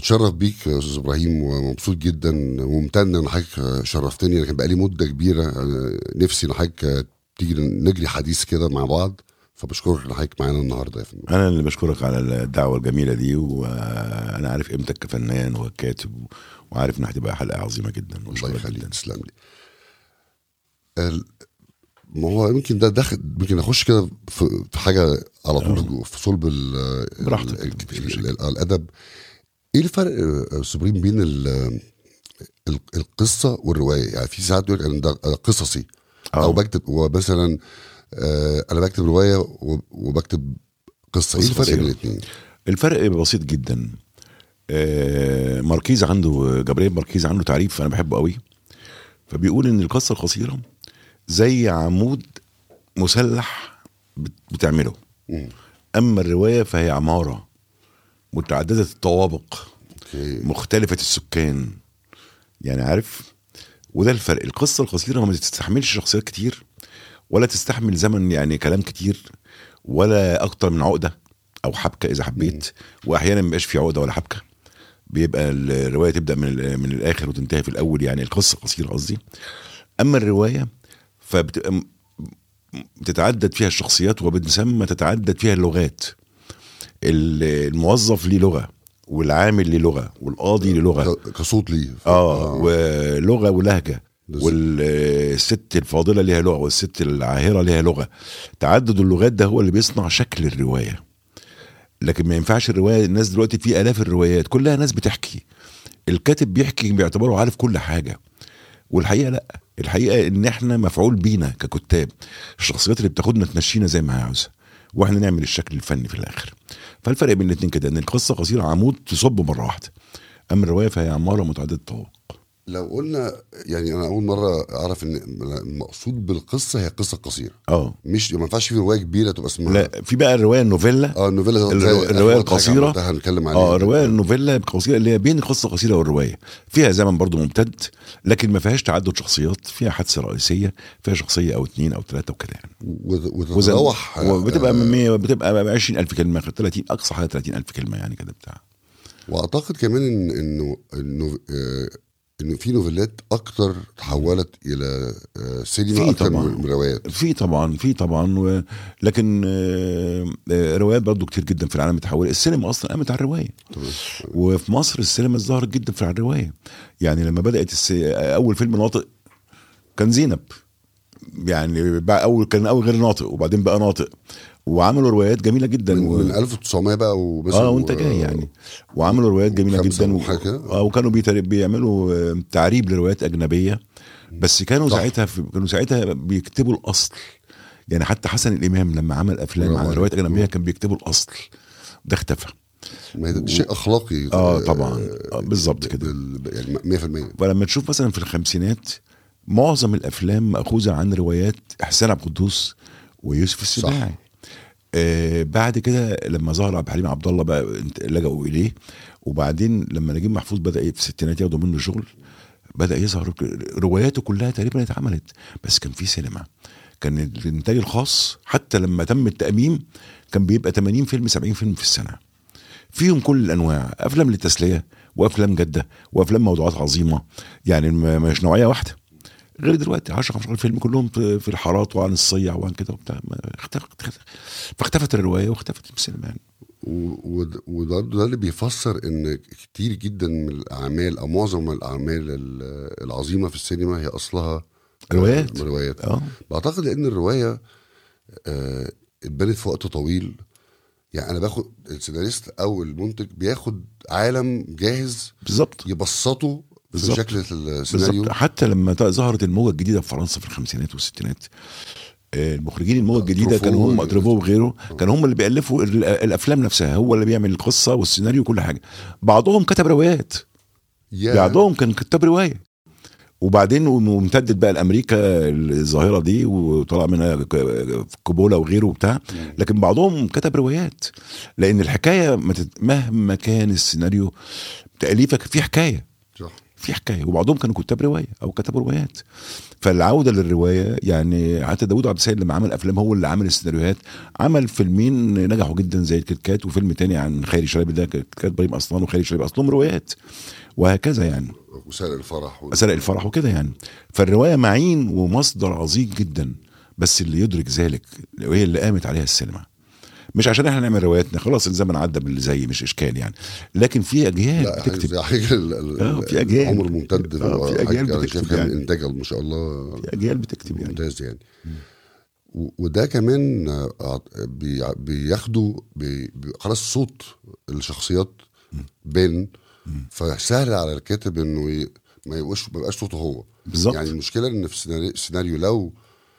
بتشرف بيك يا استاذ ابراهيم ومبسوط جدا وممتن ان حضرتك شرفتني لكن بقالي مده كبيره آه، نفسي ان حضرتك تيجي نجري حديث كده مع بعض فبشكرك ان حضرتك معانا النهارده يا فندم انا اللي بشكرك على الدعوه الجميله دي وانا عارف قيمتك كفنان وكاتب وعارف انها هتبقى حلقه عظيمه جدا الله واشكرك يخليك جدا تسلم لي ال- ما هو يمكن ده داخل يمكن اخش كده في في حاجه على طول في صلب ال- براحتك، ال- مفيش ال- مشاكل. ال- الادب ايه الفرق يا أستاذ ابراهيم بين ال- ال- القصه والروايه يعني في ساعات يقول لك أنا ده قصصي او أو بكتب ومثلا آه، انا بكتب روايه وب- وبكتب قصه ايه قصة الفرق بين قصيرة. الاثنين الفرق بسيط جدا آه، ماركيز عنده جبريل ماركيز عنده تعريف انا بحبه قوي فبيقول ان القصه القصيره زي عمود مسلح بت- بتعمله مم. اما الروايه فهي عماره متعدده الطوابق اوكي مختلفة السكان يعني عارف وده الفرق القصة القصيرة ما تستحملش شخصيات كتير ولا تستحمل زمن يعني كلام كتير ولا أكتر من عقدة أو حبكة إذا حبيت وأحيانا ما بيبقاش في عقدة ولا حبكة بيبقى الرواية تبدأ من ال- من الآخر وتنتهي في الأول يعني القصة قصيرة قصدي أما الرواية فبتبقى م- بتتعدد فيها الشخصيات وبتسمى تتعدد فيها اللغات ال- الموظف ليه لغة والعامل ليه لغة والقاضي ليه لغة ك- كصوت ليه اه ولغه ولهجه بالظبط. والست الفاضله ليها لغه والست العاهره ليها لغه تعدد اللغات ده هو اللي بيصنع شكل الروايه لكن ما ينفعش الروايه الناس دلوقتي في الاف الروايات كلها ناس بتحكي الكاتب بيحكي باعتباره عارف كل حاجه والحقيقه لا الحقيقه ان احنا مفعول بينا ككتاب الشخصيات اللي بتاخدنا تمشينا زي ما هي عاوزه واحنا نعمل الشكل الفني في الاخر فالفرق بين الاثنين كده ان القصه قصيره عمود تصب مره واحده اما الروايه فهي عماره متعدده الطوابق لو قلنا يعني انا اول مره اعرف ان المقصود بالقصه هي قصه قصيره اه مش ما ينفعش في روايه كبيره تبقى اسمها لا في بقى الروايه النوفيلا اه النوفيلا زي- الرو- زي الرواية أخوات حاجة القصيرة. عملتها هنتكلم عليها اه الروايه النوفيلا القصيره اللي هي بين القصه القصيره والروايه فيها زمن برضو ممتد لكن ما فيهاش تعدد شخصيات فيها حادثه رئيسيه فيها شخصيه او اثنين او ثلاثه وكده يعني وت- وزن- وتتراوح وبتبقى آه، من 100 بتبقى 20000 كلمه 30 اقصى حاجه 30000 كلمه يعني كده بتاع واعتقد كمان ان انه انه آه، انه في نوفيلات اكتر تحولت الى آه، سينما في اكتر طبعاً. من من روايات في طبعا في طبعا و... لكن آه، آه، روايات برضو كتير جدا في العالم اتحولت السينما اصلا قامت على الروايه تمام. وفي مصر السينما ظهرت جدا في الروايه يعني لما بدات الس... اول فيلم ناطق كان زينب يعني بقى اول كان اول غير ناطق وبعدين بقى ناطق وعملوا روايات جميله جدا من, و... من 1900 بقى ومثلا اه وانت جاي يعني وعملوا روايات جميله خمسة جدا و... وحاجة كده. اه وكانوا بيتر... بيعملوا آه، تعريب لروايات اجنبيه بس كانوا صح. ساعتها في... كانوا ساعتها بيكتبوا الاصل يعني حتى حسن الامام لما عمل افلام برافو على عليك. روايات اجنبيه كان بيكتبوا الاصل ده اختفى ما هي ده شيء اخلاقي اه طبعا آه بالظبط كده بال- يعني 100% فلما تشوف مثلا في الخمسينات معظم الافلام ماخوذه عن روايات احسان عبد القدوس ويوسف السباعي آه بعد كده لما ظهر عبد الحليم عبد الله بقى انت- لجأوا اليه وبعدين لما نجيب محفوظ بدا في الستينات ياخدوا منه شغل بدا يظهر رواياته كلها تقريبا اتعملت بس كان في سينما كان الانتاج الخاص حتى لما تم التاميم كان بيبقى 80 فيلم 70 فيلم في السنه فيهم كل الانواع افلام للتسليه وافلام جاده وافلام موضوعات عظيمه يعني ما- مش نوعيه واحده غير دلوقتي 10 15 فيلم كلهم في في الحارات وعن الصيع وعن كده وبتاع ما اختفت اختفت- فاختفت الروايه واختفت السينما يعني و- وده وده ده اللي بيفسر ان كتير جدا من الاعمال او معظم الاعمال ال- العظيمه في السينما هي اصلها روايات. آه، روايات اه بعتقد ان الروايه آه، اتبنت في وقت طويل يعني انا باخد السيناريست او المنتج بياخد عالم جاهز بالظبط يبسطه في بالظبط. شكل السيناريو بالظبط حتى لما ت- ظهرت الموجه الجديده في فرنسا في الخمسينات والستينات آه، المخرجين الموجه الجديده تروفو كانوا هم وال- تروفو وغيره كانوا هم اللي بيالفوا ال- الافلام نفسها هو اللي بيعمل القصه والسيناريو وكل حاجه بعضهم كتب روايات يا بعضهم كان كتاب روايه وبعدين وامتدت بقى لامريكا الظاهره دي وطلع منها ك- كوبولا وغيره وبتاع لكن بعضهم كتب روايات لان الحكايه ما تت- مهما كان السيناريو تاليفك في حكايه صح في حكايه وبعضهم كانوا كتاب روايه او كتبوا روايات فالعوده للروايه يعني حتى داوود عبد السيد لما عمل افلام هو اللي عمل السيناريوهات عمل فيلمين نجحوا جدا زي الكيت كات وفيلم تاني عن خيري شلبي ده كيت كات ابراهيم اصلان وخيري شلبي اصلهم روايات وهكذا يعني وسائل الفرح وال- سرق الفرح وكده يعني فالروايه معين ومصدر عظيم جدا بس اللي يدرك ذلك وهي اللي قامت عليها السينما مش عشان احنا نعمل رواياتنا خلاص الزمن عدى باللي زي مش اشكال يعني لكن في اجيال لا حاجه بتكتب زي حاجه ال- ال- آه، في أجيال. عمر ممتد آه، في أجيال انا بتكتب شايف كان يعني. انتاجها ما شاء الله في اجيال بتكتب يعني ممتاز يعني و- وده كمان آه، بي- بياخدوا بي- بي- خلاص صوت الشخصيات بان فسهل على الكاتب انه ي- ما يبقاش ما يبقاش صوته هو بالظبط يعني المشكله ان في السيناريو- السيناريو لو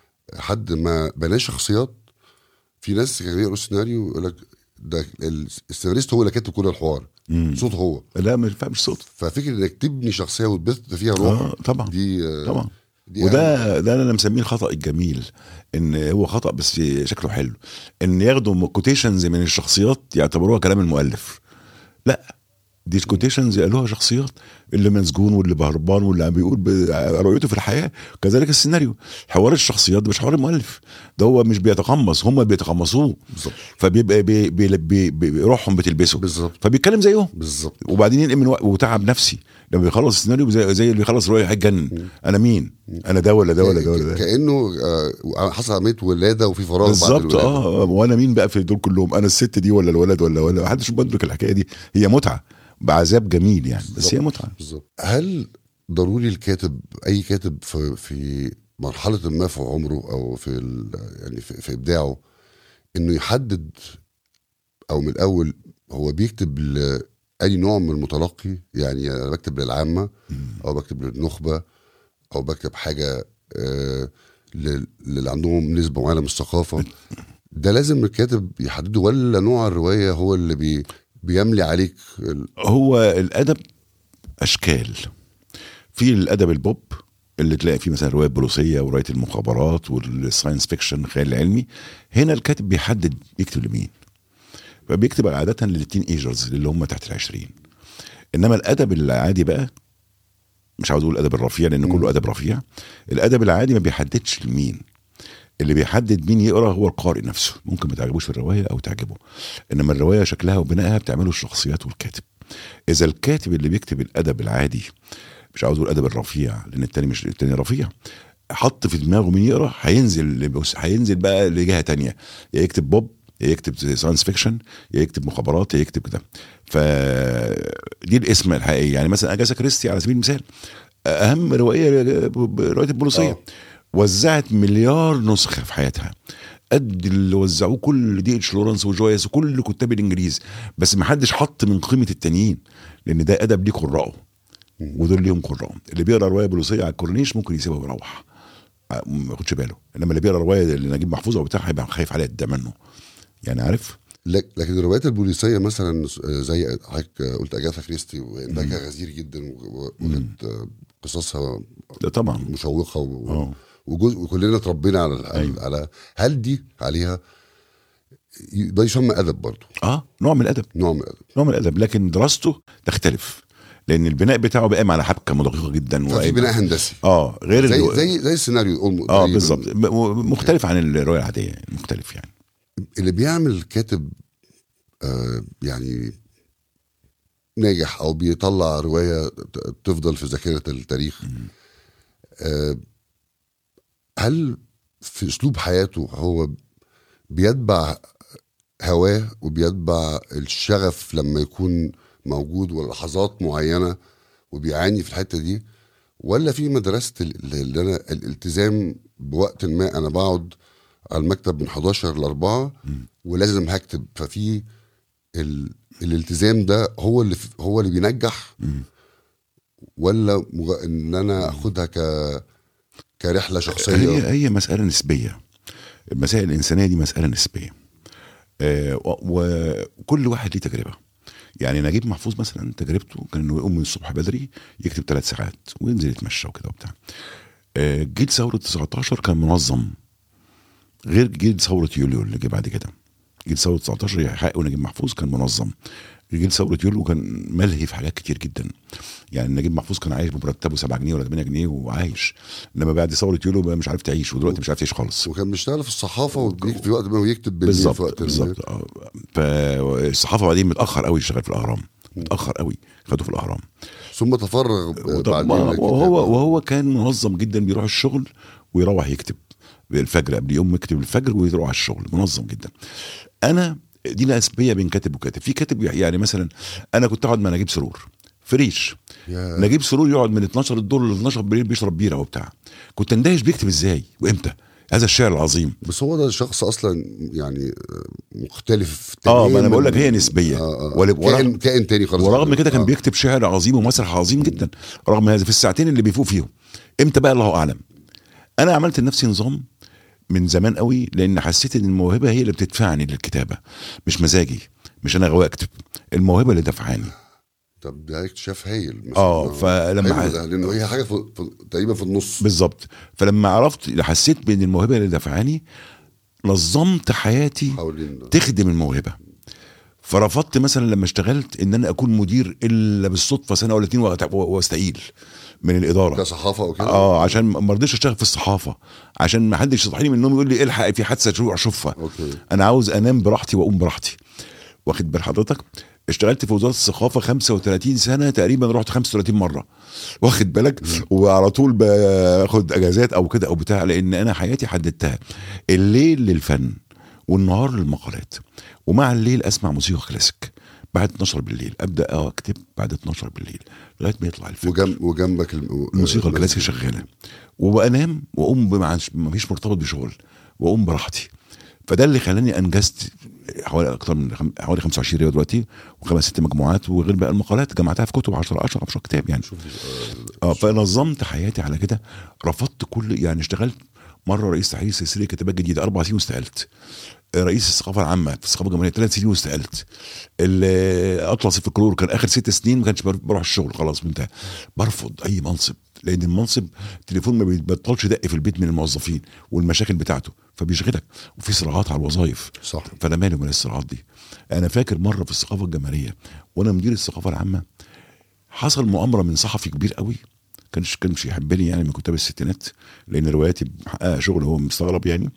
حد ما بناش شخصيات في ناس كانوا يقروا السيناريو يقول لك ده ال- السيناريست هو اللي كاتب كل الحوار مم. صوته هو لا ما ينفعش صوت ففكره انك تبني شخصيه وتبث فيها روح اه طبعا دي آه، طبعا دي وده ده انا مسميه الخطا الجميل ان هو خطا بس شكله حلو ان ياخدوا كوتيشنز من الشخصيات يعتبروها كلام المؤلف لا دي كوتيشنز قالوها شخصيات اللي مسجون واللي بهربان واللي عم بيقول ب- رؤيته في الحياه كذلك السيناريو حوار الشخصيات ده مش حوار المؤلف ده هو مش بيتقمص هم بيتقمصوه بالظبط فبيبقى بي بي بي بي روحهم بتلبسه بالظبط فبيتكلم زيهم بالظبط وبعدين ينقل من وقت وتعب نفسي لما بيخلص السيناريو زي, زي اللي بيخلص روايه هيتجنن انا مين انا ده ولا ده ولا ده ولا ك- ده كانه آه، حصل عمليه ولاده وفي فراغ بعد بالظبط الولاده اه وانا مين بقى في دول كلهم انا الست دي ولا الولد ولا ولا محدش بيدرك الحكايه دي هي متعه بعذاب جميل يعني بس هي متعه بالظبط هل ضروري الكاتب اي كاتب في في مرحله ما في عمره او في ال- يعني في, في ابداعه انه يحدد او من الاول هو بيكتب لاي نوع من المتلقي يعني انا بكتب للعامه او بكتب للنخبه او بكتب حاجه آه لل- للي عندهم نسبه معينه من الثقافه ده لازم الكاتب يحدده ولا نوع الروايه هو اللي بي بيملي عليك ال- هو الادب اشكال في الادب البوب اللي تلاقي فيه مثلا روايه بوليسيه وروايه المخابرات والساينس فيكشن الخيال العلمي هنا الكاتب بيحدد يكتب لمين فبيكتب عاده للتين ايجرز اللي هم تحت العشرين انما الادب العادي بقى مش عاوز اقول الادب الرفيع لان كله ادب رفيع الادب العادي ما بيحددش لمين اللي بيحدد مين يقرا هو القارئ نفسه ممكن ما تعجبوش الروايه او تعجبه انما الروايه شكلها وبنائها بتعمله الشخصيات والكاتب اذا الكاتب اللي بيكتب الادب العادي مش عاوز اقول الادب الرفيع لان التاني مش التاني رفيع حط في دماغه مين يقرا هينزل بص هينزل بقى لجهه تانية يا يكتب بوب يا يكتب ساينس فيكشن يا يكتب مخابرات يا يكتب كده ف دي الاسم الحقيقي يعني مثلا اجاسا كريستي على سبيل المثال اهم روائيه روايه البوليسيه آه. وزعت مليار نسخه في حياتها قد اللي وزعوه كل دي اتش لورنس وجويس وكل كتاب الانجليز بس ما حدش حط من قيمه التانيين لان ده ادب ليه قراءه ودول ليهم قراء اللي بيقرا روايه بوليسيه على الكورنيش ممكن يسيبها ويروح آه، ما ياخدش باله انما اللي بيقرا روايه لنجيب محفوظ او بتاع هيبقى خايف عليها تضيع منه يعني عارف لك- لكن الروايات البوليسيه مثلا زي حضرتك قلت اجاثا كريستي وانتاجها غزير جدا و- وكانت قصصها ده طبعا مشوقه و- اه وجزء وكلنا اتربينا على على- أيوة. على هل دي عليها ي- ده يسمى ادب برضه اه نوع من الادب نوع من الادب نوع من الادب لكن دراسته تختلف لان البناء بتاعه قائم على حبكه مدققه جدا ففي وقايم- بناء هندسي اه غير زي اللي- زي زي السيناريو قول- اه زي بالظبط م- مختلف عن الروايه العاديه مختلف يعني اللي بيعمل كاتب آه يعني ناجح او بيطلع روايه ت- تفضل في ذاكره التاريخ آه هل في اسلوب حياته هو بيتبع هواه وبيتبع الشغف لما يكون موجود ولحظات معينه وبيعاني في الحته دي ولا في مدرسه ال- اللي انا الالتزام بوقت ما انا بقعد على المكتب من 11 ل 4 ولازم هكتب ففي ال... الالتزام ده هو اللي ف- هو اللي بينجح ولا مج... ان انا اخدها ك كرحله شخصيه هي هي مساله نسبيه المسائل الانسانيه دي مساله نسبيه آه و- وكل واحد ليه تجربه يعني نجيب محفوظ مثلا تجربته كان انه يقوم من الصبح بدري يكتب ثلاث ساعات وينزل يتمشى وكده وبتاع آه جيل ثوره 19 كان منظم غير جيل ثوره يوليو اللي جه بعد كده جيل ثوره 19 يحقق نجيب محفوظ كان منظم جيل ثوره يوليو كان ملهي في حاجات كتير جدا يعني نجيب محفوظ كان عايش بمرتبه 7 جنيه ولا 8 جنيه وعايش انما بعد ثوره يوليو بقى مش عارف تعيش ودلوقتي مش عارف تعيش خالص وكان بيشتغل في الصحافه ويديك في وقت ما هو يكتب بالليل في بالظبط وقت بالظبط آه. فالصحافه بعدين متاخر قوي يشتغل في الاهرام متاخر قوي خدوه في الاهرام ثم تفرغ وطب- بعدين ما- للكتابة. وهو وهو كان منظم جدا بيروح الشغل ويروح يكتب الفجر قبل يوم يكتب الفجر ويروح على الشغل منظم جدا انا دي نسبيه بين كاتب وكاتب في كاتب يعني مثلا انا كنت اقعد مع نجيب سرور فريش يا نجيب سرور يقعد من 12 الدور ل 12 بالليل بيشرب بيره وبتاع كنت اندهش بيكتب ازاي وامتى هذا الشعر العظيم بس هو ده شخص اصلا يعني آه، مختلف اه ما انا تماماً. بقول لك هي نسبيه آه آه. ول- كائن كائن تاني خالص ورغم كده كان آه. بيكتب شعر عظيم ومسرح عظيم جدا رغم هذا في الساعتين اللي بيفوق فيهم امتى بقى الله اعلم انا عملت لنفسي نظام من زمان قوي لان حسيت ان الموهبه هي اللي بتدفعني للكتابه مش مزاجي مش انا غاوي اكتب الموهبه اللي دفعاني طب ده اكتشاف هايل مثلاً. اه فلما حلو ح- ده لانه هي حاجه في في تقريبا في النص بالظبط فلما عرفت حسيت بان الموهبه اللي دفعاني نظمت حياتي حوالين تخدم الموهبه فرفضت مثلا لما اشتغلت ان انا اكون مدير الا بالصدفه سنه ولا اتنين وأت- واستقيل من الاداره كصحافه او كده اه عشان ما رضيتش اشتغل في الصحافه عشان ما حدش يصحيني من النوم يقول لي الحق في حادثه شو اشوفها اوكي انا عاوز انام براحتي واقوم براحتي واخد بال حضرتك اشتغلت في وزاره الثقافه 35 سنه تقريبا رحت 35 مره واخد بالك وعلى طول باخد اجازات او كده او بتاع لان انا حياتي حددتها الليل للفن والنهار للمقالات ومع الليل اسمع موسيقى كلاسيك بعد 12 بالليل ابدا اه اكتب بعد 12 بالليل لغايه ما يطلع الفجر وجنب وجنبك الم- الموسيقى آه، الكلاسيكيه شغاله وبنام واقوم بمع- ما فيش مرتبط بشغل واقوم براحتي فده اللي خلاني انجزت حوالي اكتر من خم... حوالي 25 روايه دلوقتي وخمس ست مجموعات وغير بقى المقالات جمعتها في كتب 10 10 10 كتاب يعني اه فنظمت حياتي على كده رفضت كل يعني اشتغلت مره رئيس تحرير سلسله كتابات جديده اربع سنين واستقلت رئيس الثقافه العامه في الثقافه الجمهوريه ثلاث سنين واستقلت ال- اطلس الفلكلور كان اخر ست سنين ما كانش بر- بروح الشغل خلاص منتهى برفض اي منصب لان المنصب تليفون ما بيبطلش دق في البيت من الموظفين والمشاكل بتاعته فبيشغلك وفي صراعات على الوظائف صح فانا مالي ومال الصراعات دي انا فاكر مره في الثقافه الجماهيريه وانا مدير الثقافه العامه حصل مؤامره من صحفي كبير قوي كانش كانش يحبني يعني من كتاب الستينات لان رواياتي محققه شغل هو مستغرب يعني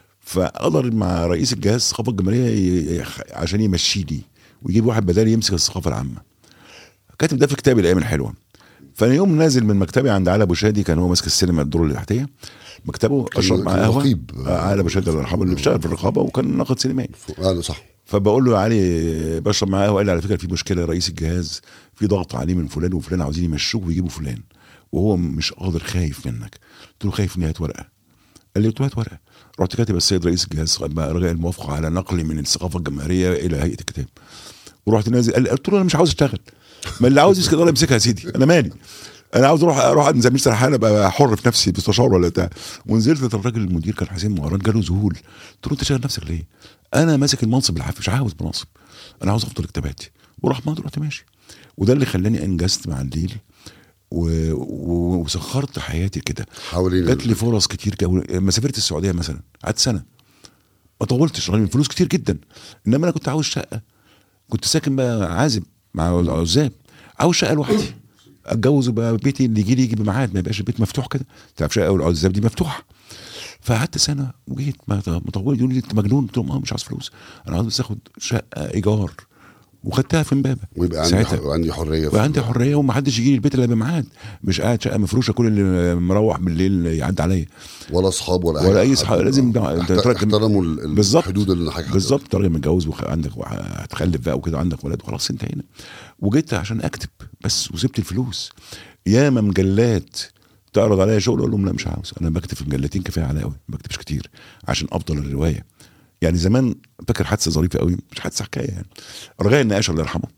فقدر مع رئيس الجهاز الثقافه الجماهيريه ي- يخ- عشان يمشيني ويجيب واحد بدالي يمسك الثقافه العامه كاتب ده في كتابي الايام الحلوه فانا يوم نازل من مكتبي عند علي ابو شادي كان هو ماسك السينما الدور اللي تحتيه مكتبه اشرب معاه كان قهوه رقيب. آه، علي ابو شادي الله يرحمه اللي بيشتغل في الرقابه وكان ناقد سينمائي اه صح فبقول له يا علي بشرب معاه قهوه قال لي على فكره في مشكله رئيس الجهاز في ضغط عليه من فلان وفلان عاوزين يمشوك ويجيبوا فلان وهو مش قادر خايف منك قلت له خايف اني هات ورقه قال لي قلت له هات ورقه رحت كاتب السيد رئيس الجهاز بقى رجاء الموافقه على نقلي من الثقافه الجماهيريه الى هيئه الكتاب ورحت نازل قال لي- قلت له انا مش عاوز اشتغل ما اللي عاوز يمسك الاداره يمسكها يا سيدي انا مالي انا عاوز اروح اروح عند زميل سرحان ابقى حر في نفسي مستشار ولا بتاع ونزلت الراجل المدير كان حسين مهران جاله ذهول قلت له انت شاغل نفسك ليه؟ انا ماسك المنصب بالعافيه مش عاوز مناصب انا عاوز افضل كتاباتي وراح ماضي رحت ماشي وده اللي خلاني انجزت مع الليل و... و... وسخرت حياتي كده حوالين جات لي فرص كتير جو... لما سافرت السعوديه مثلا قعدت سنه ما طولتش رغم الفلوس كتير جدا انما انا كنت عاوز شقه كنت ساكن بقى عازب مع العزاب عاوز شقه لوحدي اتجوز وبقى بيتي اللي يجي لي يجي بميعاد ما يبقاش البيت مفتوح كده تعرف شقه والعزاب دي مفتوحه فقعدت سنه وجيت ما ما طول يقولوا لي انت مجنون قلت لهم اه مش عاوز فلوس انا عاوز بس اخد شقه ايجار وخدتها في امبابه ويبقى عندي ساعتها. عندي حريه في- وعندي عندي حريه ومحدش يجي لي البيت الا بميعاد مش قاعد شقه مفروشه كل اللي مروح بالليل يعدي عليا ولا اصحاب ولا ولا اي حد. اصحاب لازم ده- احت- انت تركب- احترموا ال- ال- بالظبط. الحدود اللي حضرتك بالظبط انت راجل متجوز وعندك هتخلف بقى وكده عندك ولاد وخلاص انتهينا وجيت عشان اكتب بس وسبت الفلوس ياما مجلات تعرض عليا شغل اقول لهم لا مش عاوز انا بكتب في مجلتين كفايه عليا قوي ما بكتبش كتير عشان افضل الروايه يعني زمان فاكر حادثه ظريفه قوي مش حادثه حكايه يعني رجاء النقاش الله يرحمه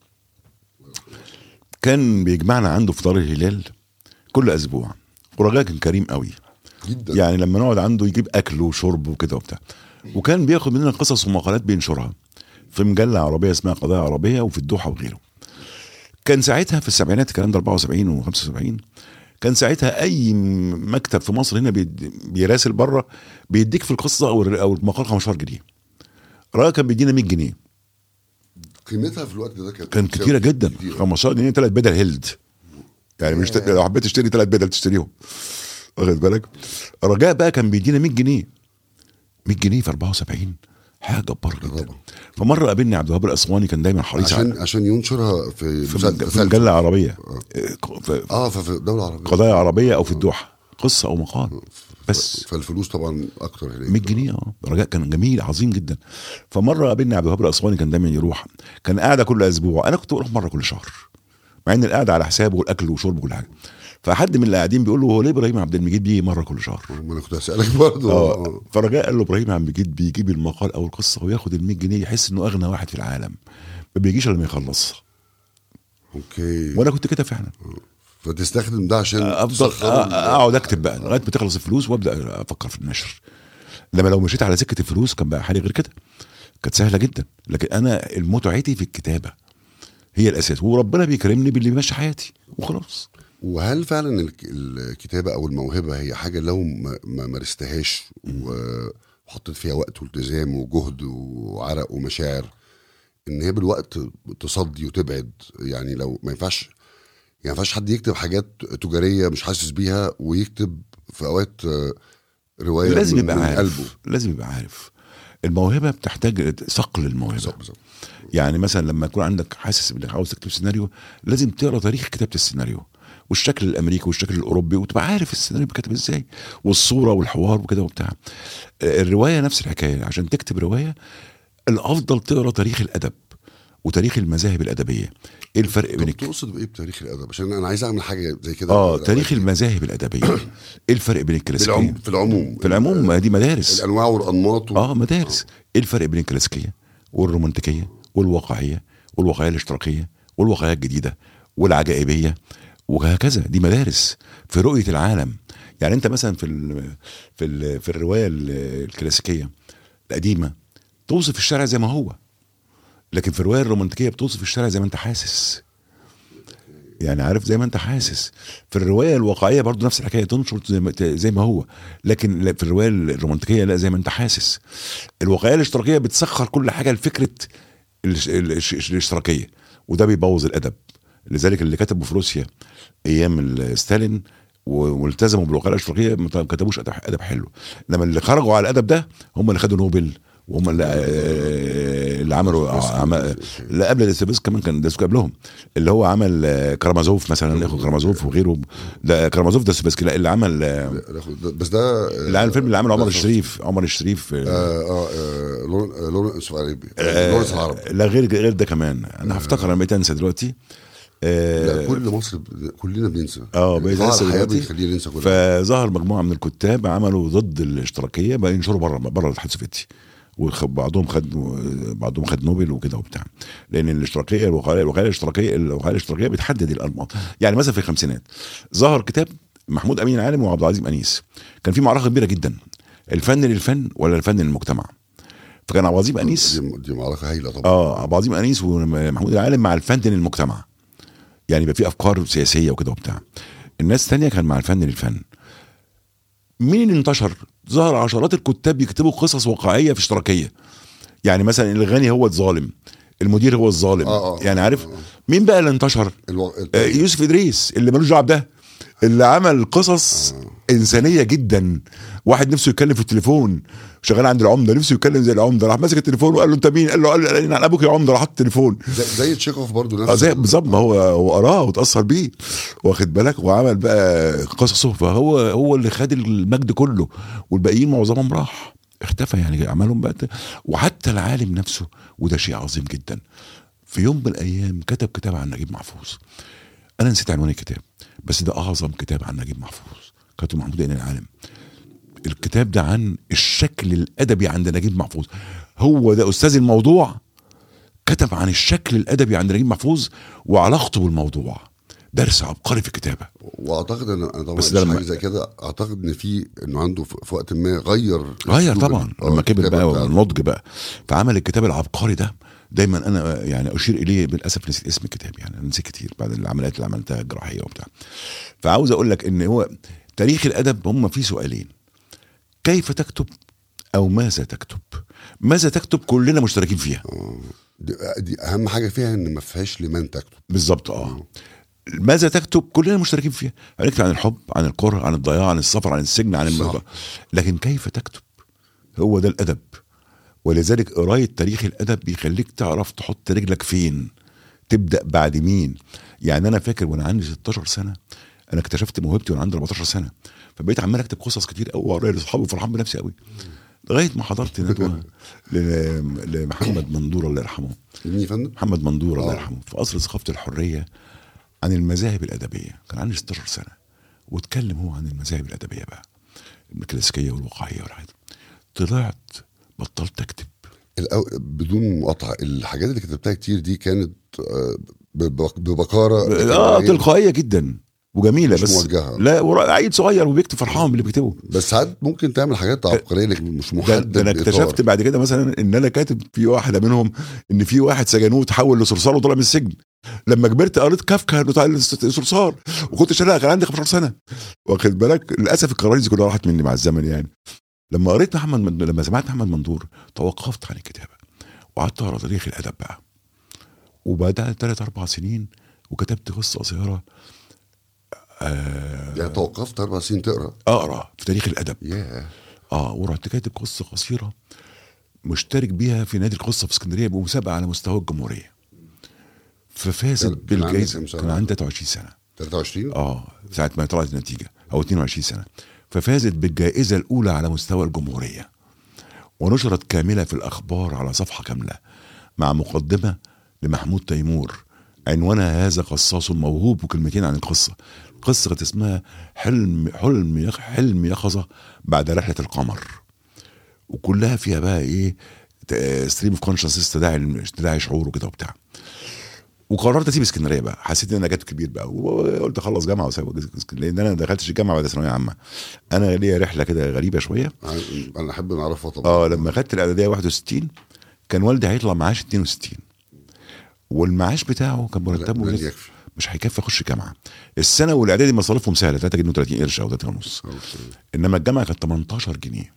كان بيجمعنا عنده في دار الهلال كل اسبوع ورجاء كان كريم قوي جدا يعني لما نقعد عنده يجيب اكل وشرب وكده وبتاع وكان بياخد مننا قصص ومقالات بينشرها في مجله عربيه اسمها قضايا عربيه وفي الدوحه وغيره كان ساعتها في السبعينات الكلام ده 74 و75 كان ساعتها اي م- مكتب في مصر هنا بيد- بيراسل بره بيديك في القصه او الر- او المقال 15 جنيه الراجل كان بيدينا 100 جنيه قيمتها في الوقت ده كانت كان كتيره جدا كتيرة. 15 جنيه ثلاث بدل هيلد يعني مش ت- لو حبيت تشتري ثلاث بدل تشتريهم واخد بالك رجاء بقى كان بيدينا 100 جنيه 100 جنيه في 74 حاجه جباره جدا طبعا. فمره قابلني عبد الوهاب الاسواني كان دايما حريص عشان على- عشان ينشرها في في, مسل- مج- في مسلسل. مجله عربيه في اه ففي الدوله العربيه قضايا عربيه او في الدوحه قصه او مقال بس فالفلوس طبعا اكتر هناك 100 جنيه اه رجاء كان جميل عظيم جدا فمره قابلني عبد الوهاب الاسواني كان دايما يروح كان قاعده كل اسبوع انا كنت بروح مره كل شهر مع ان القعده على حسابه والاكل وشرب وكل حاجه فحد من اللي قاعدين بيقول له هو ليه ابراهيم عبد المجيد بيجي مره كل شهر ما انا كنت هسالك برضه اه آه. فرجاء قال له ابراهيم عبد المجيد بيجيب المقال او القصه وياخد ال 100 جنيه يحس انه اغنى واحد في العالم ما بيجيش الا لما يخلصها اوكي وانا كنت كده فعلا فتستخدم ده عشان افضل تسخره أ- اقعد اكتب بقى لغايه ما تخلص الفلوس وابدا افكر في النشر لما لو مشيت على سكه الفلوس كان بقى حالي غير كده كانت سهله جدا لكن انا متعتي في الكتابه هي الاساس وربنا بيكرمني باللي بيمشي حياتي وخلاص وهل فعلا الك- الكتابه او الموهبه هي حاجه لو ما ما مارستهاش و- وحطيت فيها وقت والتزام وجهد وعرق ومشاعر ان هي بالوقت تصدي وتبعد يعني لو ما ينفعش يعني ما ينفعش حد يكتب حاجات تجاريه مش حاسس بيها ويكتب في اوقات آه، روايه لازم من- يبقى من عارف قلبه لازم يبقى عارف الموهبه بتحتاج صقل الموهبه بالظبط بالظبط يعني مثلا لما يكون عندك حاسس انك عاوز تكتب سيناريو لازم تقرا تاريخ كتابه السيناريو والشكل الامريكي والشكل الاوروبي وتبقى عارف السيناريو بيتكتب ازاي والصوره والحوار وكده وبتاع الروايه نفس الحكايه عشان تكتب روايه الافضل تقرا تاريخ الادب وتاريخ المذاهب الادبيه ايه الفرق بين طب الك- تقصد بايه بتاريخ الادب عشان انا عايز اعمل حاجه زي كده اه تاريخ المذاهب الادبيه ايه الفرق بين الكلاسيكيه بالعم... في العموم في العموم ما دي مدارس الانواع والانماط و... اه مدارس ايه الفرق بين الكلاسيكيه والرومانتيكيه والواقعيه والواقعيه الاشتراكيه والواقعيه الجديده والعجائبيه وهكذا دي مدارس في رؤيه العالم يعني انت مثلا في ال في ال في الروايه ال- الكلاسيكيه القديمه توصف الشارع زي ما هو لكن في الروايه الرومانتيكيه بتوصف الشارع زي ما انت حاسس يعني عارف زي ما انت حاسس في الروايه الواقعيه برضو نفس الحكايه تنشر زي ما, زي ما هو لكن لا، في الروايه الرومانتيكيه لا زي ما انت حاسس الواقعيه الاشتراكيه بتسخر كل حاجه لفكره الاش- الاش- الاشتراكيه وده بيبوظ الادب لذلك اللي كتبوا في روسيا ايام ال- ستالين و- والتزموا بالواقعيه الاشتراكيه ما كتبوش ادب ادب حلو انما اللي خرجوا على الادب ده هم اللي خدوا نوبل وهم اللي, آه، اللي عملوا عم- لا قبل ديستويفسكي كمان كان ديستويفسكي قبلهم اللي هو عمل آه، كرامازوف مثلا الاخو كرامازوف وغيره ده كرامازوف ديستويفسكي لا اللي عمل آه، بس ده اللي عمل الفيلم اللي عمل عمر الشريف عمر الشريف آه، اه اه آه، لور- لورنس العربي لورنس العربي لا غير غير ده كمان انا هفتكر انا بقيت انسى دلوقتي آه، لا كل مصر ب- كلنا بننسى اه بقيت ظهر انسى الحياه دلوقتي بيخلينا ننسى كل حاجة. فظهر مجموعه من الكتاب عملوا ضد الاشتراكيه بقى ينشروا بره بره الاتحاد السوفيتي وبعضهم خد بعضهم خد نوبل وكده وبتاع لان الاشتراكيه الوقايه الوقايه الاشتراكيه الوقايه الاشتراكيه بتحدد الانماط يعني مثلا في الخمسينات ظهر كتاب محمود امين عالم وعبد العزيز انيس كان في معركه كبيره جدا الفن للفن ولا الفن للمجتمع فكان عبد العزيز انيس دي, دي معركه هايله طبعا اه عبد العظيم انيس ومحمود العالم مع الفن للمجتمع يعني يبقى في افكار سياسيه وكده وبتاع الناس الثانيه كان مع الفن للفن مين اللي انتشر ظهر عشرات الكتاب يكتبوا قصص واقعيه في اشتراكيه يعني مثلا الغني هو الظالم المدير هو الظالم آه، آه. يعني عارف مين بقى اللي انتشر الو... آه، يوسف ادريس اللي ملوش دعوه بده اللي عمل قصص انسانيه جدا واحد نفسه يتكلم في التليفون شغال عند العمده نفسه يتكلم زي العمده راح ماسك التليفون وقال له انت مين؟ قال له قال لي عن ابوك يا عمده راح حط التليفون زي, زي تشيكوف برضو نفس اه زي بالظبط ما هو هو قراه وتاثر بيه واخد بالك وعمل بقى قصصه فهو هو اللي خد المجد كله والباقيين معظمهم راح اختفى يعني اعمالهم بقت وحتى العالم نفسه وده شيء عظيم جدا في يوم من الايام كتب كتاب عن نجيب محفوظ انا نسيت عنوان الكتاب بس ده اعظم كتاب عن نجيب محفوظ كاتبه محمود امين العالم الكتاب ده عن الشكل الادبي عند نجيب محفوظ هو ده استاذ الموضوع كتب عن الشكل الادبي عند نجيب محفوظ وعلاقته بالموضوع درس عبقري في الكتابه واعتقد ان انا طبعا بس بس ده حاجه لما- زي كده اعتقد ان في انه عنده في في وقت ما غير غير أسلوب طبعا ال- آه، لما كبر الكتابة بقى بتاعته. والنضج بقى فعمل الكتاب العبقري ده دايما انا يعني اشير اليه بالاسف نسيت اسم الكتاب يعني انا نسيت كتير بعد العمليات اللي عملتها الجراحيه وبتاع فعاوز اقول لك ان هو تاريخ الادب هم فيه سؤالين كيف تكتب او ماذا تكتب ماذا تكتب كلنا مشتركين فيها دي, دي اهم حاجه فيها ان ما فيهاش لمن تكتب بالظبط اه ماذا تكتب كلنا مشتركين فيها هنكتب عن الحب عن الكره عن الضياع عن السفر عن السجن عن صح. الموضوع لكن كيف تكتب هو ده الادب ولذلك قرايه تاريخ الادب بيخليك تعرف تحط رجلك فين تبدا بعد مين يعني انا فاكر وانا عندي 16 سنه انا اكتشفت موهبتي وانا عندي 14 سنه فبقيت عمال اكتب قصص كتير قوي واقراها لاصحابي وفرحان بنفسي قوي لغايه ما حضرت ندوه ل- لمحمد مندور الله يرحمه مين يا فندم؟ محمد مندور الله آه. يرحمه في قصر ثقافه الحريه عن المذاهب الادبيه كان عندي 16 سنه واتكلم هو عن المذاهب الادبيه بقى الكلاسيكيه والواقعيه والحاجات دي. طلعت بطلت اكتب الأو... بدون مقاطعه الحاجات اللي كتبتها كتير دي كانت آه، بب- ببكاره لكن اه هي- تلقائيه جدا وجميله مش بس موجهة. لا ورا- عيل صغير وبيكتب فرحان باللي بيكتبه بس ساعات ممكن تعمل حاجات عبقريه لكن مش ده, محدد ده انا بإطار. اكتشفت بعد كده مثلا ان انا كاتب في واحده منهم ان في واحد سجنوه تحول لصرصار وطلع من السجن لما كبرت قريت كافكا بتاع الصرصار وكنت شغال كان عندي 15 سنه واخد بالك للاسف القرارات دي كلها راحت مني مع الزمن يعني لما قريت محمد من... لما سمعت محمد منظور توقفت عن الكتابه وقعدت اقرا تاريخ الادب بقى وبعدها ثلاث اربع سنين وكتبت قصه قصيره آه يعني توقفت اربع سنين تقرا اقرا في تاريخ الادب ياه اه ورحت كاتب قصه قصيره مشترك بيها في نادي القصه في اسكندريه بمسابقه على مستوى الجمهوريه ففازت كان- كان عندك بالجائزه كام سنة؟ كان عندي 23 سنه 23 اه ساعه ما طلعت النتيجه او 22 سنه ففازت بالجائزه الاولى على مستوى الجمهوريه ونشرت كامله في الاخبار على صفحه كامله مع مقدمه لمحمود تيمور عنوانها هذا قصاص موهوب وكلمتين عن القصه القصه كانت اسمها حلم حلم يق- حلم يقظه بعد رحله القمر وكلها فيها بقى ايه ستريم اوف كونشنس تداعي تداعي شعور وكده وبتاع وقررت اسيب اسكندريه بقى حسيت ان انا جات كبير بقى وقلت اخلص جامعه واسيب اسكندريه لان انا ما دخلتش الجامعه بعد ثانويه عامه انا ليا رحله كده غريبه شويه انا احب نعرفها طبعا اه لما خدت الاعداديه 61 كان والدي هيطلع معاش 62 والمعاش بتاعه كان مرتبه لن لسه يكفي. مش هيكفي اخش جامعه السنه والاعدادي مصاريفهم سهله 3 جنيه و30 قرش او 3 ونص انما الجامعه كانت 18 جنيه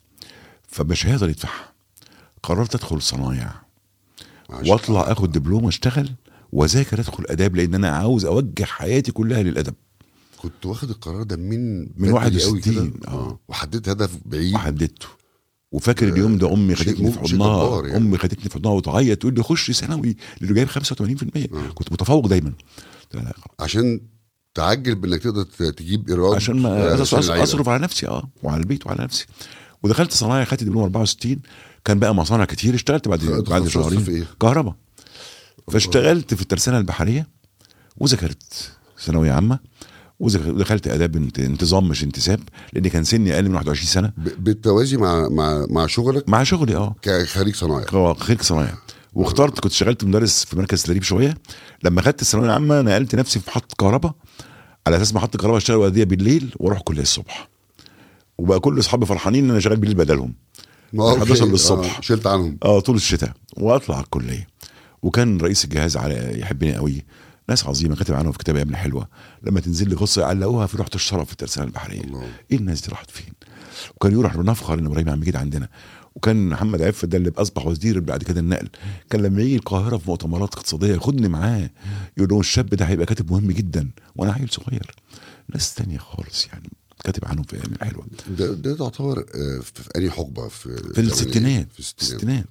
فمش هيقدر يدفعها قررت ادخل صنايع معلش. واطلع اخد دبلوم اشتغل واذاكر ادخل اداب لان انا عاوز اوجه حياتي كلها للادب كنت واخد القرار ده من من بدري 61 قوي كده. آه. وحددت هدف بعيد وحددته وفاكر اليوم ده امي شيء خدتني في مو- شيء حضنها جبار يعني. امي خدتني في حضنها وتعيط تقول لي خش ثانوي اللي جايب 85% كنت متفوق دايما قلت لها لا خلاص. عشان تعجل بانك تقدر ت- تجيب ايراد عشان ما آه، أصرف, عشان العيلة. اصرف على نفسي اه وعلى البيت وعلى نفسي ودخلت صنايع خدت دبلوم 64 كان بقى مصانع كتير اشتغلت بعد خ- بعد تخصصت في شهرين إيه؟ كهرباء فاشتغلت في الترسانه البحريه وذاكرت ثانويه عامه وذاك- ودخلت اداب انت- انتظام مش انتساب لان كان سني اقل من 21 سنه ب- بالتوازي مع مع مع شغلك مع شغلي اه كخريج صنايع خريج صنايع واخترت كنت اشتغلت مدرس في مركز تدريب شويه لما خدت الثانويه العامه نقلت نفسي في محطه كهرباء على اساس محطه كهرباء اشتغل واديه بالليل واروح كليه الصبح وبقى كل اصحابي فرحانين ان انا شغال بالليل بدلهم ما أوكي. 11 للصبح. آه. شلت عنهم اه طول الشتاء واطلع على الكليه وكان رئيس الجهاز على يحبني قوي ناس عظيمه كاتب عنهم في كتاب يا ابن حلوه لما تنزل لي قصه يعلقوها في لوحه الشرف في الترسانه البحريه الله. ايه الناس دي راحت فين وكان يقول احنا بنفخر ان ابراهيم عم مجيد عندنا وكان محمد عفة ده اللي اصبح وزير بعد كده النقل كان لما يجي القاهره في مؤتمرات اقتصاديه ياخدني معاه يقول له الشاب ده هيبقى كاتب مهم جدا وانا عيل صغير ناس تانية خالص يعني كاتب عنهم في ايام الحلوه ده ده تعتبر آه، في في انهي حقبه في في الستينات في الستينات الستينات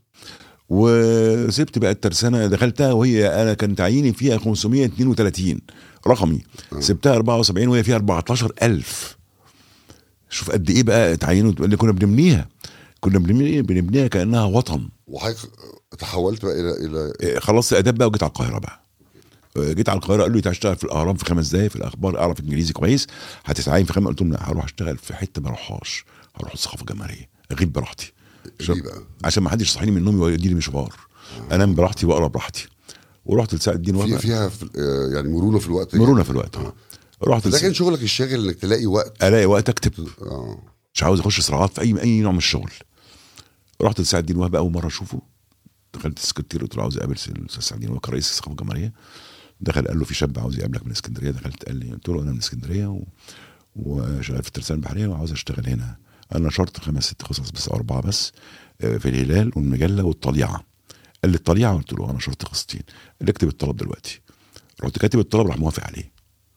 وسبت بقى الترسانه دخلتها وهي انا كان تعييني فيها 532 رقمي سبتها 74 وهي فيها 14000 شوف قد ايه بقى تعينوا اللي كنا بنبنيها كنا بنبنيها بنبنيها كانها وطن وحضرتك تحولت بقى الى الى إيه، خلصت اداب بقى وجيت على القاهره بقى إيه، جيت على القاهره قالوا لي تعال اشتغل في الاهرام في خمس دقايق في الاخبار اعرف انجليزي كويس هتتعين في خمس قلت لهم لا هروح اشتغل في حته ما اروحهاش هروح الثقافه الجماهيريه اغيب براحتي ليه بقى؟ عشان ما حدش يصحيني من النوم ويديني مشوار انام براحتي واقرا براحتي ورحت لسعد الدين في وهبه فيها في آه، يعني مرونه في الوقت مرونه في الوقت آه. رحت ده لسعد كان شغلك الشاغل انك تلاقي وقت الاقي وقت اكتب اه مش عاوز اخش صراعات في اي اي نوع من الشغل رحت لسعد الدين وهبه اول مره اشوفه دخلت السكرتير قلت له عاوز اقابل الاستاذ سعد الدين وهبه كرئيس الثقافه الجمهوريه دخل قال له في شاب عاوز يقابلك من اسكندريه دخلت قال لي قلت له انا من اسكندريه و... وشغال في الترسانه البحريه وعاوز اشتغل هنا انا نشرت خمس ست قصص بس او اربعه بس آه، في الهلال والمجله والطليعه قال لي الطليعه قلت له انا شرطي قسطين قال لي اكتب الطلب دلوقتي رحت كاتب الطلب راح موافق عليه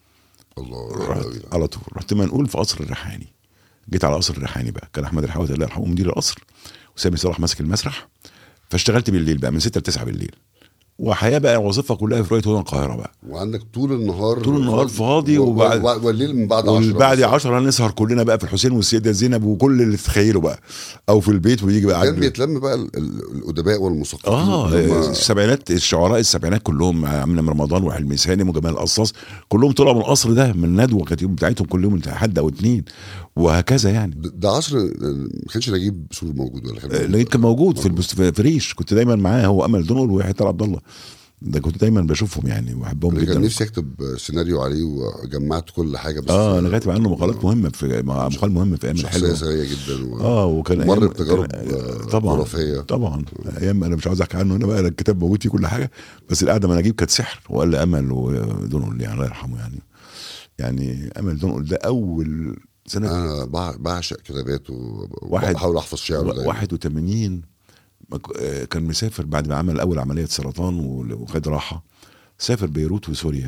الله رحت أوي. على طول رحت منقول في قصر الريحاني جيت على قصر الريحاني بقى كان احمد الحوت الله يرحمه مدير القصر وسامي صلاح ماسك المسرح فاشتغلت بالليل بقى من 6 ل 9 بالليل وحياه بقى وظيفه كلها في رؤيه هدى القاهره بقى وعندك طول النهار طول النهار فاضي و- وبعد- و- والليل من بعد 10 وبعد 10 نسهر كلنا بقى في الحسين والسيده زينب وكل اللي تتخيله بقى او في البيت ويجي بقى كان عند- بيتلم بقى ال- ال- الادباء والمثقفين اه اللي هم- السبعينات الشعراء السبعينات كلهم عم رمضان وحلمي سالم وجمال القصاص كلهم طلعوا من القصر ده من الندوه كانت يوم بتاعتهم كل يوم حد او اتنين وهكذا يعني ده ده عصر ما كانش نجيب سور موجود ولا كان موجود؟ لقيت كان موجود في البست- في ريش كنت دايما معاه هو امل دنول ويحيى طلعت عبد الله ده كنت دايما بشوفهم يعني وبحبهم انا كان جدا نفسي اكتب سيناريو عليه وجمعت كل حاجه بس اه انا كاتب عنه مقالات مهمه في مقال مهم في ايام شخصيه الحلوه سريه جدا و... اه وكان مر أيام- بتجارب كان- آه، طبعا خرافيه طبعا ايام انا مش عاوز احكي عنه هنا بقى أنا الكتاب موجود فيه كل حاجه بس القعده ما نجيب كانت سحر وقال لي امل ودونل يعني الله يرحمه يعني يعني امل دونل ده اول سنه انا بع- بعشق كتاباته واحد- وبحاول احفظ شعره دايما 81 ما ك- آه، كان مسافر بعد ما عمل اول عمليه سرطان و- وخد راحه سافر بيروت وسوريا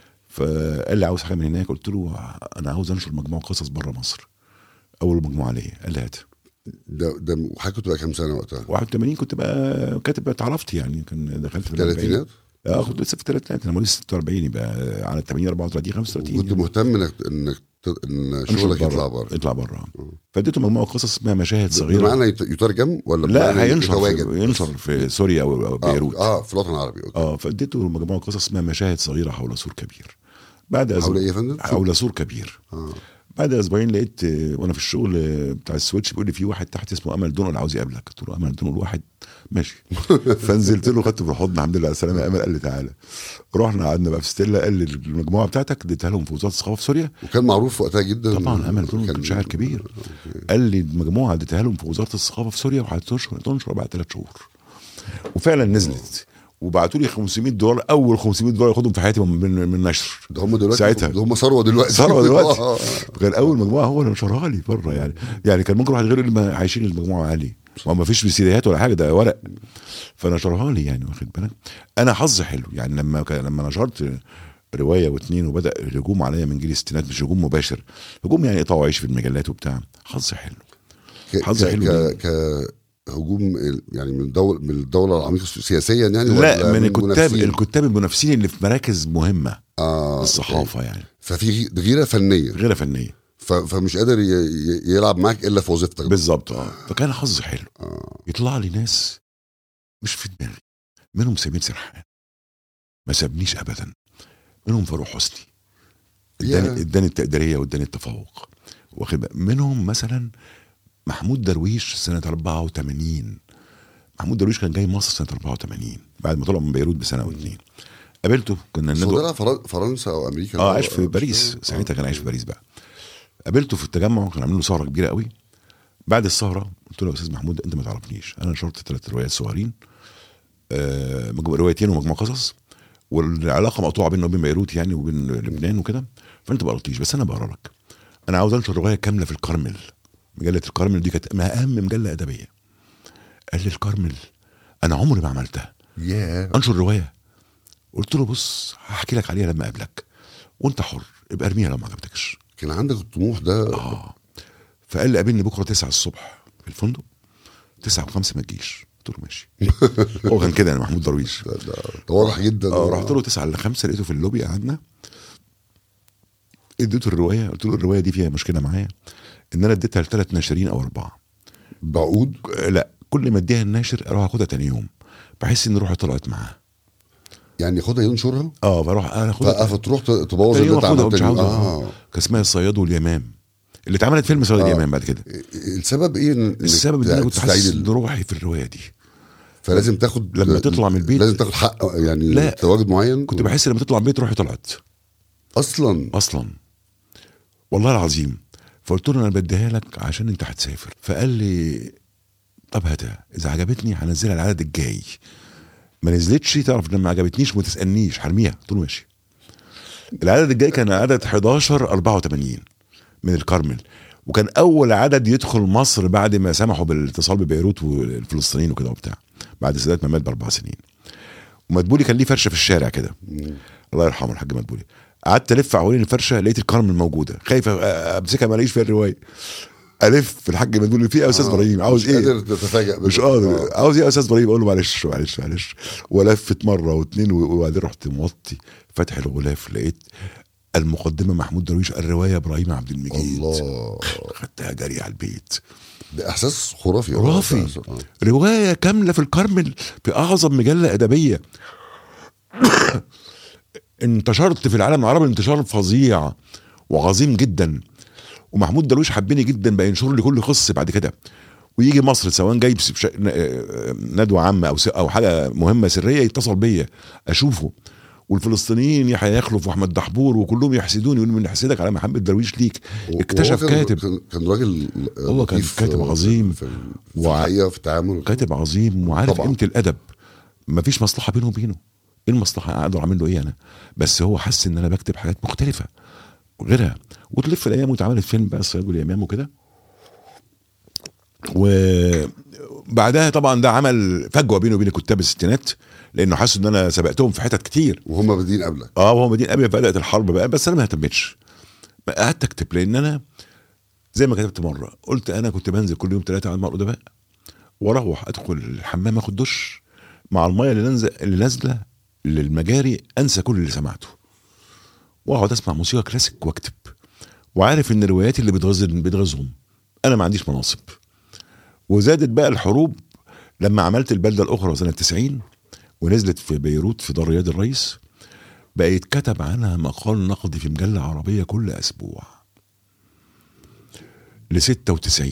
فقال لي عاوز حاجه من هناك قلت له انا عاوز انشر مجموعه قصص بره مصر اول مجموعه ليا قال لي هات ده ده وحضرتك كنت بقى كام سنه وقتها؟ 81 كنت بقى كاتب اتعرفت يعني كان دخلت في الأربعين. الثلاثينات؟ اه كنت لسه في الثلاثينات انا مواليد 46 يبقى على 80 34 35 كنت يعني. مهتم انك انك ت- ان أنشر شغلك بره. يطلع بره يطلع بره فاديته مجموعه قصص اسمها مشاهد صغيره بمعنى يت- يترجم ولا لا بمعنى هينشر يتواجد؟ في ينشر في سوريا او أو آه، بيروت اه في الوطن العربي اوكي اه فاديته مجموعه قصص اسمها مشاهد صغيره حول سور كبير بعد أسبوع- حول ايه يا فندم؟ حول سور كبير آه. بعد اسبوعين لقيت آه، وانا في الشغل آه، بتاع السويتش بيقول لي في واحد تحت اسمه امل دونل عاوز يقابلك قلت له امل دونل واحد ماشي فنزلت له خدته في الحضن الحمد لله على السلامه يا امل قال لي تعالى رحنا قعدنا بقى في ستيلا قال لي المجموعه بتاعتك اديتها لهم في وزاره الثقافه في سوريا وكان معروف وقتها جدا طبعا امل دونل كان شاعر كبير قال لي المجموعه اديتها لهم في وزاره الثقافه في سوريا وهتنشر تنشر بعد ثلاث شهور وفعلا نزلت وبعتوا لي 500 دولار اول 500 دولار ياخدهم في حياتي من من من نشر ده هم دلوقتي ساعتها. ده هم ثروه دلوقتي ثروه دلوقتي آه. كان اول مجموعه هو اللي نشرها لي بره يعني يعني كان ممكن واحد غير اللي ما عايشين المجموعه عالي وما فيش بسيديات ولا حاجه ده ورق فنشرها لي يعني واخد بالك انا حظي حلو يعني لما كان- لما نشرت روايه واثنين وبدا الهجوم عليا من جيل الستينات مش هجوم مباشر هجوم يعني قطع وعيش في المجلات وبتاع حظي حلو ك- حظ ك- حلو ك- كهجوم ال- يعني من الدولة من الدولة العميقة سياسيا يعني لا ولا من الكتاب المنافسين؟ الكتاب المنافسين اللي في مراكز مهمه آه الصحافه يعني أوكي. ففي غي- غيرة فنية غير فنيه ف- فمش قادر ي- ي- يلعب معاك الا في وظيفتك بالظبط اه فكان حظي حلو آه. يطلع لي ناس مش في دماغي منهم سمير سرحان ما سابنيش ابدا منهم فاروق حسني اداني يا. اداني التقديريه واداني التفوق واخد بالك؟ منهم مثلا محمود درويش سنه 84 محمود درويش كان جاي مصر سنه 84 بعد ما طلع من بيروت بسنه او اتنين قابلته كنا بس هو ندوة طلع فرن- فرنسا او امريكا اه أو- عايش في مش باريس فاهم. ساعتها كان عايش في باريس بقى قابلته في التجمع كانوا عاملين له سهره كبيره قوي بعد السهره قلت له يا استاذ محمود انت ما تعرفنيش انا نشرت ثلاث روايات صغيرين آه مجموعة- روايتين ومجموعه قصص والعلاقه مقطوعه بيننا وبين بيروت يعني وبين لبنان وكده فانت ما قرأتيش بس انا بقرا لك انا عاوز انشر روايه كامله في الكرمل مجله الكرمل دي كانت اهم مجله ادبيه قال لي الكرمل انا عمري ما عملتها ياه انشر روايه قلت له بص هحكي لك عليها لما اقابلك وانت حر ابقى ارميها لو ما عجبتكش كان عندك الطموح ده اه فقال لي قابلني بكره 9 الصبح في الفندق 9 و5 ما تجيش قلت له ماشي هو كان كده يعني محمود درويش ده, ده, ده واضح جدا اه رحت له 9 ل 5 لقيته في اللوبي قعدنا اديته الروايه قلت له الروايه دي فيها مشكله معايا ان انا اديتها لثلاث ناشرين او اربعه بعود آه، لا كل ما اديها الناشر اروح اخدها تاني يوم بحس ان روحي طلعت معاه يعني ياخدها ينشرها اه فاروح انا ف- اخدها فتروح ت- تبوظ تاني اللي يوم انت اخدها عملته مش تاني- عاوزها اه كان اسمها الصياد واليمام اللي اتعملت فيلم صياد آه. اليمام بعد كده السبب ايه إن- إنك السبب ان انا كنت تستعيد حاسس ال- ان روحي في الروايه دي فلازم تاخد لما تطلع من البيت- لازم تاخد حق يعني لا. تواجد معين كنت بحس لما تطلع من البيت روحي طلعت اصلا اصلا والله العظيم فقلت له انا بديها لك عشان انت هتسافر فقال لي طب هاتها اذا عجبتني هنزلها العدد الجاي ما نزلتش تعرف ان ما عجبتنيش وما تسالنيش هرميها قلت له ماشي العدد الجاي كان عدد 11 84 من الكرمل وكان اول عدد يدخل مصر بعد ما سمحوا بالاتصال ببيروت والفلسطينيين وكده وبتاع بعد السادات ما مات باربع سنين ومدبولي كان ليه فرشه في الشارع كده الله يرحمه الحاج مدبولي قعدت الف حوالين الفرشه لقيت الكرم موجوده خايف امسكها ما الاقيش فيها الروايه الف في الحاج مدبولي في ايه يا استاذ آه، ابراهيم عاوز مش ايه قادر تتفاجئ مش بده. قادر آه. عاوز ايه يا استاذ ابراهيم اقول له معلش معلش معلش ولفت مره واثنين وبعدين رحت موطي فتح الغلاف لقيت المقدمه محمود درويش الروايه ابراهيم عبد المجيد الله خدتها جري على البيت ده احساس خرافي خرافي. إحساس- آه. روايه كامله في الكرمل في اعظم مجله ادبيه انتشرت في العالم العربي انتشار فظيع وعظيم جدا ومحمود درويش حبني جدا بقى ينشر لي كل قصه بعد كده ويجي مصر سواء جاي بس- بش- ن- ندوه عامه او س- او حاجه مهمه سريه يتصل بيا اشوفه والفلسطينيين يحيى يخلف واحمد دحبور وكلهم يحسدوني يقولوا من نحسدك على محمد درويش ليك و- اكتشف وهو كان- كاتب كان, كان راجل هو كان لطيف كاتب في- عظيم. في, في وع- الحقيقه في التعامل كاتب عظيم وعارف طبعا. قيمه الادب مفيش مصلحه بينه وبينه ايه المصلحه اقدر اعمل له ايه انا بس هو حس ان انا بكتب حاجات مختلفه غيرها وتلف الايام واتعملت فيلم بقى الصياد واليمام وكده وبعدها طبعا ده عمل فجوه بينه وبين كتاب الستينات لانه حسوا ان انا سبقتهم في حتت كتير وهم بادئين قبلك اه وهو مدين قبل بدات الحرب بقى بس انا ما اهتمتش قعدت اكتب لان انا زي ما كتبت مره قلت انا كنت بنزل كل يوم ثلاثه على الماء الادباء واروح ادخل الحمام اخد دش مع الميه اللي نازله اللي نازله للمجاري انسى كل اللي سمعته واقعد اسمع موسيقى كلاسيك واكتب وعارف ان رواياتي اللي بتغز بتغزهم انا ما عنديش مناصب وزادت بقى الحروب لما عملت البلده الاخرى سنه 90 ونزلت في بيروت في دار رياض الرئيس بقى يتكتب عنها مقال نقدي في مجله عربيه كل اسبوع ل 96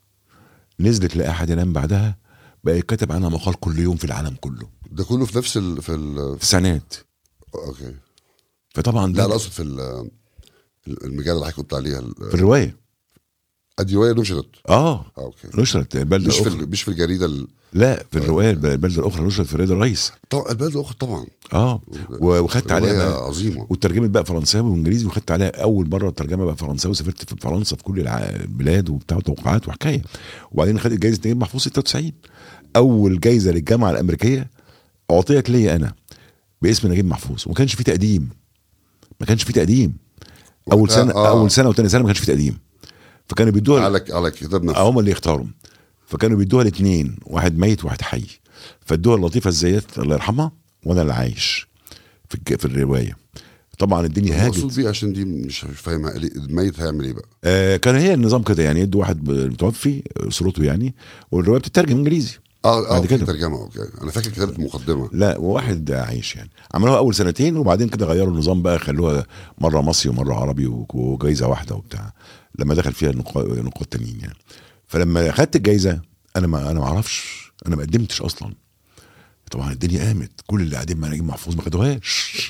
نزلت لا احد ينام بعدها بقى يتكتب عنها مقال كل يوم في العالم كله ده كله في نفس ال... في ال... في التسعينات اوكي فطبعا لا ده انا اقصد في ال... المجله اللي حضرتك كنت عليها ال- في الروايه ادي روايه نشرت اه اه اوكي نشرت البلده مش في الاخرى ال... مش في الجريده ال... لا في الروايه البلده الاخرى نشرت في رياض الرئيس طبعا البلد الاخرى طبعا اه و- وخدت عليها روايه بقى عظيمه وترجمت بقى فرنساوي وانجليزي وخدت عليها اول مره ترجمه بقى فرنساوي سافرت في فرنسا في كل الع- البلاد وبتاع توقعات وحكايه وبعدين خدت جائزه نجيب محفوظ 96 اول جائزه للجامعه الامريكيه اعطيت لي انا باسم نجيب محفوظ وما كانش في تقديم ما كانش في تقديم اول وقتها- سنه آه. اول سنه وثاني سنه ما كانش في تقديم فكانوا بيدوها على على كتاب نفسه هم اللي يختاروا فكانوا بيدوها الاثنين واحد ميت وواحد حي فادوها اللطيفه الزيات الله يرحمها وانا اللي عايش في الج- في الروايه طبعا الدنيا مقصود هاجت بيه عشان دي مش مش فاهمها ليه- الميت هيعمل ايه بقى آه كان هي النظام كده يعني يدوا واحد متوفي اسرته يعني والروايه بتترجم انجليزي اه اه بعد في كده. ترجمه اوكي انا فاكر كتابه مقدمه لا وواحد عايش يعني عملوها اول سنتين وبعدين كده غيروا النظام بقى خلوها مره مصري ومره عربي و- وجايزه واحده وبتاع لما دخل فيها نقاد نقاد تانيين يعني فلما خدت الجايزه انا ما انا ما اعرفش انا ما قدمتش اصلا طبعا الدنيا قامت كل اللي قاعدين مع نجيب محفوظ ما خدوهاش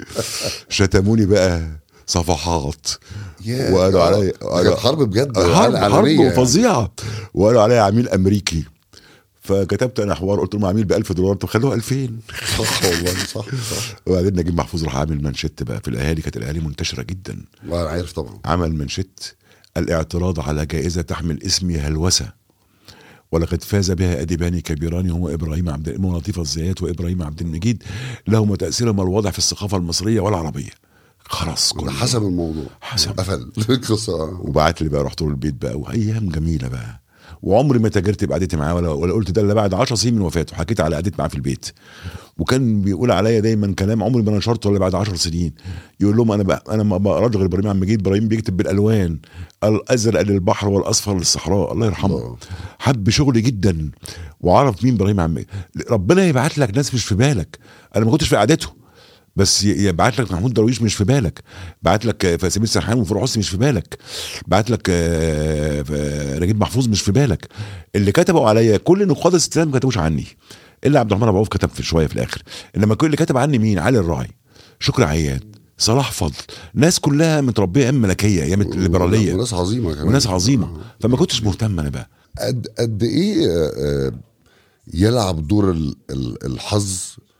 شتموني بقى صفحات ياه. وقالوا آه. عليا كانت حرب بجد حرب عال- حرب عالمية يعني. فظيعه وقالوا عليا عميل امريكي فكتبت انا حوار قلت لهم عميل ب 1000 دولار طب خلوها 2000 صح والله صح صح وبعدين نجيب محفوظ راح عامل منشت بقى في الاهالي كانت الاهالي منتشره جدا ما انا عارف طبعا عمل منشت الاعتراض على جائزه تحمل اسمي هلوسه ولقد فاز بها اديبان كبيران هما ابراهيم عبد ام لطيفه الزيات وابراهيم عبد المجيد لهما تاثيرهما الواضح في الثقافه المصريه والعربيه خلاص كل حسب الموضوع حسب. قفل القصه آه. وبعت لي بقى رحت له البيت بقى وايام جميله بقى وعمري ما تاجرت بقعدتي معاه ولا ولا قلت ده الا بعد 10 سنين من وفاته حكيت على قعدتي معاه في البيت وكان بيقول عليا دايما كلام عمري ما نشرته الا بعد 10 سنين يقول لهم انا بقى انا ما بقراش غير ابراهيم عم مجيد ابراهيم بيكتب بالالوان الازرق للبحر والاصفر للصحراء الله يرحمه الله. حب شغلي جدا وعرف مين ابراهيم عم مجيد ربنا يبعت لك ناس مش في بالك انا ما كنتش في قعدته بس ي- يبعت لك محمود درويش مش في بالك بعت لك آه، سمير سرحان وفرع حسني مش في بالك بعت لك آه، آه، نجيب محفوظ مش في بالك اللي كتبوا عليا كل نقاد الاستسلام ما كتبوش عني الا عبد الرحمن ابو عوف كتب في شويه في الاخر انما كل اللي كتب عني مين علي الراعي شكري عياد صلاح فضل ناس كلها متربيه ايام ملكيه ايام الليبراليه وناس عظيمه كمان وناس عظيمه فما كنتش مهتم انا بقى قد قد ايه آه، آه، يلعب دور ال- ال- الحظ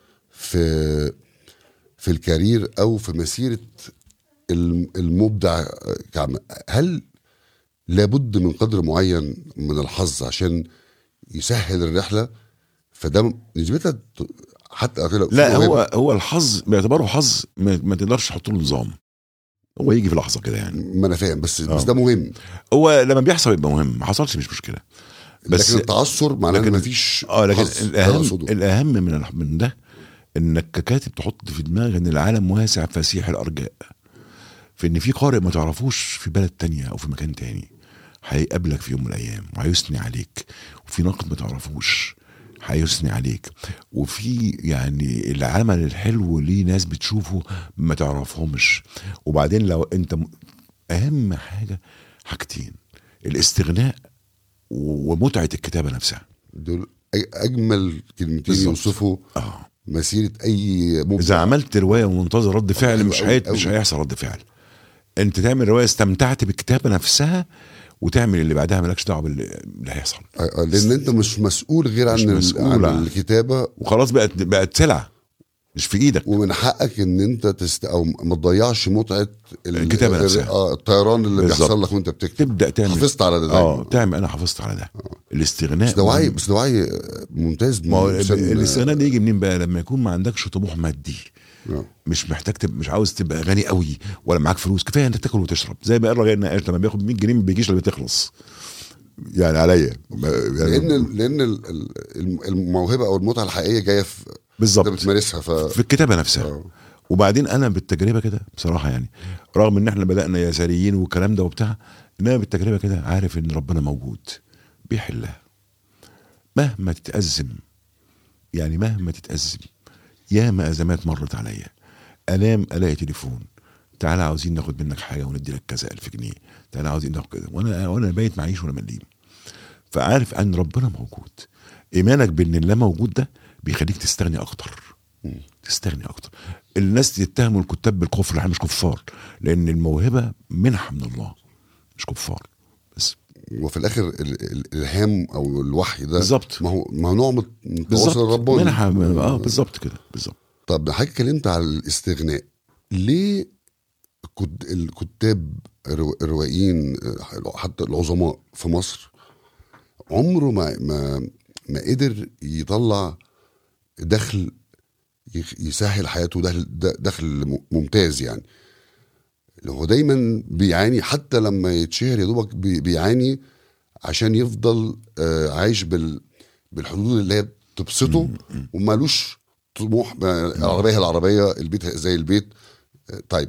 في في الكارير او في مسيره الم- المبدع آه، كعم هل لابد من قدر معين من الحظ عشان يسهل الرحله فده نسبتها ت- حتى لو في لا موهبة- هو هو الحظ بيعتبره حظ ما, ما تقدرش تحط له نظام هو يجي في لحظه كده يعني ما انا فاهم بس آه. بس ده مهم هو لما بيحصل يبقى مهم ما حصلش مش مشكله بس- لكن التعثر معناه ان لكن- مفيش اه لكن حظ. ده الاهم أقصده. الاهم من الح- من ده انك ككاتب تحط في دماغك ان العالم واسع فسيح الارجاء في ان في قارئ ما تعرفوش في بلد تانية او في مكان تاني هيقابلك في يوم من الايام وهيثني عليك وفي ناقد ما تعرفوش هيثني عليك وفي يعني العمل الحلو ليه ناس بتشوفه ما تعرفهمش وبعدين لو انت م- اهم حاجه حاجتين الاستغناء ومتعه الكتابه نفسها دول أج- اجمل كلمتين بالظبط. يوصفوا اه مسيره اي مبدع اذا عملت روايه ومنتظر رد فعل حلو مش أوي هي... أوي. مش هيحصل رد فعل انت تعمل روايه استمتعت بالكتابه نفسها وتعمل اللي بعدها مالكش دعوه باللي باللي هيحصل آه، آه، لان انت مش مسؤول غير عن, مش ال- مسؤول عن عن- الكتابه وخلاص بقت بقت سلعه مش في ايدك ومن حقك ان انت تست او ما تضيعش متعه ال- الكتابة ال- نفسها. اه الطيران اللي بالظبط. بيحصل لك وانت بتكتب تبدا تعمل حافظت على ده اه دايما. تعمل انا حافظت على ده الاستغناء بس ده وعي مهم. بس ده وعي ممتاز ما هو من إنسان- الاستغناء ده يجي منين بقى لما يكون ما عندكش طموح مادي آه. مش محتاج تب... مش عاوز تبقى غني قوي ولا معاك فلوس كفايه انك تاكل وتشرب زي ما قال الراجل النقاش لما بياخد 100 جنيه ما بيجيش لما بتخلص يعني عليا ما- يعني لان لان ال- ال- الموهبه او المتعه الحقيقيه جايه في انت بالظبط بتمارسها ف في الكتابه نفسها آه. وبعدين انا بالتجربه كده بصراحه يعني رغم ان احنا بدانا يساريين والكلام ده وبتاع انما بالتجربه كده عارف ان ربنا موجود بيحلها مهما تتازم يعني مهما تتازم ياما ازمات مرت عليا انام الاقي تليفون تعالى عاوزين ناخد منك حاجه وندي لك كذا الف جنيه تعالى عاوزين ناخد كذا وانا وانا بايت معيش ولا مليم فعارف ان ربنا موجود ايمانك بان الله موجود ده بيخليك تستغني اكتر تستغني اكتر الناس تتهموا الكتاب بالكفر احنا مش كفار لان الموهبه منحه من الله مش كفار بس وفي الاخر ال- ال- الالهام او الوحي ده بالظبط. ما هو ما هو نوع من التواصل بالظبط الرباني منحه من- اه بالظبط كده بالظبط طب حضرتك اتكلمت على الاستغناء ليه الكت- الكتاب الرو- الروائيين آه، حتى العظماء في مصر عمره ما ما ما قدر يطلع دخل يخ- يسهل حياته دخل د- دخل م- ممتاز يعني هو دايما بيعاني حتى لما يتشهر يا دوبك بي- بيعاني عشان يفضل آه، عايش بال بالحدود اللي هي تبسطه ومالوش طموح ما- العربيه هي العربيه البيت هي زي البيت آه، طيب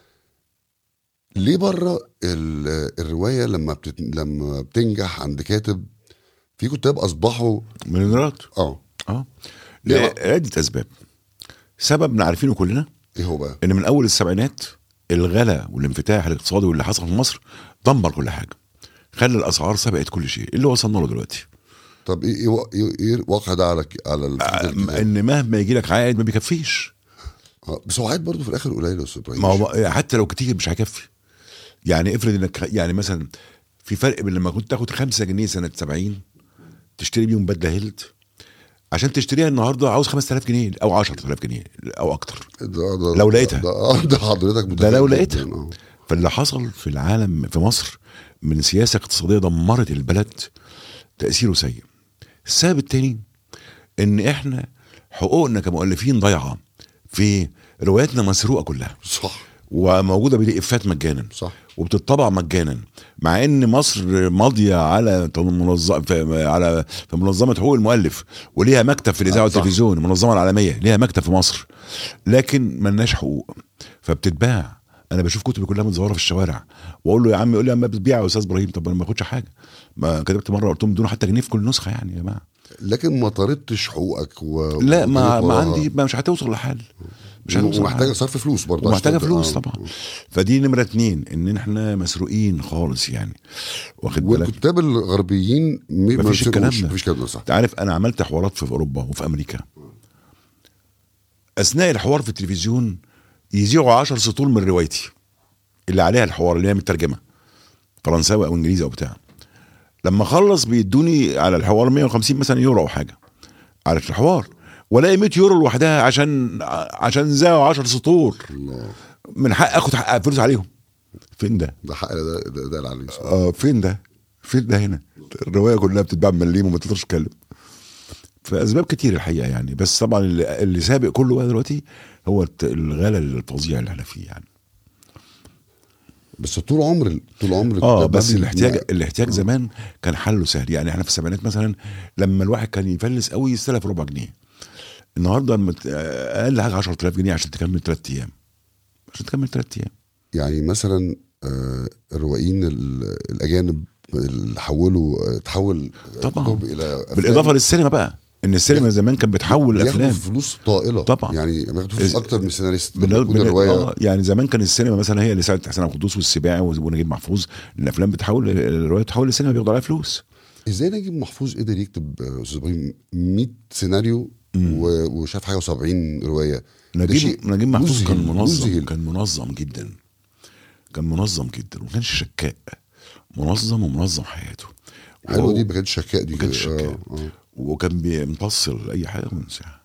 ليه بره ال- الروايه لما بتت... لما بتنجح عند كاتب في كتاب اصبحوا مليونيرات اه اه ليه؟ لعده اسباب سبب عارفينه كلنا ايه هو بقى؟ ان من اول السبعينات الغلا والانفتاح الاقتصادي واللي حصل في مصر دمر كل حاجه خلى الاسعار سبقت كل شيء اللي وصلنا له دلوقتي طب ايه ايه, وا- ايه, إيه الواقع ده على ك- على الفكرة آه، الكتاب؟ ان مهما يجي لك عائد ما بيكفيش آه، بس هو عاد برضه في الاخر قليل يا استاذ ابراهيم ما هو حتى لو كتير مش هيكفي يعني افرض انك يعني مثلا في فرق بين لما كنت تاخد 5 جنيه سنه 70 تشتري بيهم بدله هيلت عشان تشتريها النهارده عاوز 5000 جنيه او 10000 جنيه او اكتر ده ده لو لقيتها. ده, آه، ده حضرتك ده لو متفائل لقيتها. جداً، آه. فاللي حصل في العالم في مصر من سياسه اقتصاديه دمرت البلد تاثيره سيء السبب التاني ان احنا حقوقنا كمؤلفين ضايعه في رواياتنا مسروقه كلها صح وموجوده بالافات مجانا صح وبتطبع مجانا مع ان مصر ماضيه على منظمه في على في منظمه حقوق المؤلف وليها مكتب في الاذاعه آه، صح. والتلفزيون المنظمه العالميه ليها مكتب في مصر لكن ملناش حقوق فبتتباع انا بشوف كتبي كلها متزوره في الشوارع واقول له يا عم يقول لي اما بتبيع يا استاذ ابراهيم طب انا ما باخدش حاجه ما كتبت مره قلت لهم بدون حتى جنيه في كل نسخه يعني يا جماعه لكن ما طردتش حقوقك و... لا ما, وجريت ما وراها. عندي ما مش هتوصل لحل مش هتوصل ومحتاجه لحل. صرف فلوس برضه ومحتاجه عشان- فلوس آه. طبعا فدي نمره اتنين ان احنا مسروقين خالص يعني واخد بالك والكتاب الغربيين م- ما مفيش الكلام بيسيبوش- ده. مفيش الكلام ده صح انت عارف انا عملت حوارات في اوروبا وفي امريكا اثناء الحوار في التلفزيون يذيعوا 10 سطور من روايتي اللي عليها الحوار اللي هي مترجمه فرنساوي او انجليزي او بتاع لما اخلص بيدوني على الحوار 150 مثلا يورو او حاجه على الحوار والاقي 100 يورو لوحدها عشان عشان ذاعوا 10 سطور الله من حق اخد حق فلوس عليهم فين ده؟ ده حق ده ده, ده العلي اه فين ده؟ فين ده هنا؟ الروايه كلها بتتباع بمليم وما تقدرش تتكلم. فاسباب كتير الحقيقه يعني بس طبعا اللي, اللي سابق كله بقى دلوقتي هو الت- الغلا الفظيع اللي احنا فيه يعني بس طول عمر طول عمر اه ده بس بي- الاحتياج ما- الاحتياج زمان كان حله سهل يعني احنا في السبعينات مثلا لما الواحد كان يفلس قوي يستلف ربع جنيه النهارده لما ت- اقل حاجه 10000 جنيه عشان تكمل ثلاث ايام عشان تكمل ثلاث ايام يعني مثلا آه، الروائيين ال- الاجانب اللي حولوا آه، تحول طبعاً. كتب الى أفلام. بالاضافه للسينما بقى ان السينما زمان كانت بتحول بياخدوا الافلام فلوس طائله طبعاً. يعني بياخدوا فلوس إز- اكتر من السيناريست بن- لما تكون بن- الروايه آه يعني زمان كان السينما مثلا هي اللي ساعدت حسين عبد القدوس والسباعي ونجيب محفوظ الافلام بتحول الروايه بتحول للسينما بياخدوا عليها فلوس ازاي نجيب محفوظ قدر يكتب آه، استاذ ابراهيم 100 سيناريو و- وشاف حاجه و70 روايه ده نجيب شيء نجيب محفوظ مذهل، كان منظم مذهل. كان منظم جدا كان منظم جدا وما كانش شكاء منظم ومنظم حياته حلوه و- دي ما كانتش شكاء دي ما كانش آه، شكاء. آه. وكان بيمتصل اي حاجه وينساها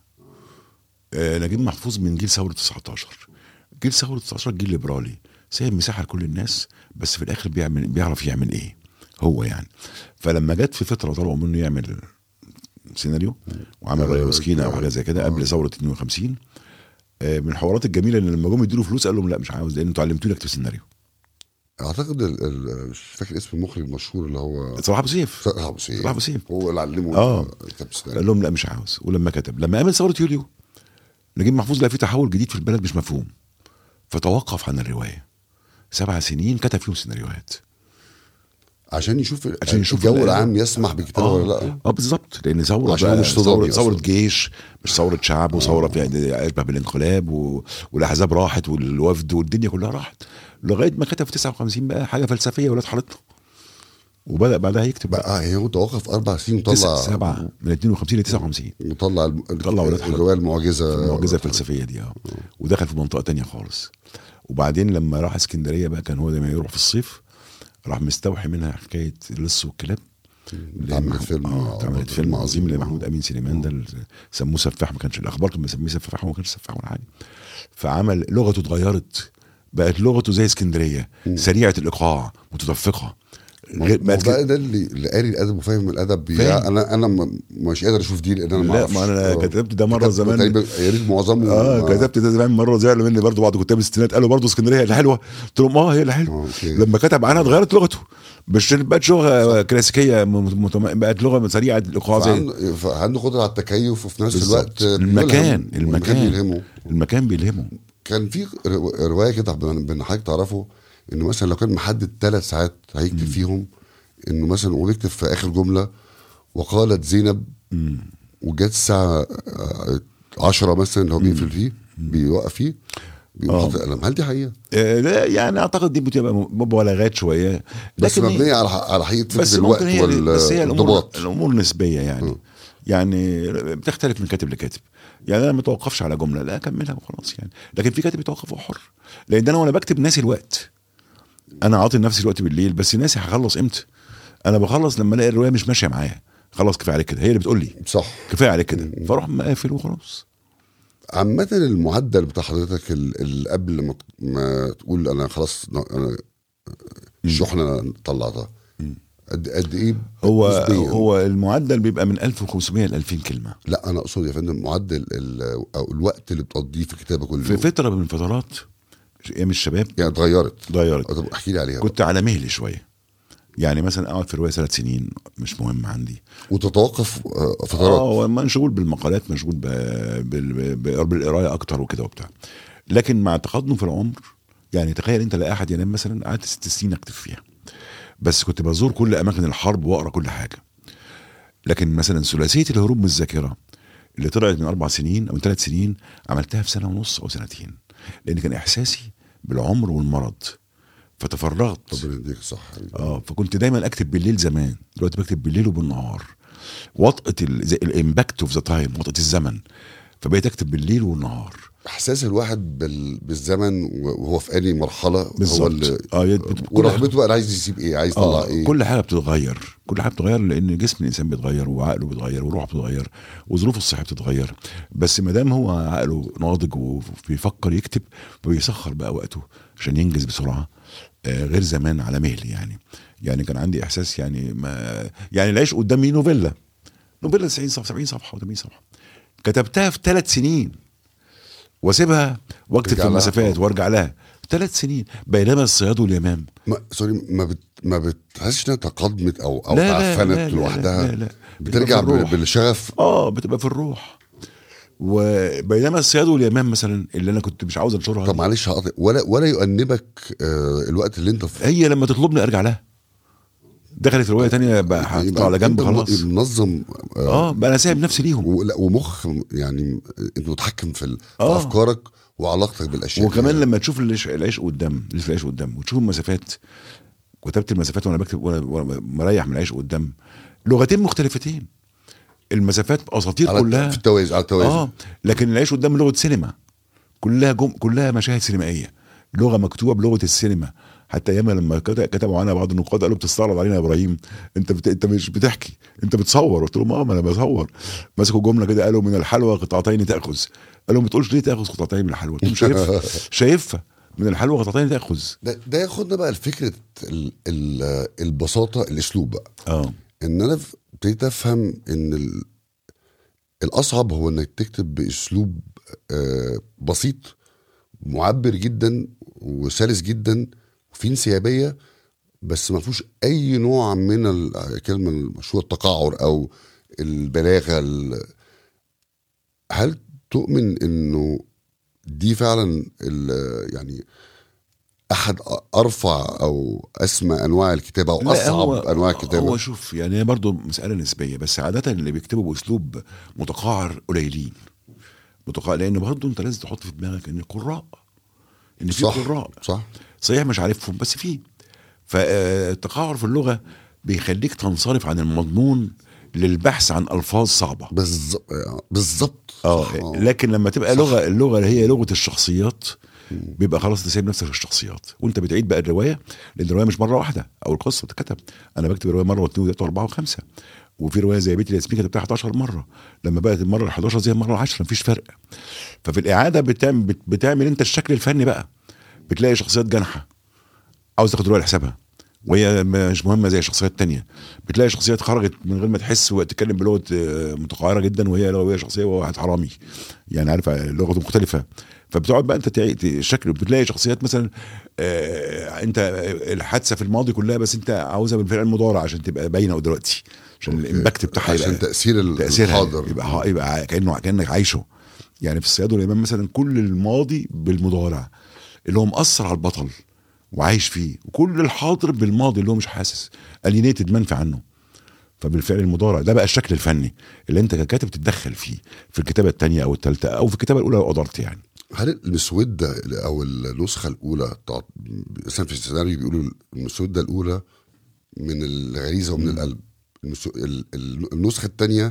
آه نجيب محفوظ من جيل ثوره 19 جيل ثوره 19 جيل ليبرالي سايب مساحه لكل الناس بس في الاخر بيعمل بيعرف يعمل ايه هو يعني فلما جت في فتره طلبوا منه يعمل سيناريو وعمل ريا وسكينه او حاجه زي كده قبل ثوره 52 آه، من الحوارات الجميله ان لما جم يدوا له فلوس قال لهم لا مش عاوز لان انتوا علمتوني اكتب سيناريو اعتقد ال- ال- مش فاكر اسم المخرج المشهور اللي هو صلاح ابو سيف صلاح ابو سيف صلاح أبو سيف. هو اللي علمه آه. كتاب السيناريو. قال لهم لا مش عاوز ولما كتب لما قامت ثوره يوليو نجيب محفوظ لقى في تحول جديد في البلد مش مفهوم فتوقف عن الروايه سبع سنين كتب فيهم سيناريوهات عشان يشوف عشان يشوف الجو ال- العام يسمح بكتابه اه ولا لا اه بالظبط لان ثوره عشان بقى مش تضامي ثوره أصلاً. ثوره جيش مش ثوره شعب وثوره فيها اشبه بالانقلاب و... والاحزاب راحت والوفد والدنيا كلها راحت لغايه ما كتب في 59 بقى حاجه فلسفيه ولاد حارتنا وبدا بعدها يكتب بقى بقى هو توقف اربع سنين تسعة وطلع سبعة من 52 ل 59 وطلع الم- طلع ولاد حضرتك. الروايه المعجزه المعجزه الفلسفيه دي اه ودخل في منطقه تانية خالص وبعدين لما راح اسكندريه بقى كان هو دايما يروح في الصيف راح مستوحي منها حكايه اللص والكلاب اتعملت فيلم اه اتعملت فيلم عظيم لمحمود امين سليمان ده اللي سموه سفاح ما كانش الاخبار كان مسميه سفاح وما كانش سفاح ولا حاجه فعمل لغته اتغيرت بقت لغته زي اسكندريه سريعه الايقاع متدفقه غير- ما بقت بقى ده اللي اللي قاري الادب وفاهم الادب بي- فاهم. انا انا م- مش قادر اشوف دي لان انا ما لا اعرفش ما انا آه. كتبت ده مره كتبت زمان تقريبا يا ريت معظمه اه ما- كتبت ده زمان مره زعلوا مني برضه بعض كتاب الستينات قالوا برضه اسكندريه هي اللي حلوه قلت لهم اه هي اللي آه، حلوه أوكي. لما كتب عنها اتغيرت لغته مش بقت لغه كلاسيكيه م- متم... بقت لغه سريعه الايقاع زي فعنده فعنده قدره على التكيف وفي نفس بالظبط. الوقت المكان بيلهم، المكان بيلهمه المكان بيلهمه كان في رو- روايه كده بن بن حضرتك تعرفه انه مثلا لو كان محدد ثلاث ساعات هيكتب فيهم انه مثلا وبيكتب في اخر جمله وقالت زينب وجت الساعه 10 مثلا اللي هو بيقفل فيه بيوقف فيه بيقوم حاطط القلم هل دي حقيقه؟ آه لا يعني اعتقد دي بتبقى مبالغات شويه بس لكن هي- مبنيه على ح- على حقيقه بس فكره الوقت ممكن هي بس هي الامور والانضباط الامور نسبيه يعني يعني بتختلف من كاتب لكاتب يعني انا ما اتوقفش على جمله لا اكملها وخلاص يعني لكن في كاتب يتوقف وهو حر لان انا وانا بكتب ناسي الوقت انا عاطي لنفسي الوقت بالليل بس ناسي هخلص امتى انا بخلص لما الاقي الروايه مش ماشيه معايا خلاص كفايه عليك كده هي اللي بتقول لي صح كفايه عليك كده فاروح مقافل وخلاص عامة المعدل بتاع حضرتك ال- اللي قبل ما, ما تقول انا خلاص ن- انا الشحنه أنا طلعتها قد قد ايه هو نسبياً؟ هو المعدل بيبقى من 1500 ل 2000 كلمه لا انا اقصد يا فندم معدل ال- او الوقت اللي بتقضيه في كتابه كل في يوم فتره من الفترات ايام الشباب يعني اتغيرت اتغيرت طب احكي لي عليها كنت على مهلي شويه يعني مثلا اقعد في روايه ثلاث سنين مش مهم عندي وتتوقف آه، اه فترات هو مشغول بالمقالات مشغول ب- بال- ب- بالقرايه اكتر وكده وبتاع لكن مع تقدم في العمر يعني تخيل انت لا احد ينام مثلا قعدت ست سنين اكتب فيها بس كنت بزور كل اماكن الحرب واقرا كل حاجه لكن مثلا ثلاثيه الهروب من الذاكره اللي طلعت من اربع سنين او من ثلاث سنين عملتها في سنه ونص او سنتين لان كان احساسي بالعمر والمرض فتفرغت ربنا يديك صح اه فكنت دايما اكتب بالليل زمان دلوقتي بكتب بالليل وبالنهار وطأة الامباكت اوف ذا تايم وطأة الزمن فبقيت اكتب بالليل والنهار احساس الواحد بال... بالزمن وهو في انهي مرحله هو بالظبط اللي اه يد- بت- كل ورغبته بقى عايز يسيب ايه عايز يطلع اه ايه كل حاجه بتتغير كل حاجه بتتغير لان جسم الانسان بيتغير وعقله بيتغير وروحه بتتغير وظروفه الصحيه بتتغير بس ما دام هو عقله ناضج وبيفكر يكتب بيسخر بقى وقته عشان ينجز بسرعه آه غير زمان على مهل يعني يعني كان عندي احساس يعني ما يعني العيش قدامي نوفيلا نوبيلا 90 صفحه 70 صفحه و80 صفحه كتبتها في ثلاث سنين واسيبها واكتب ترجع في لها. المسافات وارجع لها ثلاث سنين بينما الصياد واليمام ما سوري ما بت ما بتحسش انها تقدمت او او لا، لا، تعفنت لا، لا، لوحدها لا، لا. بترجع بتبقى في الروح. بالشغف اه بتبقى في الروح وبينما الصياد واليمام مثلا اللي انا كنت مش عاوز انشرها طب دي، معلش هقطع ولا ولا يؤنبك آه الوقت اللي انت في هي لما تطلبني ارجع لها دخلت روايه تانية بقى هحطها يبقى على جنب أنت خلاص منظم آه اه بقى انا سايب نفسي ليهم ولا- ومخ يعني انت متحكم في, ال- في آه. افكارك وعلاقتك بالاشياء وكمان دي. لما تشوف العيش, العيش قدام لسه العيش قدام وتشوف المسافات كتبت المسافات وانا بكتب وانا وأنا مريح من العيش قدام لغتين مختلفتين المسافات اساطير على كلها في التوازن على التوازن اه لكن العيش قدام لغه سينما كلها جم... كلها مشاهد سينمائيه لغه مكتوبه بلغه السينما حتى ايام لما كت- كتبوا عنها بعض النقاد قالوا بتستعرض علينا يا ابراهيم انت بت... انت مش بتحكي انت بتصور قلت لهم اه ما انا بصور مسكوا جمله كده قالوا من الحلوى قطعتين تاخذ قالوا ما تقولش ليه تاخذ قطعتين من الحلوى قلت لهم شايفها شايفها من الحلوى قطعتين تاخذ ده, ده ياخدنا بقى لفكره ال ال البساطه الاسلوب بقى اه ان انا ف- ابتديت افهم ان ال الاصعب هو انك تكتب باسلوب آه بسيط معبر جدا وسلس جدا وفيه انسيابيه بس ما فيهوش اي نوع من ال- الكلمه المشهوره التقعر او البلاغه ال- هل تؤمن انه دي فعلا ال- يعني احد ارفع او اسمى انواع الكتابه او لا، اصعب هو انواع الكتابه هو شوف يعني هي برضه مساله نسبيه بس عاده اللي بيكتبوا باسلوب متقعر قليلين متقعر لان برضه انت لازم تحط في دماغك ان القراء ان في صح قراء صح صحيح مش عارفهم بس في فالتقعر في اللغه بيخليك تنصرف عن المضمون للبحث عن الفاظ صعبه بالظبط بالظبط اه صح. لكن لما تبقى صح. لغه اللغه اللي هي لغه الشخصيات بيبقى خلاص انت سايب نفسك في الشخصيات وانت بتعيد بقى الروايه لان الروايه مش مره واحده او القصه بتتكتب انا بكتب الروايه مره واثنين وثلاثه واربعه وخمسه وفي روايه زي بيت الياسمين كتبتها 11 مره لما بقت المره ال 11 زي المره ال 10 مفيش فرق ففي الاعاده بتعمل بت- بتعمل انت الشكل الفني بقى بتلاقي شخصيات جانحه عاوز تاخد روايه لحسابها وهي مش مهمه زي الشخصيات التانية بتلاقي شخصيات خرجت من غير ما تحس وتتكلم بلغه آه، متقعره جدا وهي وهي شخصيه وهو واحد حرامي يعني عارف لغته مختلفه فبتقعد بقى انت تعي- الشكل بتلاقي شخصيات مثلا آه انت الحادثه في الماضي كلها بس انت عاوزها بالفعل المضارع عشان تبقى باينه دلوقتي عشان الامباكت بتاعها عشان يبقى تاثير ال- تاثيرها الحاضر يبقى ح- يبقى كانه كانك عايشه يعني في الصياد والامام مثلا كل الماضي بالمضارع اللي هو مأثر على البطل وعايش فيه وكل الحاضر بالماضي اللي هو مش حاسس الينيتد منفي عنه فبالفعل المضارع ده بقى الشكل الفني اللي انت ككاتب تتدخل فيه في الكتابه الثانيه او الثالثه او في الكتابه الاولى لو قدرت يعني هل المسوده او النسخه الاولى بتاعت مثلا في السيناريو بيقولوا المسوده الاولى من الغريزه ومن القلب المسو... ال- ال- النسخه الثانيه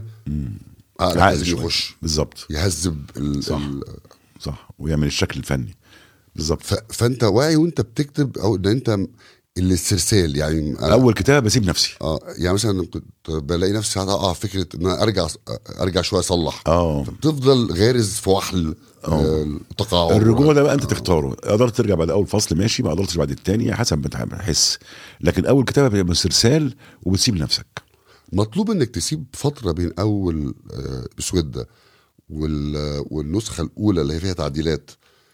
عقلك عقل لازم شوية. يخش بالظبط يهذب ال... صح. ال... صح ويعمل الشكل الفني بالظبط ف... فانت واعي وانت بتكتب او ان انت الاسترسال يعني أنا- اول كتابه بسيب نفسي اه يعني مثلا كنت بلاقي نفسي ساعات اقع في فكره ان انا ارجع ارجع شويه اصلح اه تفضل غارز في وحل آه، التقاعد الرجوع ده بقى انت تختاره قدرت ترجع بعد اول فصل ماشي ما قدرتش بعد الثاني حسب ما تحس لكن اول كتابه بتبقى استرسال وبتسيب نفسك مطلوب انك تسيب فتره بين اول آه، مسوده وال- والنسخه الاولى اللي هي فيها تعديلات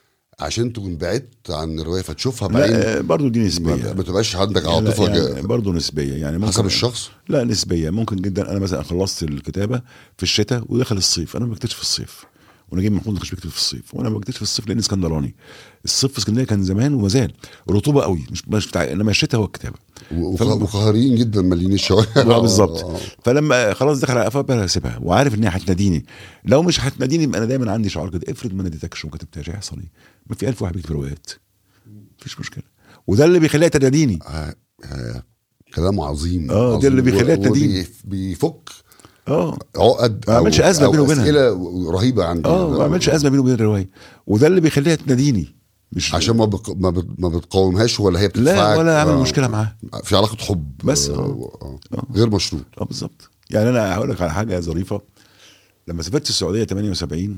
عشان تكون بعدت عن الروايه فتشوفها بعدين لا برضه دي نسبيه ما ما تبقاش عندك لا، عاطفه يعني ج- برضه نسبيه يعني ممكن حسب الشخص لا نسبيه ممكن جدا انا مثلا خلصت الكتابه في الشتاء ودخل الصيف انا ما بكتبش في الصيف ونجيب محمود ما كانش بيكتب في الصيف وانا ما بكتبش في الصيف لان اسكندراني الصيف في اسكندريه كان زمان وما زال رطوبه قوي مش مش بتاع انما الشتاء هو الكتابه و- فلما- وق- وقهريين جدا مالين الشوارع اه بالظبط آه. فلما خلاص دخل على قفا بقى هسيبها وعارف ان هي هتناديني لو مش هتناديني يبقى انا دايما عندي شعار كده افرض ما ناديتكش وما كتبتهاش هيحصل ايه؟ ما في ألف واحد بيكتب روايات مفيش مشكله وده اللي بيخليها تناديني آه، آه، كلام عظيم آه، ده عظيم. اللي بيخليها و- تناديني. وبيف- بيفك اه عقد ما عملش أو- أزمة أو بينه وبينها. اسئله رهيبه عندي اه ما عملش ازمه بينه وبين الروايه وده اللي بيخليها تناديني مش عشان ما بق... ما, بت... ما بتقاومهاش ولا هي بتدفعك لا ولا اعمل آه، مشكله معاه في علاقه حب بس، آه، آه. آه. غير مشروط اه بالظبط يعني انا هقول لك على حاجه ظريفه لما سافرت السعوديه 78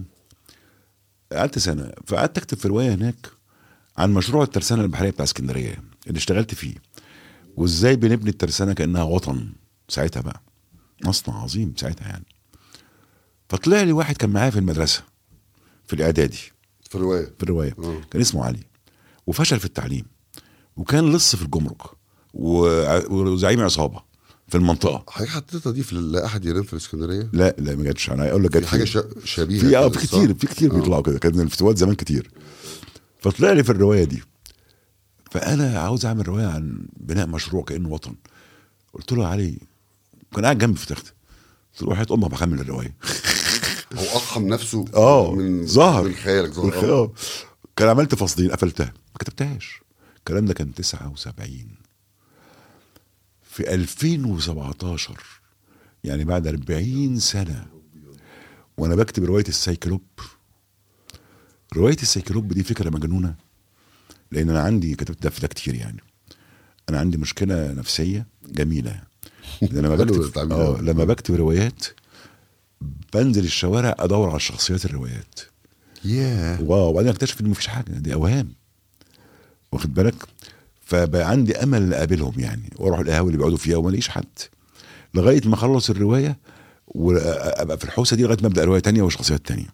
قعدت سنه فقعدت اكتب في روايه هناك عن مشروع الترسانه البحريه بتاع اسكندريه اللي اشتغلت فيه وازاي بنبني الترسانه كانها وطن ساعتها بقى مصنع عظيم ساعتها يعني فطلع لي واحد كان معايا في المدرسه في الاعدادي في الروايه في الروايه آه. كان اسمه علي وفشل في التعليم وكان لص في الجمرك وع- وزعيم عصابه في المنطقه حضرتك حطيتها دي في لا احد ينام في الاسكندريه لا لا ما جاتش انا اقول لك في جت حاجه فين. شا- شبيهه في اه كده، في صح؟ كتير في كتير آه. بيطلعوا كده كان الفتوات زمان كتير فطلع لي في الروايه دي فانا عاوز اعمل روايه عن بناء مشروع كانه وطن قلت له يا علي كان قاعد جنبي في تخته قلت له وحياه امك بكمل الروايه هو اقحم نفسه اه من ظهر من خيالك ظهر والخ- آه. آه. كان عملت فصلين قفلتها ما كتبتهاش الكلام ده كان 79 في 2017 يعني بعد 40 سنه وانا بكتب روايه السايكلوب روايه السايكلوب دي فكره مجنونه لان انا عندي كتبت ده في ده كتير يعني انا عندي مشكله نفسيه جميله لما حلو بكتب التعبير اه ده. لما بكتب روايات بنزل الشوارع ادور على شخصيات الروايات ياه واو وبعدين اكتشف ان مفيش حاجه دي اوهام واخد بالك فبقى عندي امل اقابلهم يعني واروح القهاوي اللي بيقعدوا فيها وما الاقيش حد لغايه ما اخلص الروايه وابقى في الحوسه دي لغايه ما ابدا روايه تانية وشخصيات تانية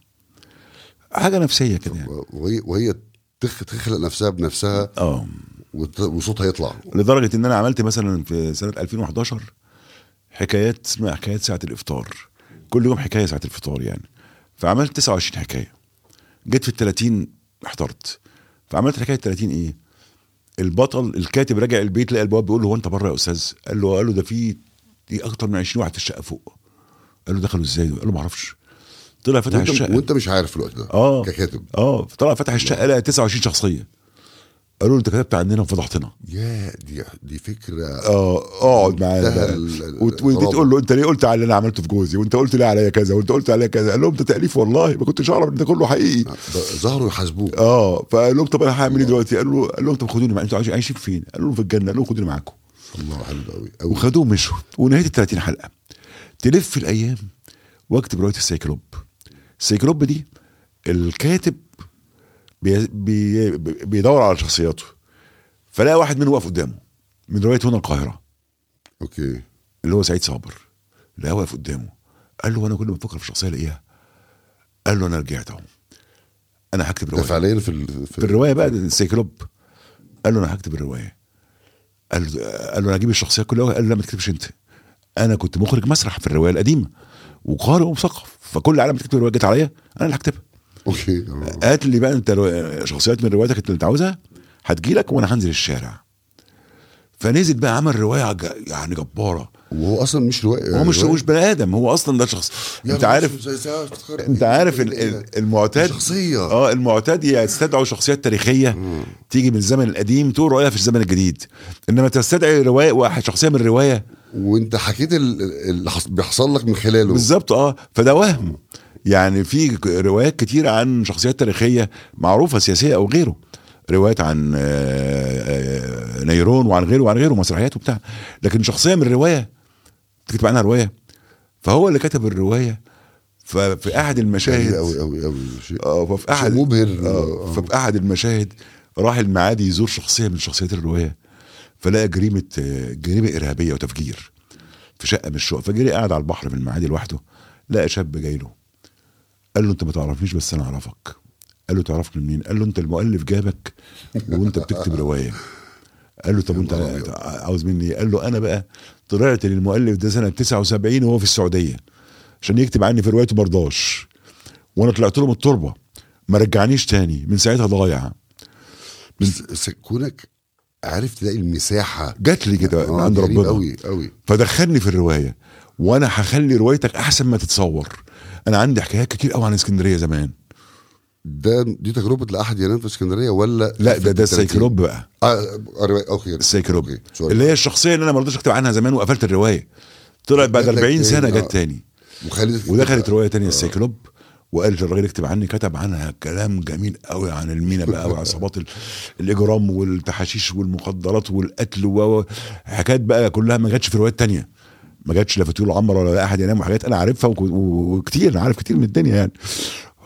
حاجه نفسيه كده يعني وهي وهي تخ- تخلق نفسها بنفسها اه وت- وصوتها يطلع لدرجه ان انا عملت مثلا في سنه 2011 حكايات اسمها حكايات ساعه الافطار كل يوم حكايه ساعه الفطار يعني فعملت 29 حكايه جيت في ال 30 احترت فعملت حكايه 30 ايه البطل الكاتب راجع البيت لقى البواب بيقول له هو انت بره يا استاذ قال له قال له ده في في اكتر من 20 واحد في الشقه فوق قال له دخلوا ازاي قال له ما اعرفش طلع فتح وانت, الشقه وانت مش عارف في الوقت ده اه ككاتب اه طلع فتح الشقه لقى 29 شخصيه قالوا له انت كتبت عننا وفضحتنا يا دي دي فكره اه اقعد معانا منتهى بقى ال- وت- ودي الغرابة. تقول له انت ليه قلت على اللي انا عملته في جوزي وانت قلت ليه عليا كذا وانت قلت عليا كذا قال لهم ده تاليف والله ما كنتش اعرف ان ده كله حقيقي ده ظهروا يحاسبوه اه فقال لهم طب انا هعمل ايه دلوقتي قال له قال لهم طب خدوني معاكم انتوا عايشين- عايشين فين قال لهم في الجنه قال لهم خدوني معاكم الله حلو قوي قوي وخدوه مشوا ونهايه ال 30 حلقه تلف الايام واكتب روايه السايكلوب السايكلوب دي الكاتب بي بي بيدور على شخصياته فلقى واحد منهم واقف قدامه من روايه هنا القاهره اوكي اللي هو سعيد صابر لقاه واقف قدامه قال له وانا كل ما بفكر في شخصيه الاقيها قال له انا رجعت اهو انا هكتب ده روايه فعليا في ال... في الروايه بقى السايكلوب قال له انا هكتب الروايه قال له قال له انا هجيب الشخصيات كلها قال له لا ما تكتبش انت انا كنت مخرج مسرح في الروايه القديمه وقارئ ومثقف فكل العالم بتكتب روايه جت عليا انا اللي هكتبها اوكي آه. هات لي بقى انت رو- شخصيات من روايتك اللي انت عاوزها هتجيلك وانا هنزل الشارع فنزل بقى عمل روايه ج- يعني جباره وهو اصلا مش روايه هو مش رواية. مش بني ادم هو اصلا ده شخص يا انت رب عارف زي ساعة تتخرج. انت عارف ال- إيه ال- ده؟ المعتاد شخصية. اه المعتاد يستدعوا شخصيات تاريخيه تيجي من الزمن القديم تقول روايه في الزمن الجديد انما تستدعي روايه واحد شخصيه من الروايه وانت حكيت ال- ال- اللي حص- بيحصل لك من خلاله بالظبط اه فده وهم يعني في ك- روايات كتيرة عن شخصيات تاريخية معروفة سياسية أو غيره روايات عن آه، آه، نيرون وعن غيره وعن غيره مسرحيات وبتاع لكن شخصية من الرواية تكتب عنها رواية فهو اللي كتب الرواية ففي أحد المشاهد قوي قوي قوي شيء اه ففي شيء احد مبهر اه آه. ففي احد المشاهد راح المعادي يزور شخصيه من شخصيات الروايه فلقى جريمه آه، جريمه ارهابيه وتفجير في شقه من الشقق فجري قاعد على البحر في المعادي لوحده لقى شاب جاي له قال له انت ما تعرفنيش بس انا اعرفك قال له تعرفني منين قال له انت المؤلف جابك وانت بتكتب روايه قال له طب انت نهار أبيض. عاوز مني ايه قال له انا بقى طلعت للمؤلف ده سنه 79 وهو في السعوديه عشان يكتب عني في روايته مرضاش وانا طلعت له من التربه ما رجعنيش تاني من ساعتها ضايع بس بس كونك عارف تلاقي المساحه جات لي كده من آه، عند غريب ربنا قوي قوي فدخلني في الروايه وانا هخلي روايتك احسن ما تتصور انا عندي حكايات كتير قوي عن اسكندريه زمان ده دي تجربه لاحد ينام في اسكندريه ولا لا في ده ده التلاتين؟ السايكلوب بقى اه آه، رواية- اوكي السايكلوب اوكي سوري. اللي هي الشخصيه اللي انا ما رضيتش اكتب عنها زمان وقفلت الروايه طلعت بعد جات لك 40 تاني، سنه آه. جت تاني وخالد ودخلت روايه تانية السايكلوب وقالت الراجل اكتب عني كتب عنها كلام جميل قوي عن المينا بقى وعصابات ال- الاجرام والتحاشيش والمخدرات والقتل و- حاجات بقى كلها ما جاتش في روايات تانية ما جاتش لا فتيول عمر ولا لا احد ينام وحاجات انا عارفها وك- و- وكتير انا عارف كتير من الدنيا يعني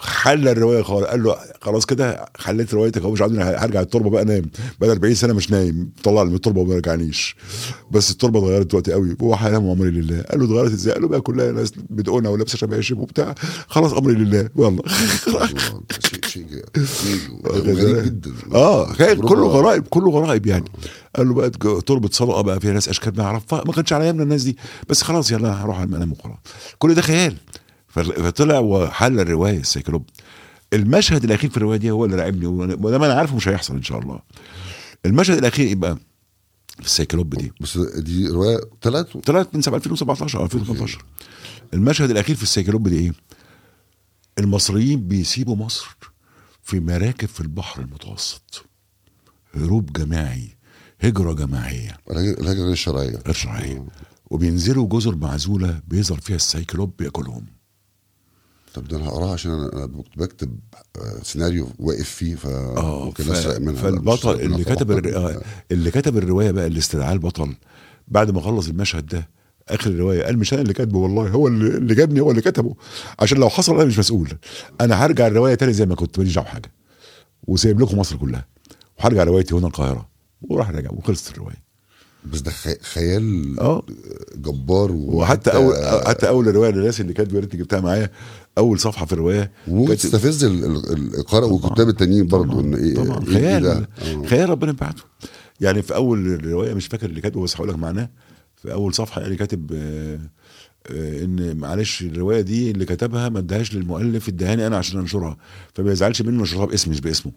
حل الروايه خالص قال له خلاص كده حليت روايتك اهو مش عاوزني هرجع التربه بقى نايم بقى 40 سنه مش نايم طلعني من التربه وما رجعنيش بس التربه اتغيرت دلوقتي قوي هو هينام امري لله قال له اتغيرت ازاي قال له بقى كلها ناس بدقونه ولابسه شباشب وبتاع خلاص امري لله يلا الله، شيء شيء شيء غريب جدا اه خيال تجربة- كله غرائب كله غرائب يعني قال له بقى تج- تربه صدقه بقى فيها ناس اشكال ما يعرفها ما كانش على ايامنا الناس دي بس خلاص يلا هروح انام وخلاص كل ده خيال فال- فطلع وحل الروايه السيكلوب المشهد الاخير في الروايه دي هو اللي لعبني وده ما انا عارفه مش هيحصل ان شاء الله المشهد الاخير يبقى في السيكلوب دي بس دي روايه طلعت طلعت من 2017 او 2018 المشهد الاخير في السيكلوب دي ايه؟ المصريين بيسيبوا مصر في مراكب في البحر المتوسط هروب جماعي هجره جماعيه الهجرة الهجرة غير الشرعيه غير شرعيه وبينزلوا جزر معزوله بيظهر فيها السيكلوب ياكلهم طب ده انا هقراها عشان انا انا كنت بكتب آه، سيناريو واقف فيه ف اه ممكن ف... اسرق منها لا، مش فالبطل هسرق منها اللي طبعاً. كتب الر... آه، اللي كتب الروايه بقى اللي استدعاه البطل بعد ما خلص المشهد ده اخر الروايه قال مش انا اللي كاتبه والله هو اللي, اللي جابني هو اللي كتبه عشان لو حصل انا مش مسؤول انا هرجع الروايه تاني زي ما كنت ماليش دعوه بحاجه وسايب لكم مصر كلها وهرجع روايتي هنا القاهره وراح رجع وخلصت الروايه بس ده خي- خيال اه جبار وحتى اول حتى اول الروايه للناس اللي كاتبه يا ريتني جبتها معايا اول صفحه في الروايه وممكن كانت- تستفز ال- ال- القارئ والكتاب التانيين برضه ان ايه طبعا إيه- إيه خيال ده؟ آه. خيال ربنا بعته يعني في اول الروايه مش فاكر اللي كاتبه بس هقول لك معناه في اول صفحه يعني كاتب آه، آه، ان معلش الروايه دي اللي كتبها ما ادهاش للمؤلف ادهاني انا عشان انشرها فما يزعلش منه نشرها باسمي مش باسمه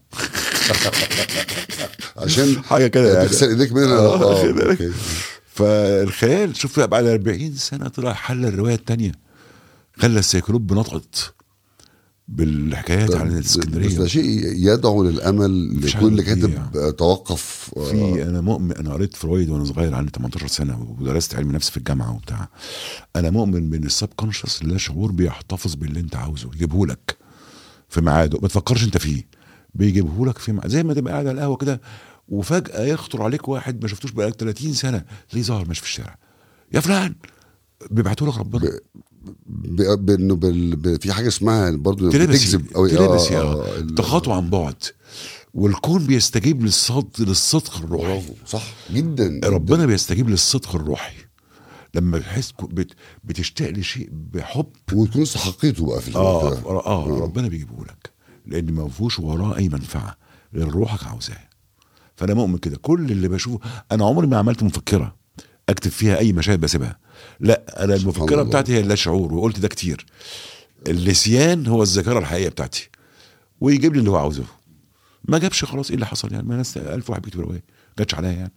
عشان حاجه كده يعني تغسل ايديك منها آه، اه كده. أوكي. فالخيال شوف بعد 40 سنه طلع حل الروايه الثانيه خلى السيكلوب نطقت بالحكايات عن بس ده الاسكندريه شيء يدعو للامل مفيش لكل حاجة كاتب تضيع. آه، توقف آه، في انا مؤمن انا قريت فرويد وانا صغير عندي 18 سنه ودرست علم نفس في الجامعه وبتاع انا مؤمن بان السب كونشس لا شعور بيحتفظ باللي انت عاوزه يجيبه لك في ميعاده ما تفكرش انت فيه بيجيبه لك في ميعاده زي ما تبقى قاعد على القهوه كده وفجاه يخطر عليك واحد ما شفتوش بقالك 30 سنه ليه ظهر ماشي في الشارع يا فلان بيبعتوا لك ربنا ب- بانه بال... ب... في حاجه اسمها برضه تلبسي بتجذب أوي. تلبسي آه، اه آه، ال- تخاطوا عن بعد والكون بيستجيب للصد للصدق الروحي برافو صح جدا ربنا بيستجيب للصدق الروحي لما بتحس بت بتشتاق لشيء بحب وتكون استحقيته بقى في اه الوقت ده. اه ربنا بيجيبه لك لان ما فيهوش وراه اي منفعه غير روحك عاوزاه فانا مؤمن كده كل اللي بشوفه انا عمري ما عملت مفكره اكتب فيها اي مشاهد بسيبها لا انا المفكره الله. بتاعتي هي اللا شعور وقلت ده كتير النسيان هو الذاكره الحقيقيه بتاعتي ويجيب لي اللي هو عاوزه ما جابش خلاص ايه اللي حصل يعني ما ناس ألف واحد بيكتب روايه جاتش عليا يعني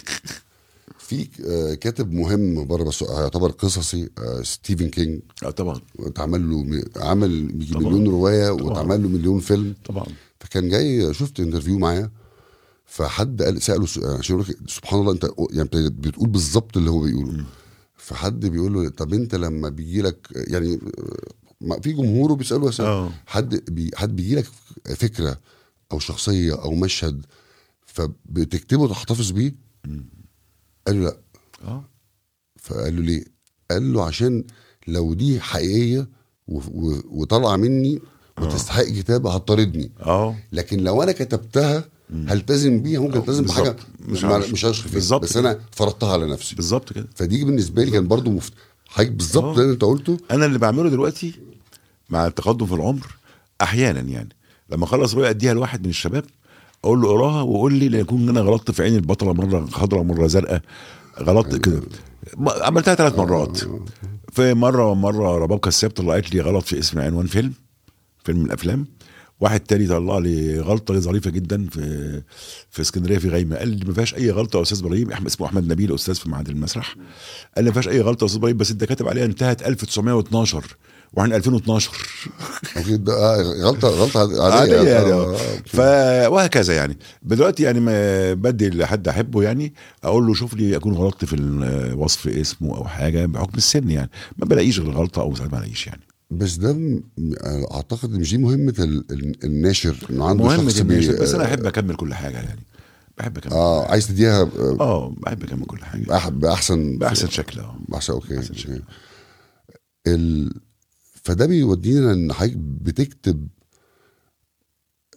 في آه، كاتب مهم بره بس هيعتبر قصصي آه، ستيفن كينج اه طبعا اتعمل له م- عمل يجي طبعاً. مليون روايه طبعاً. واتعمل له مليون فيلم طبعا فكان جاي شفت انترفيو معاه فحد قال ساله سؤال عشان يقول لك سبحان الله انت يعني انت بتقول بالظبط اللي هو بيقوله فحد بيقول له طب انت لما بيجي لك يعني ما في جمهوره بيسالوا اسئله اه حد بي حد بيجي لك فكره او شخصيه او مشهد فبتكتبه وتحتفظ بيه قال له لا اه فقال له ليه قال له عشان لو دي حقيقيه و- و- وطالعه مني وتستحق كتابه هتطاردني اه لكن لو انا كتبتها هلتزم بيها ممكن آه، التزم بحاجه بالظبط. مش مش عارف. مش هشرف فيها بالظبط بس كده. انا فرضتها على نفسي بالظبط كده فدي بالنسبه لي كان برضو مفت... حاجه بالظبط آه. اللي انت قلته انا اللي بعمله دلوقتي مع التقدم في العمر احيانا يعني لما اخلص روايه اديها لواحد من الشباب اقول له اقراها وقول لي لا يكون انا غلطت في عين البطله مره خضراء مره زرقاء غلطت كده ما- عملتها ثلاث مرات في مره مره رباب كساب طلعت لي غلط في اسم عنوان فيلم فيلم من الافلام واحد تاني طلع لي غلطه ظريفه جدا في في اسكندريه في غيمه قال لي ما فيهاش اي غلطه يا استاذ ابراهيم احمد اسمه احمد نبيل استاذ في معهد المسرح قال لي ما فيهاش اي غلطه يا استاذ ابراهيم بس انت كاتب عليها انتهت 1912 واحنا 2012 اوكي ده آه غلطه غلطه عاديه, عادية يعني آه، آه. آه. ف وهكذا يعني دلوقتي يعني ما بدي لحد احبه يعني اقول له شوف لي اكون غلطت في ال- وصف اسمه او حاجه بحكم السن يعني ما بلاقيش غير غلطه او ساعات ما بلاقيش يعني بس ده م- اعتقد مش دي مهمه ال- ال- الناشر انه عنده مهم شخص جدا بي... بس انا احب اكمل كل حاجه يعني بحب اكمل اه عايز تديها آه، اه بحب اكمل كل حاجه بأح- باحسن باحسن شكل اه بأحسن اوكي بأحسن شكل. ال... فده بيودينا ان حضرتك بتكتب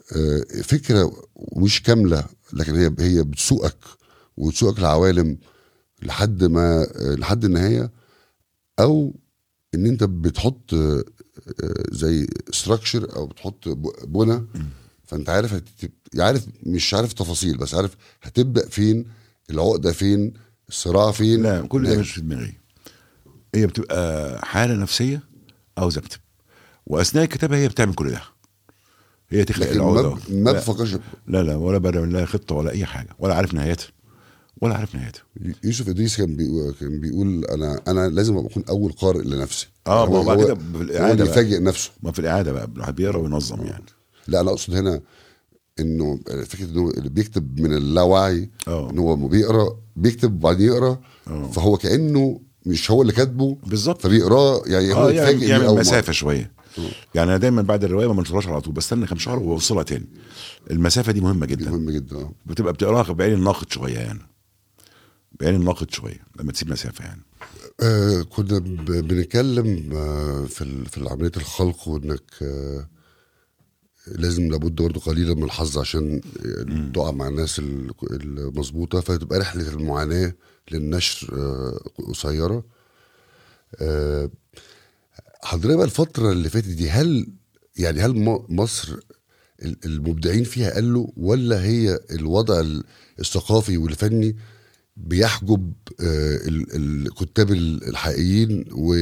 آه، فكره مش كامله لكن هي هي بتسوقك وتسوقك العوالم لحد ما آه، لحد النهايه او ان انت بتحط آه، آه، زي ستراكشر او بتحط ب- بنى فانت عارف هتت- عارف مش عارف تفاصيل بس عارف هتبدا فين العقده فين الصراع فين لا كل ده نهاية. مش في دماغي هي بتبقى حاله نفسيه عاوز اكتب واثناء الكتابه هي بتعمل كل ده هي تخلق لكن ما العقده ب- ما لا, بفكرش لا لا ولا بعمل لها خطه ولا اي حاجه ولا عارف نهايتها ولا عارف نهايتها يوسف ادريس كان بيقول كان بيقول انا انا لازم اكون اول قارئ لنفسي اه ما هو- هو بعد هو- كده هو بالاعاده اللي بقى. يفاجئ نفسه ما في الاعاده بقى الواحد بيقرا وينظم يعني لا انا اقصد هنا انه فكره انه اللي بيكتب من اللاوعي اه ان هو لما بيقرا بيكتب وبعدين يقرا اه فهو كانه مش هو اللي كاتبه بالظبط فبيقراه يعني هو اه يتفاجئ يعني, بيه يعمل أول مرة. مسافه شويه آه. يعني انا دايما بعد الروايه ما بنشرهاش على طول بستنى كام شهر واوصلها تاني المسافه دي مهمه دي جدا مهم جدا اه بتبقى بتقراها بعين الناقد شويه يعني بعين الناقد شويه لما تسيب مسافه يعني آه كنا ب- بنتكلم آه في ال- في عمليه الخلق وانك آه لازم لابد برضه قليلا من الحظ عشان آه، تقع مع الناس ال- المظبوطه فتبقى رحله المعاناه للنشر آه قصيره آه حضرتك بقى الفتره اللي فاتت دي هل يعني هل م- مصر ال- المبدعين فيها قالوا ولا هي الوضع ال- الثقافي والفني بيحجب آه، ال- الكتاب ال- الحقيقيين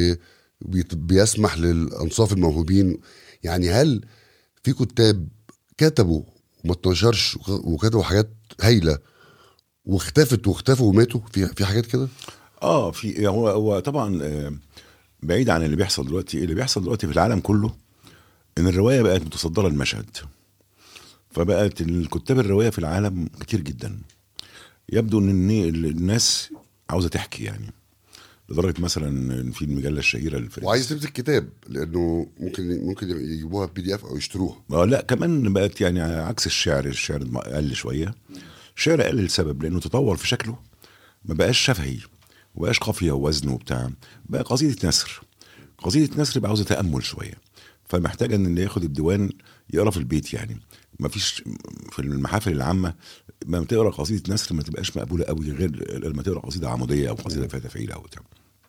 وبيسمح للانصاف الموهوبين يعني هل في كتاب كتبوا وما اتنشرش وك- وكتبوا حاجات هايله واختفت واختفوا وماتوا في في حاجات كده اه في يعني هو هو طبعا آه، بعيد عن اللي بيحصل دلوقتي اللي بيحصل دلوقتي في العالم كله ان الروايه بقت متصدره المشهد فبقت الكتاب الروايه في العالم كتير جدا يبدو ان الن- الناس عاوزه تحكي يعني لدرجه مثلا إن في المجله الشهيره الفرنسيه وعايز تمسك كتاب لانه ممكن ممكن يجيبوها بي دي اف او يشتروها آه لا كمان بقت يعني عكس الشعر الشعر قل شويه الشعر قل لسبب لانه تطور في شكله ما بقاش شفهي ما بقاش قافيه ووزن وبتاع بقى قصيده نثر قصيده نثر بقى عاوزه تامل شويه فمحتاجه ان اللي ياخد الديوان يقرا في البيت يعني ما فيش في المحافل العامه ما تقرا قصيده نثر ما تبقاش مقبوله قوي غير لما تقرا قصيده عموديه او قصيده فيها تفعيل او بتاع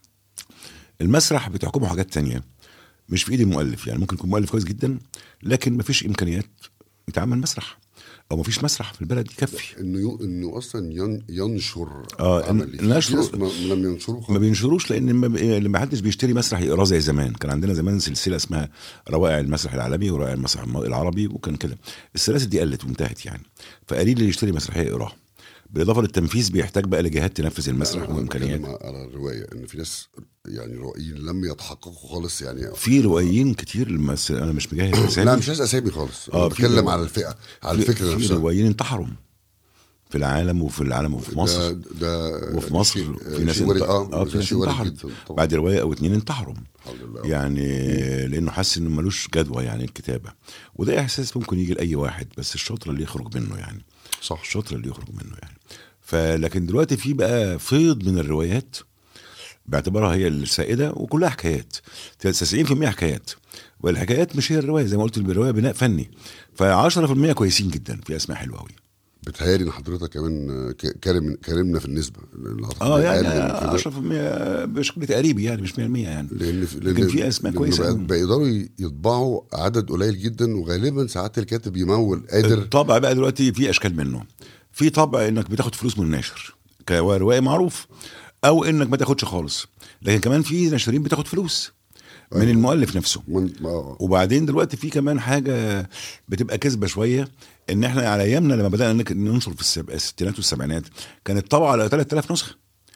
المسرح بتحكمه حاجات تانية مش في ايد المؤلف يعني ممكن يكون مؤلف كويس جدا لكن مفيش امكانيات يتعمل مسرح او مفيش مسرح في البلد يكفي انه يو- انه اصلا ين- ينشر آه، عملي. النشر- في ناس ما- لم ينشروا ما بينشروش لان ما بي- ما حدش بيشتري مسرح يقراه زي زمان كان عندنا زمان سلسله اسمها روائع المسرح العالمي وروائع المسرح الم- العربي وكان كده السلاسل دي قلت وانتهت يعني فقليل اللي يشتري مسرحيه يقراها بالاضافه للتنفيذ بيحتاج بقى لجهات تنفذ المسرح أنا وامكانيات بتكلم على الروايه ان في ناس يعني روائيين لم يتحققوا خالص يعني في روائيين كتير المس... انا مش مجهز لا اسامي مش عايز اسامي خالص آه، انا في بتكلم روا- على الفئه على في- الفكره في نفسها روائيين انتحروا في العالم وفي العالم وفي مصر ده, ده وفي مصر شيء- في ناس شيء وارد انت- اه اه في ده ناس شيء وارد انتحرت جدا طبعا بعد روايه او اتنين انتحروا الحمد لله يعني لانه حس انه ملوش جدوى يعني الكتابه وده احساس ممكن يجي لاي واحد بس الشاطر اللي يخرج منه يعني صح الشاطر اللي يخرج منه يعني فلكن دلوقتي في بقى فيض من الروايات باعتبارها هي السائده وكلها حكايات 90% حكايات والحكايات مش هي الروايه زي ما قلت الروايه بناء فني ف10% كويسين جدا في اسماء حلوه قوي بتهيألي ان حضرتك كمان آه، ك- كارم كارمنا في النسبه لأن اه أقل يعني من كده. 10% بشكل تقريبي يعني مش 100% يعني لان في لكن في أسماء لأنه كويسة بقى- أوي. بيقدروا يطبعوا عدد قليل جدا وغالبا ساعات الكاتب يمول قادر الطبع بقى دلوقتي في اشكال منه في طبع انك بتاخد فلوس من الناشر كروائي معروف او انك ما تاخدش خالص لكن كمان في ناشرين بتاخد فلوس من أيوة. المؤلف نفسه من آه. وبعدين دلوقتي في كمان حاجه بتبقى كذبه شويه ان احنا على ايامنا لما بدانا نك- ننشر في السب- الستينات والسبعينات كانت طبعه على 3000 نسخه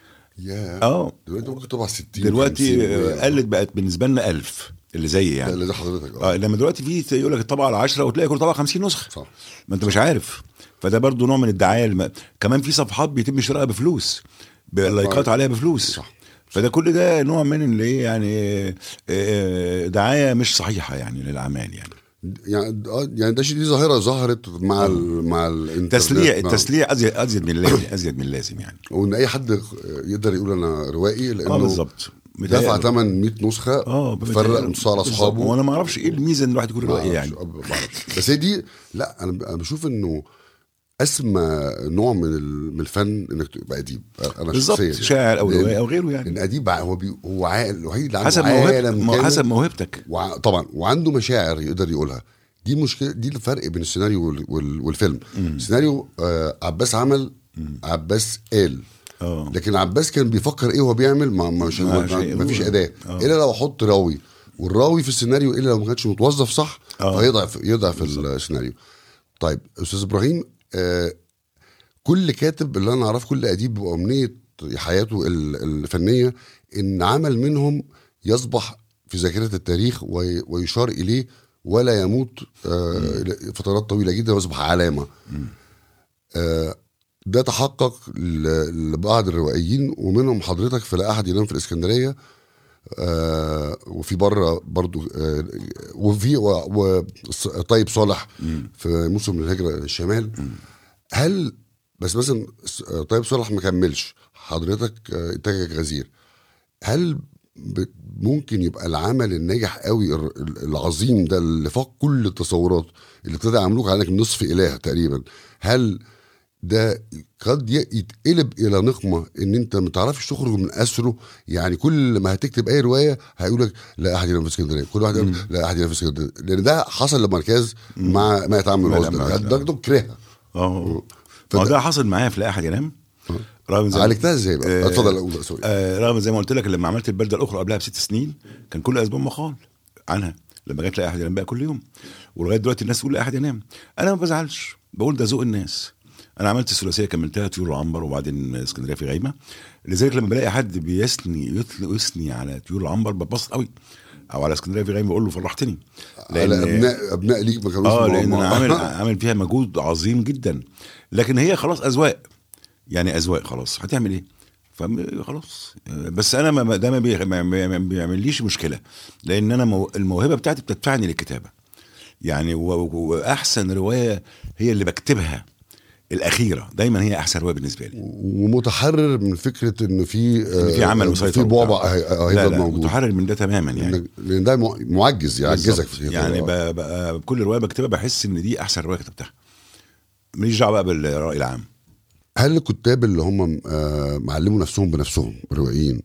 يا اه دلوقتي ممكن تطبع 60 دلوقتي 50 آه، قلت بقت بالنسبه لنا 1000 اللي زي لا يعني اللي ده حضرتك اه لما دلوقتي في يقول لك الطبعه على 10 وتلاقي كل طبعه 50 نسخه صح ما انت مش عارف فده برضو نوع من الدعايه الم... كمان في صفحات بيتم شرائها بفلوس باللايكات عليها بفلوس صح. فده كل ده نوع من اللي ايه يعني آه، آه، دعايه مش صحيحه يعني للاعمال يعني يعني آه، يعني ده شيء دي ظاهره ظهرت مع ال مع الانترنت تسليع مع- التسليع ازيد ازيد من اللازم ازيد من اللازم يعني وان اي حد يقدر يقول انا روائي لانه اه بالظبط متهيألي. دفع ثمن 100 نسخه اه فرق نصها على اصحابه وانا ما اعرفش ايه الميزه ان الواحد يكون روائي يعني ما بعرف. بس هي دي لا انا أنا بشوف انه اسمى نوع من ال- من الفن انك تبقى اديب انا بالظبط شخصيا يعني. شاعر او لأن- روائي او غيره يعني لان اديب ع- هو بي هو عاقل الوحيد اللي عنده حسب عالم موهبتك كامل حسب موهبتك وع... طبعا وعنده مشاعر يقدر يقولها دي مشكله دي الفرق بين السيناريو وال... وال... والفيلم السيناريو آه عباس عمل عباس قال اه لكن عباس كان بيفكر ايه وهو بيعمل ما ما, مش ما ما, شيء ما فيش هو- اداه آه. الا لو احط راوي والراوي في السيناريو الا لو ما كانش متوظف صح آه. فيضعف يضعف السيناريو طيب استاذ ابراهيم آه كل كاتب اللي انا اعرفه كل اديب وامنيه حياته ال- الفنيه ان عمل منهم يصبح في ذاكره التاريخ وي- ويشار اليه ولا يموت آه فترات طويله جدا ويصبح علامه آه ده تحقق ل- لبعض الروائيين ومنهم حضرتك في لا احد ينام في الاسكندريه آه وفي بره برضو آه وفي و و طيب صالح في موسم الهجره الشمال هل بس مثلا س- آه، طيب صالح ما كملش حضرتك آه، انتاجك غزير هل ب- ممكن يبقى العمل الناجح قوي الر- ال- العظيم ده اللي فاق كل التصورات اللي ابتدى يعملوك عليك نصف اله تقريبا هل ده قد ي- يتقلب الى نقمه ان انت ما تعرفش تخرج من اسره يعني كل ما هتكتب اي روايه هيقول لك لا احد ينام في اسكندريه كل واحد يقول لا احد ينام في اسكندريه لان ده حصل لمركز مع ما يتعامل ما الوزن يتعامل- ده ده كرهها اه ما هو ده حصل معايا في لا احد ينام رغم زي عالجتها ازاي بقى؟ آه، اتفضل اقول سوري آه رغم زي ما قلت لك لما عملت البلده الاخرى قبلها بست سنين كان كل اسبوع مقال عنها لما جت لا احد ينام بقى كل يوم ولغايه دلوقتي الناس تقول لا احد ينام انا ما بزعلش بقول ده ذوق الناس انا عملت الثلاثيه كملتها طيور العنبر وبعدين اسكندريه في غيمه لذلك لما بلاقي حد بيثني يطلق يثني على طيور العنبر ببسط قوي او على اسكندريه في غيمه بقول له فرحتني على ابناء ابناء ليك ما كانوش اه مع- لان انا مع- عامل عامل فيها مجهود عظيم جدا لكن هي خلاص اذواق يعني اذواق خلاص هتعمل ايه فم- خلاص بس انا ما ده ما بي- ما- ما ما بيعمليش مشكله لان انا مو الموهبه بتاعتي بتدفعني للكتابه يعني و- و- واحسن روايه هي اللي بكتبها الاخيره دايما هي احسن روايه بالنسبه لي ومتحرر من فكره انه في إن في عمل مسيطر في بعبع وبتاع. هي- لا هيفضل لا موجود متحرر من ده تماما يعني لأن- لان ده مع- معجز يعجزك بالظبط. في يعني الكتابة. ب- ب- كل روايه بكتبها بحس ان دي احسن روايه كتبتها ماليش دعوه بقى بالراي العام هل الكتاب اللي هم آه، معلموا نفسهم بنفسهم روائيين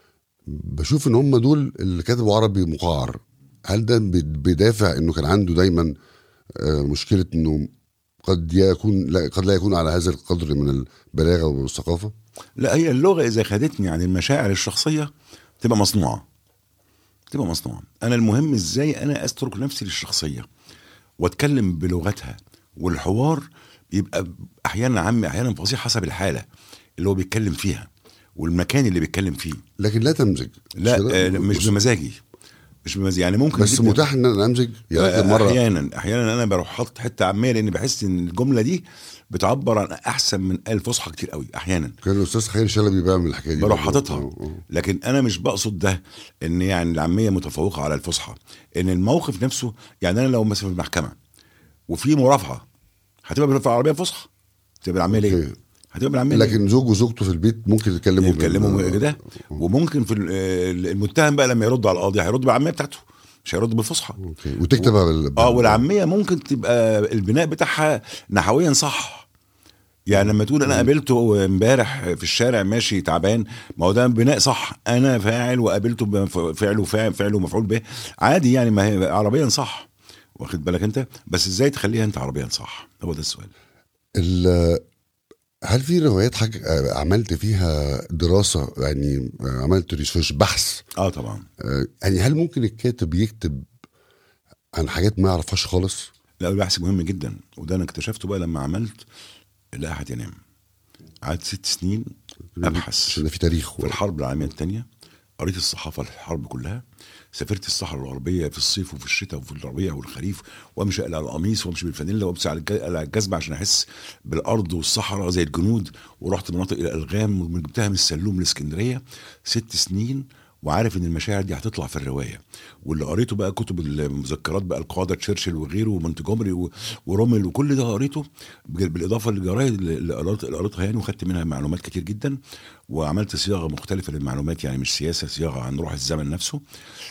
بشوف ان هم دول اللي كتبوا عربي مقعر هل ده بي- بيدافع انه كان عنده دايما آه، مشكله انه قد يكون لا قد لا يكون على هذا القدر من البلاغه والثقافه لا هي اللغه اذا خدتني عن المشاعر الشخصيه تبقى مصنوعه تبقى مصنوعه انا المهم ازاي انا اترك نفسي للشخصيه واتكلم بلغتها والحوار يبقى احيانا عامي احيانا فصيح حسب الحاله اللي هو بيتكلم فيها والمكان اللي بيتكلم فيه لكن لا تمزج لا كده؟ آه مش بمزاجي مش بمزاجي يعني ممكن بس جداً- متاح ان انا امزج يعني آه، مره احيانا احيانا انا بروح حاطط حته عاميه لان بحس ان الجمله دي بتعبر عن احسن من آل فصحى كتير قوي احيانا كان الاستاذ خير شلبي بيعمل الحكايه دي بروح برضه. حاططها آه، آه. لكن انا مش بقصد ده ان يعني العاميه متفوقه على الفصحى ان الموقف نفسه يعني انا لو مثلا في المحكمه وفي مرافعه هتبقى بالعربيه الفصحى تبقى بالعاميه ليه؟ أوكي. هتبقى بالعاميه ليه؟ لكن زوج وزوجته في البيت ممكن يتكلموا بال- يتكلموا كده وممكن في ال- المتهم بقى لما يرد على القاضي هيرد بالعاميه بتاعته مش هيرد بالفصحى اوكي وتكتبها بال... اه بال- والعاميه ممكن تبقى البناء بتاعها نحويا صح يعني لما تقول انا قابلته امبارح في الشارع ماشي تعبان ما هو ده بناء صح انا فاعل وقابلته بفعل وفاعل فعل ومفعول به عادي يعني ما هي عربيا صح واخد بالك انت بس ازاي تخليها انت عربيا صح هو ده السؤال ال... هل في روايات حاجة آه، عملت فيها دراسة يعني آه، عملت ريسيرش بحث اه طبعا آه، يعني هل ممكن الكاتب يكتب عن حاجات ما يعرفهاش خالص؟ لا البحث مهم جدا وده انا اكتشفته بقى لما عملت لا احد ينام قعدت ست سنين ابحث عشان ده في تاريخ في الحرب العالمية الثانية قريت الصحافة الحرب كلها سافرت الصحراء الغربية في الصيف وفي الشتاء وفي الربيع والخريف وامشي على القميص وامشي بالفانيلا وامشي على الج- على الجزمة عشان احس بالارض والصحراء زي الجنود ورحت مناطق الى الغام وجبتها من السلوم لاسكندرية ست سنين وعارف ان المشاعر دي هتطلع في الروايه واللي قريته بقى كتب المذكرات بقى القاده تشرشل وغيره ومونتجومري و- ورومل وكل ده قريته بج- بالاضافه للجرايد اللي قريت- اللي قريتها يعني وخدت منها معلومات كتير جدا وعملت صياغه مختلفه للمعلومات يعني مش سياسه صياغه عن روح الزمن نفسه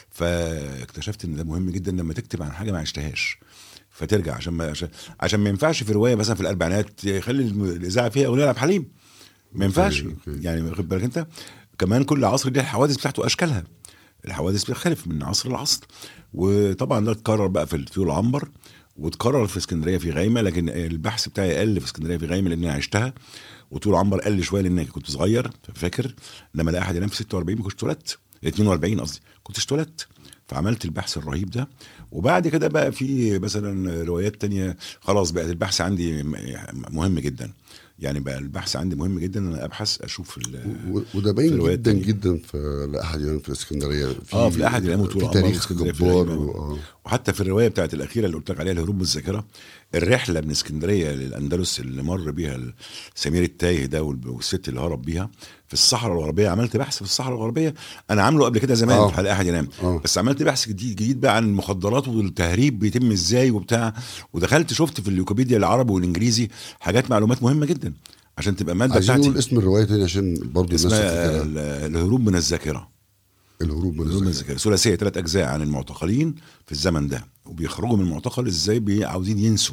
فاكتشفت ان ده مهم جدا لما تكتب عن حاجه ما عشتهاش فترجع عشان ما عشان عشان ما ينفعش في روايه مثلا في الاربعينات يخلي الم- الاذاعه فيها اغنيه لعبد الحليم ما ينفعش أوكي، أوكي. يعني واخد بالك انت كمان كل عصر ليه الحوادث بتاعته اشكالها الحوادث بتختلف من عصر لعصر وطبعا ده اتكرر بقى في الطيور العنبر واتكرر في اسكندريه في غايمه لكن البحث بتاعي قل في اسكندريه في غايمه لان انا عشتها وطول عنبر قل شويه لان كنت صغير فاكر لما لا احد ينام في 46 ما كنتش اتولدت 42 قصدي كنتش اتولدت فعملت البحث الرهيب ده وبعد كده بقى في مثلا روايات تانية خلاص بقت البحث عندي م- مهم جدا يعني بقى البحث عندي مهم جدا ان انا ابحث اشوف ال- و- وده في باين روايات جدا تانية. جدا في لا احد ينام في اسكندريه اه في احد الايام طول في عمره تاريخ اسكندريه في جبار الغيبة. و- آه. وحتى في الروايه بتاعت الاخيره اللي قلت لك عليها الهروب من الذاكره الرحله من اسكندريه للاندلس اللي مر بيها سمير التايه ده والب- والست اللي هرب بيها في الصحراء الغربيه عملت بحث في الصحراء الغربيه انا عامله قبل كده زمان آه. في حلقه احد ينام آه. بس عملت بحث جديد جديد بقى عن المخدرات والتهريب بيتم ازاي وبتاع ودخلت شفت في الويكيبيديا العربي والانجليزي حاجات معلومات مهمه جدا عشان تبقى الماده عايزين بتاعتي نقول اسم الروايه تاني عشان برضه الناس اسمها تفتكرها ال- الهروب من الذاكره الهروب من الهروب من الذاكره الذاكره ثلاثيه ثلاث اجزاء عن المعتقلين في الزمن ده وبيخرجوا من المعتقل ازاي بي- عاوزين ينسوا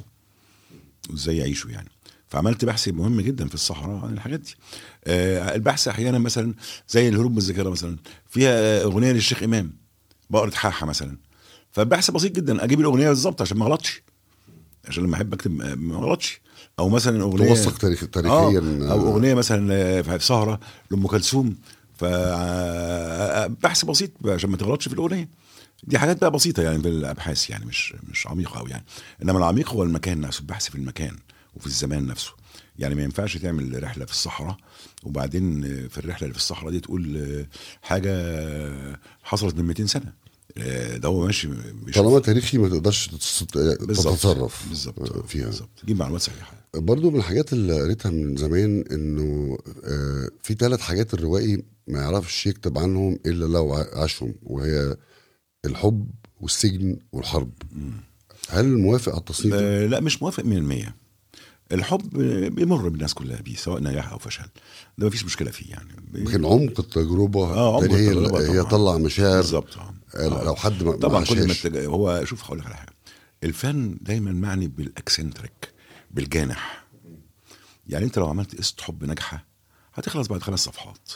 وازاي يعيشوا يعني فعملت بحث مهم جدا في الصحراء عن الحاجات دي آه البحث احيانا مثلا زي الهروب من الذاكره مثلا فيها اغنيه للشيخ امام بقرة حاحه مثلا فالبحث بسيط جدا اجيب الاغنيه بالظبط عشان ما اغلطش عشان لما احب اكتب آه، ما اغلطش او مثلا اغنيه توثق تاريخ تاريخيا آه او اغنيه مثلا آه، في سهره لام كلثوم ف آه، بحث بسيط عشان ما تغلطش في الاغنيه دي حاجات بقى بسيطه يعني في الابحاث يعني مش مش عميقه قوي يعني انما العميق هو المكان نفسه البحث في المكان وفي الزمان نفسه يعني ما ينفعش تعمل رحله في الصحراء وبعدين آه، في الرحله اللي في الصحراء دي تقول آه، حاجه آه، حصلت من 200 سنه آه، ده هو ماشي بيشوف- طالما تاريخي ما تقدرش تتص- بالظبط. تتصرف بالظبط فيها بالظبط جيب معلومات صحيحه برضو من الحاجات اللي قريتها من زمان انه آه، في ثلاث حاجات الروائي ما يعرفش يكتب عنهم الا لو ع- عاشهم وهي الحب والسجن والحرب هل موافق على التصنيف ده؟ آه، لا مش موافق 100% الحب آه، بيمر بالناس كلها بيه سواء نجاح او فشل ده مفيش مشكله فيه يعني لكن عمق التجربه آه، عمق ده هي التجربة هي طبعاً. طلع مشاعر بالظبط آه. آه، لو حد ما طبعا ما كل ما عاشهاش. التج... هو شوف هقول لك على حاجه الفن دايما معني بالاكسنتريك بالجانح يعني انت لو عملت قصه حب ناجحه هتخلص بعد خمس صفحات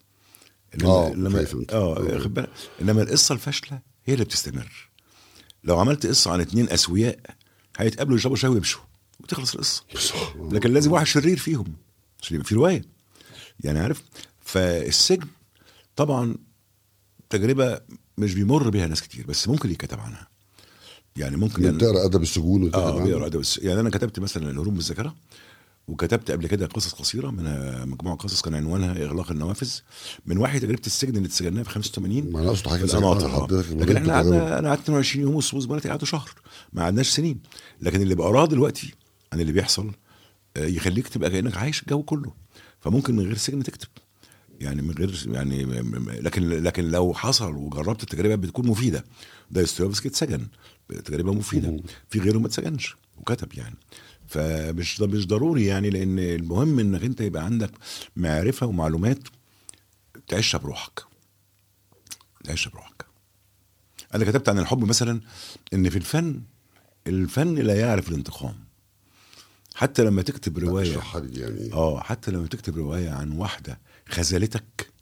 آه، لما فهمت. اه خد بالك انما القصه الفاشله هي اللي بتستمر لو عملت قصه عن اتنين اسوياء هيتقابلوا يشربوا شاي ويمشوا وتخلص القصه لكن لازم واحد شرير فيهم عشان يبقى في روايه يعني عارف فالسجن طبعا تجربه مش بيمر بيها ناس كتير بس ممكن يتكتب عنها يعني ممكن يعني بتقرا ادب السجون وتكتب اه عنه؟ بيقرا ادب الس- يعني انا كتبت مثلا الهروب من الذاكره وكتبت قبل كده قصص قصيره منها مجموعه قصص كان عنوانها اغلاق النوافذ من وحي تجربه السجن اللي اتسجناها في 85 ما انا اقصد حاجه في زي القناطر كده آه. حضرتك لكن احنا بتجربة. قعدنا انا قعدت 22 يوم والصبح زملاتي قعدوا شهر ما قعدناش سنين لكن اللي بقراه دلوقتي عن اللي بيحصل آه، يخليك تبقى كانك عايش الجو كله فممكن من غير سجن تكتب يعني من غير يعني م- م- لكن لكن لو حصل وجربت التجربه بتكون مفيده دايستويفسكي اتسجن تجربه مفيده في غيره ما اتسجنش وكتب يعني فمش ده مش ضروري يعني لان المهم انك انت يبقى عندك معرفه ومعلومات تعيشها بروحك تعيشها بروحك انا كتبت عن الحب مثلا ان في الفن الفن لا يعرف الانتقام حتى لما تكتب روايه اشرحها لي يعني اه حتى لما تكتب روايه عن واحده خذلتك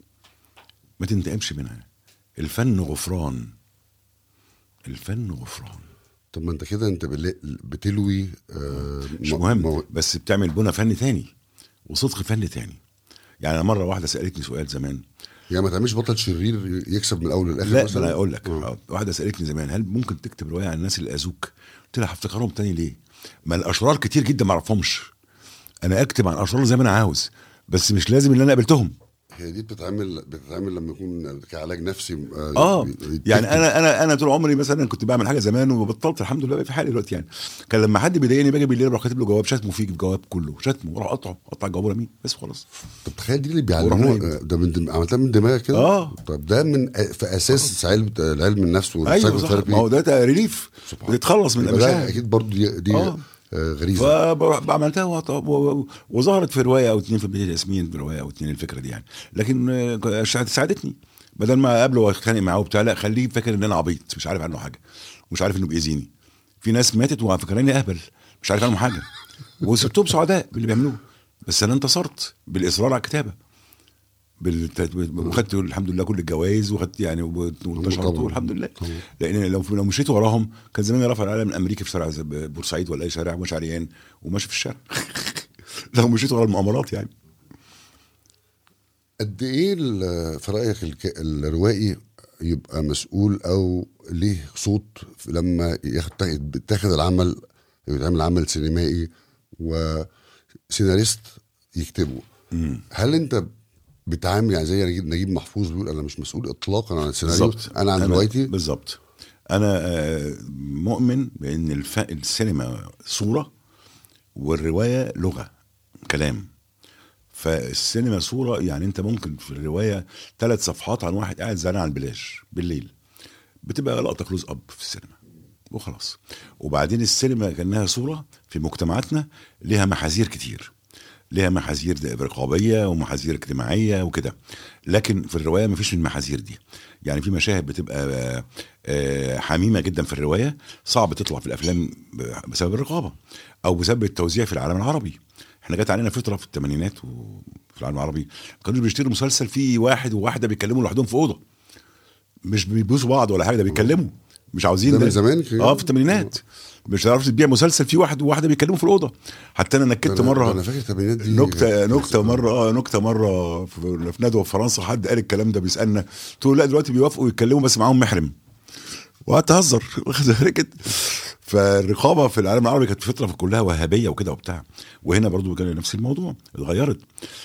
ما تنتقمش منها الفن غفران الفن غفران طب ما انت كده انت بل- بتلوي آه مش م- مهم مو- بس بتعمل بنى فن تاني وصدق فن تاني يعني أنا مره واحده سالتني سؤال زمان يعني ما تعملش بطل شرير يكسب من الاول للاخر لا مثلا انا اقول لك آه. آه، واحده سالتني زمان هل ممكن تكتب روايه عن الناس اللي اذوك قلت لها هفتكرهم تاني ليه ما الاشرار كتير جدا ما اعرفهمش انا اكتب عن اشرار زي ما انا عاوز بس مش لازم ان انا قابلتهم هي دي بتتعمل بتتعمل لما يكون كعلاج نفسي اه بي- يعني بتكتب. انا انا انا طول عمري مثلا كنت بعمل حاجه زمان وبطلت الحمد لله بقى في حالي دلوقتي يعني كان لما حد بيضايقني باجي بالليل اروح كاتب له جواب شتمه فيه الجواب كله شتمه واروح اقطعه اقطع الجواب ورميه بس خلاص طب تخيل دي اللي ورهيب. بيعلموه ده من دم... عملتها من دماغك كده آه. طب ده من في اساس علم علم النفس ايوه صح والسايكوثيرابي ما هو ده ريليف سبحان بتتخلص من يبقى ده المشاعر اكيد برضه دي, دي آه. آه. غريزه فعملتها وط- و- و- وظهرت في روايه او اتنين في بدايه ياسمين في روايه او اتنين الفكره دي يعني لكن آه، ساعد- ساعدتني بدل ما اقابله واتخانق معاه وبتاع لا خليه فاكر ان انا عبيط مش عارف عنه حاجه ومش عارف انه بيأذيني في ناس ماتت وفاكراني اهبل مش عارف عنهم حاجه وسبتهم سعداء باللي بيعملوه بس انا انتصرت بالاصرار على الكتابه بالت... وخدت الحمد لله كل الجوائز وخدت يعني وانتشرت طبعاً. والحمد لله طبعاً. لان لو لو مشيت وراهم كان زماني رافع العلم الامريكي في شارع زي بورسعيد ولا اي شارع مش عريان وماشي في الشارع لو مشيت ورا المؤامرات يعني قد ايه ال- في رايك الك... الروائي يبقى مسؤول او ليه صوت لما ياخد بتاخد العمل يتعمل عمل سينمائي وسيناريست يكتبه هل انت بتعامل يعني زي نجيب- نجيب محفوظ بيقول انا مش مسؤول اطلاقا عن السيناريو انا عن روايتي بالظبط انا آه، مؤمن بان الف... السينما صوره والروايه لغه كلام فالسينما صوره يعني انت ممكن في الروايه ثلاث صفحات عن واحد قاعد زعلان على البلاش بالليل بتبقى لقطه كلوز اب في السينما وخلاص وبعدين السينما كانها صوره في مجتمعاتنا ليها محاذير كتير ليها محاذير رقابيه ومحاذير اجتماعيه وكده لكن في الروايه مفيش المحاذير دي يعني في مشاهد بتبقى آه، آه، حميمه جدا في الروايه صعب تطلع في الافلام بسبب الرقابه او بسبب التوزيع في العالم العربي احنا جت علينا فتره في الثمانينات وفي العالم العربي ما كانوش بيشتروا مسلسل فيه واحد وواحده بيتكلموا لوحدهم في اوضه مش بيبوسوا بعض ولا حاجه ده بيتكلموا مش عاوزين ده من زمان كده؟ اه في الثمانينات مش هتعرف تبيع مسلسل فيه واحد وواحده بيتكلموا في الاوضه حتى انا نكدت أنا- مره انا فاكر الثمانينات دي نكته نكته مره اه نكته مره في في ندوه في فرنسا حد قال الكلام ده بيسالنا قلت له لا دلوقتي بيوافقوا يتكلموا بس معاهم محرم وقعدت اهزر واخد بالك انت؟ فالرقابه في العالم العربي كانت فتره كلها وهابيه وكده وبتاع وهنا برضو كان نفس الموضوع اتغيرت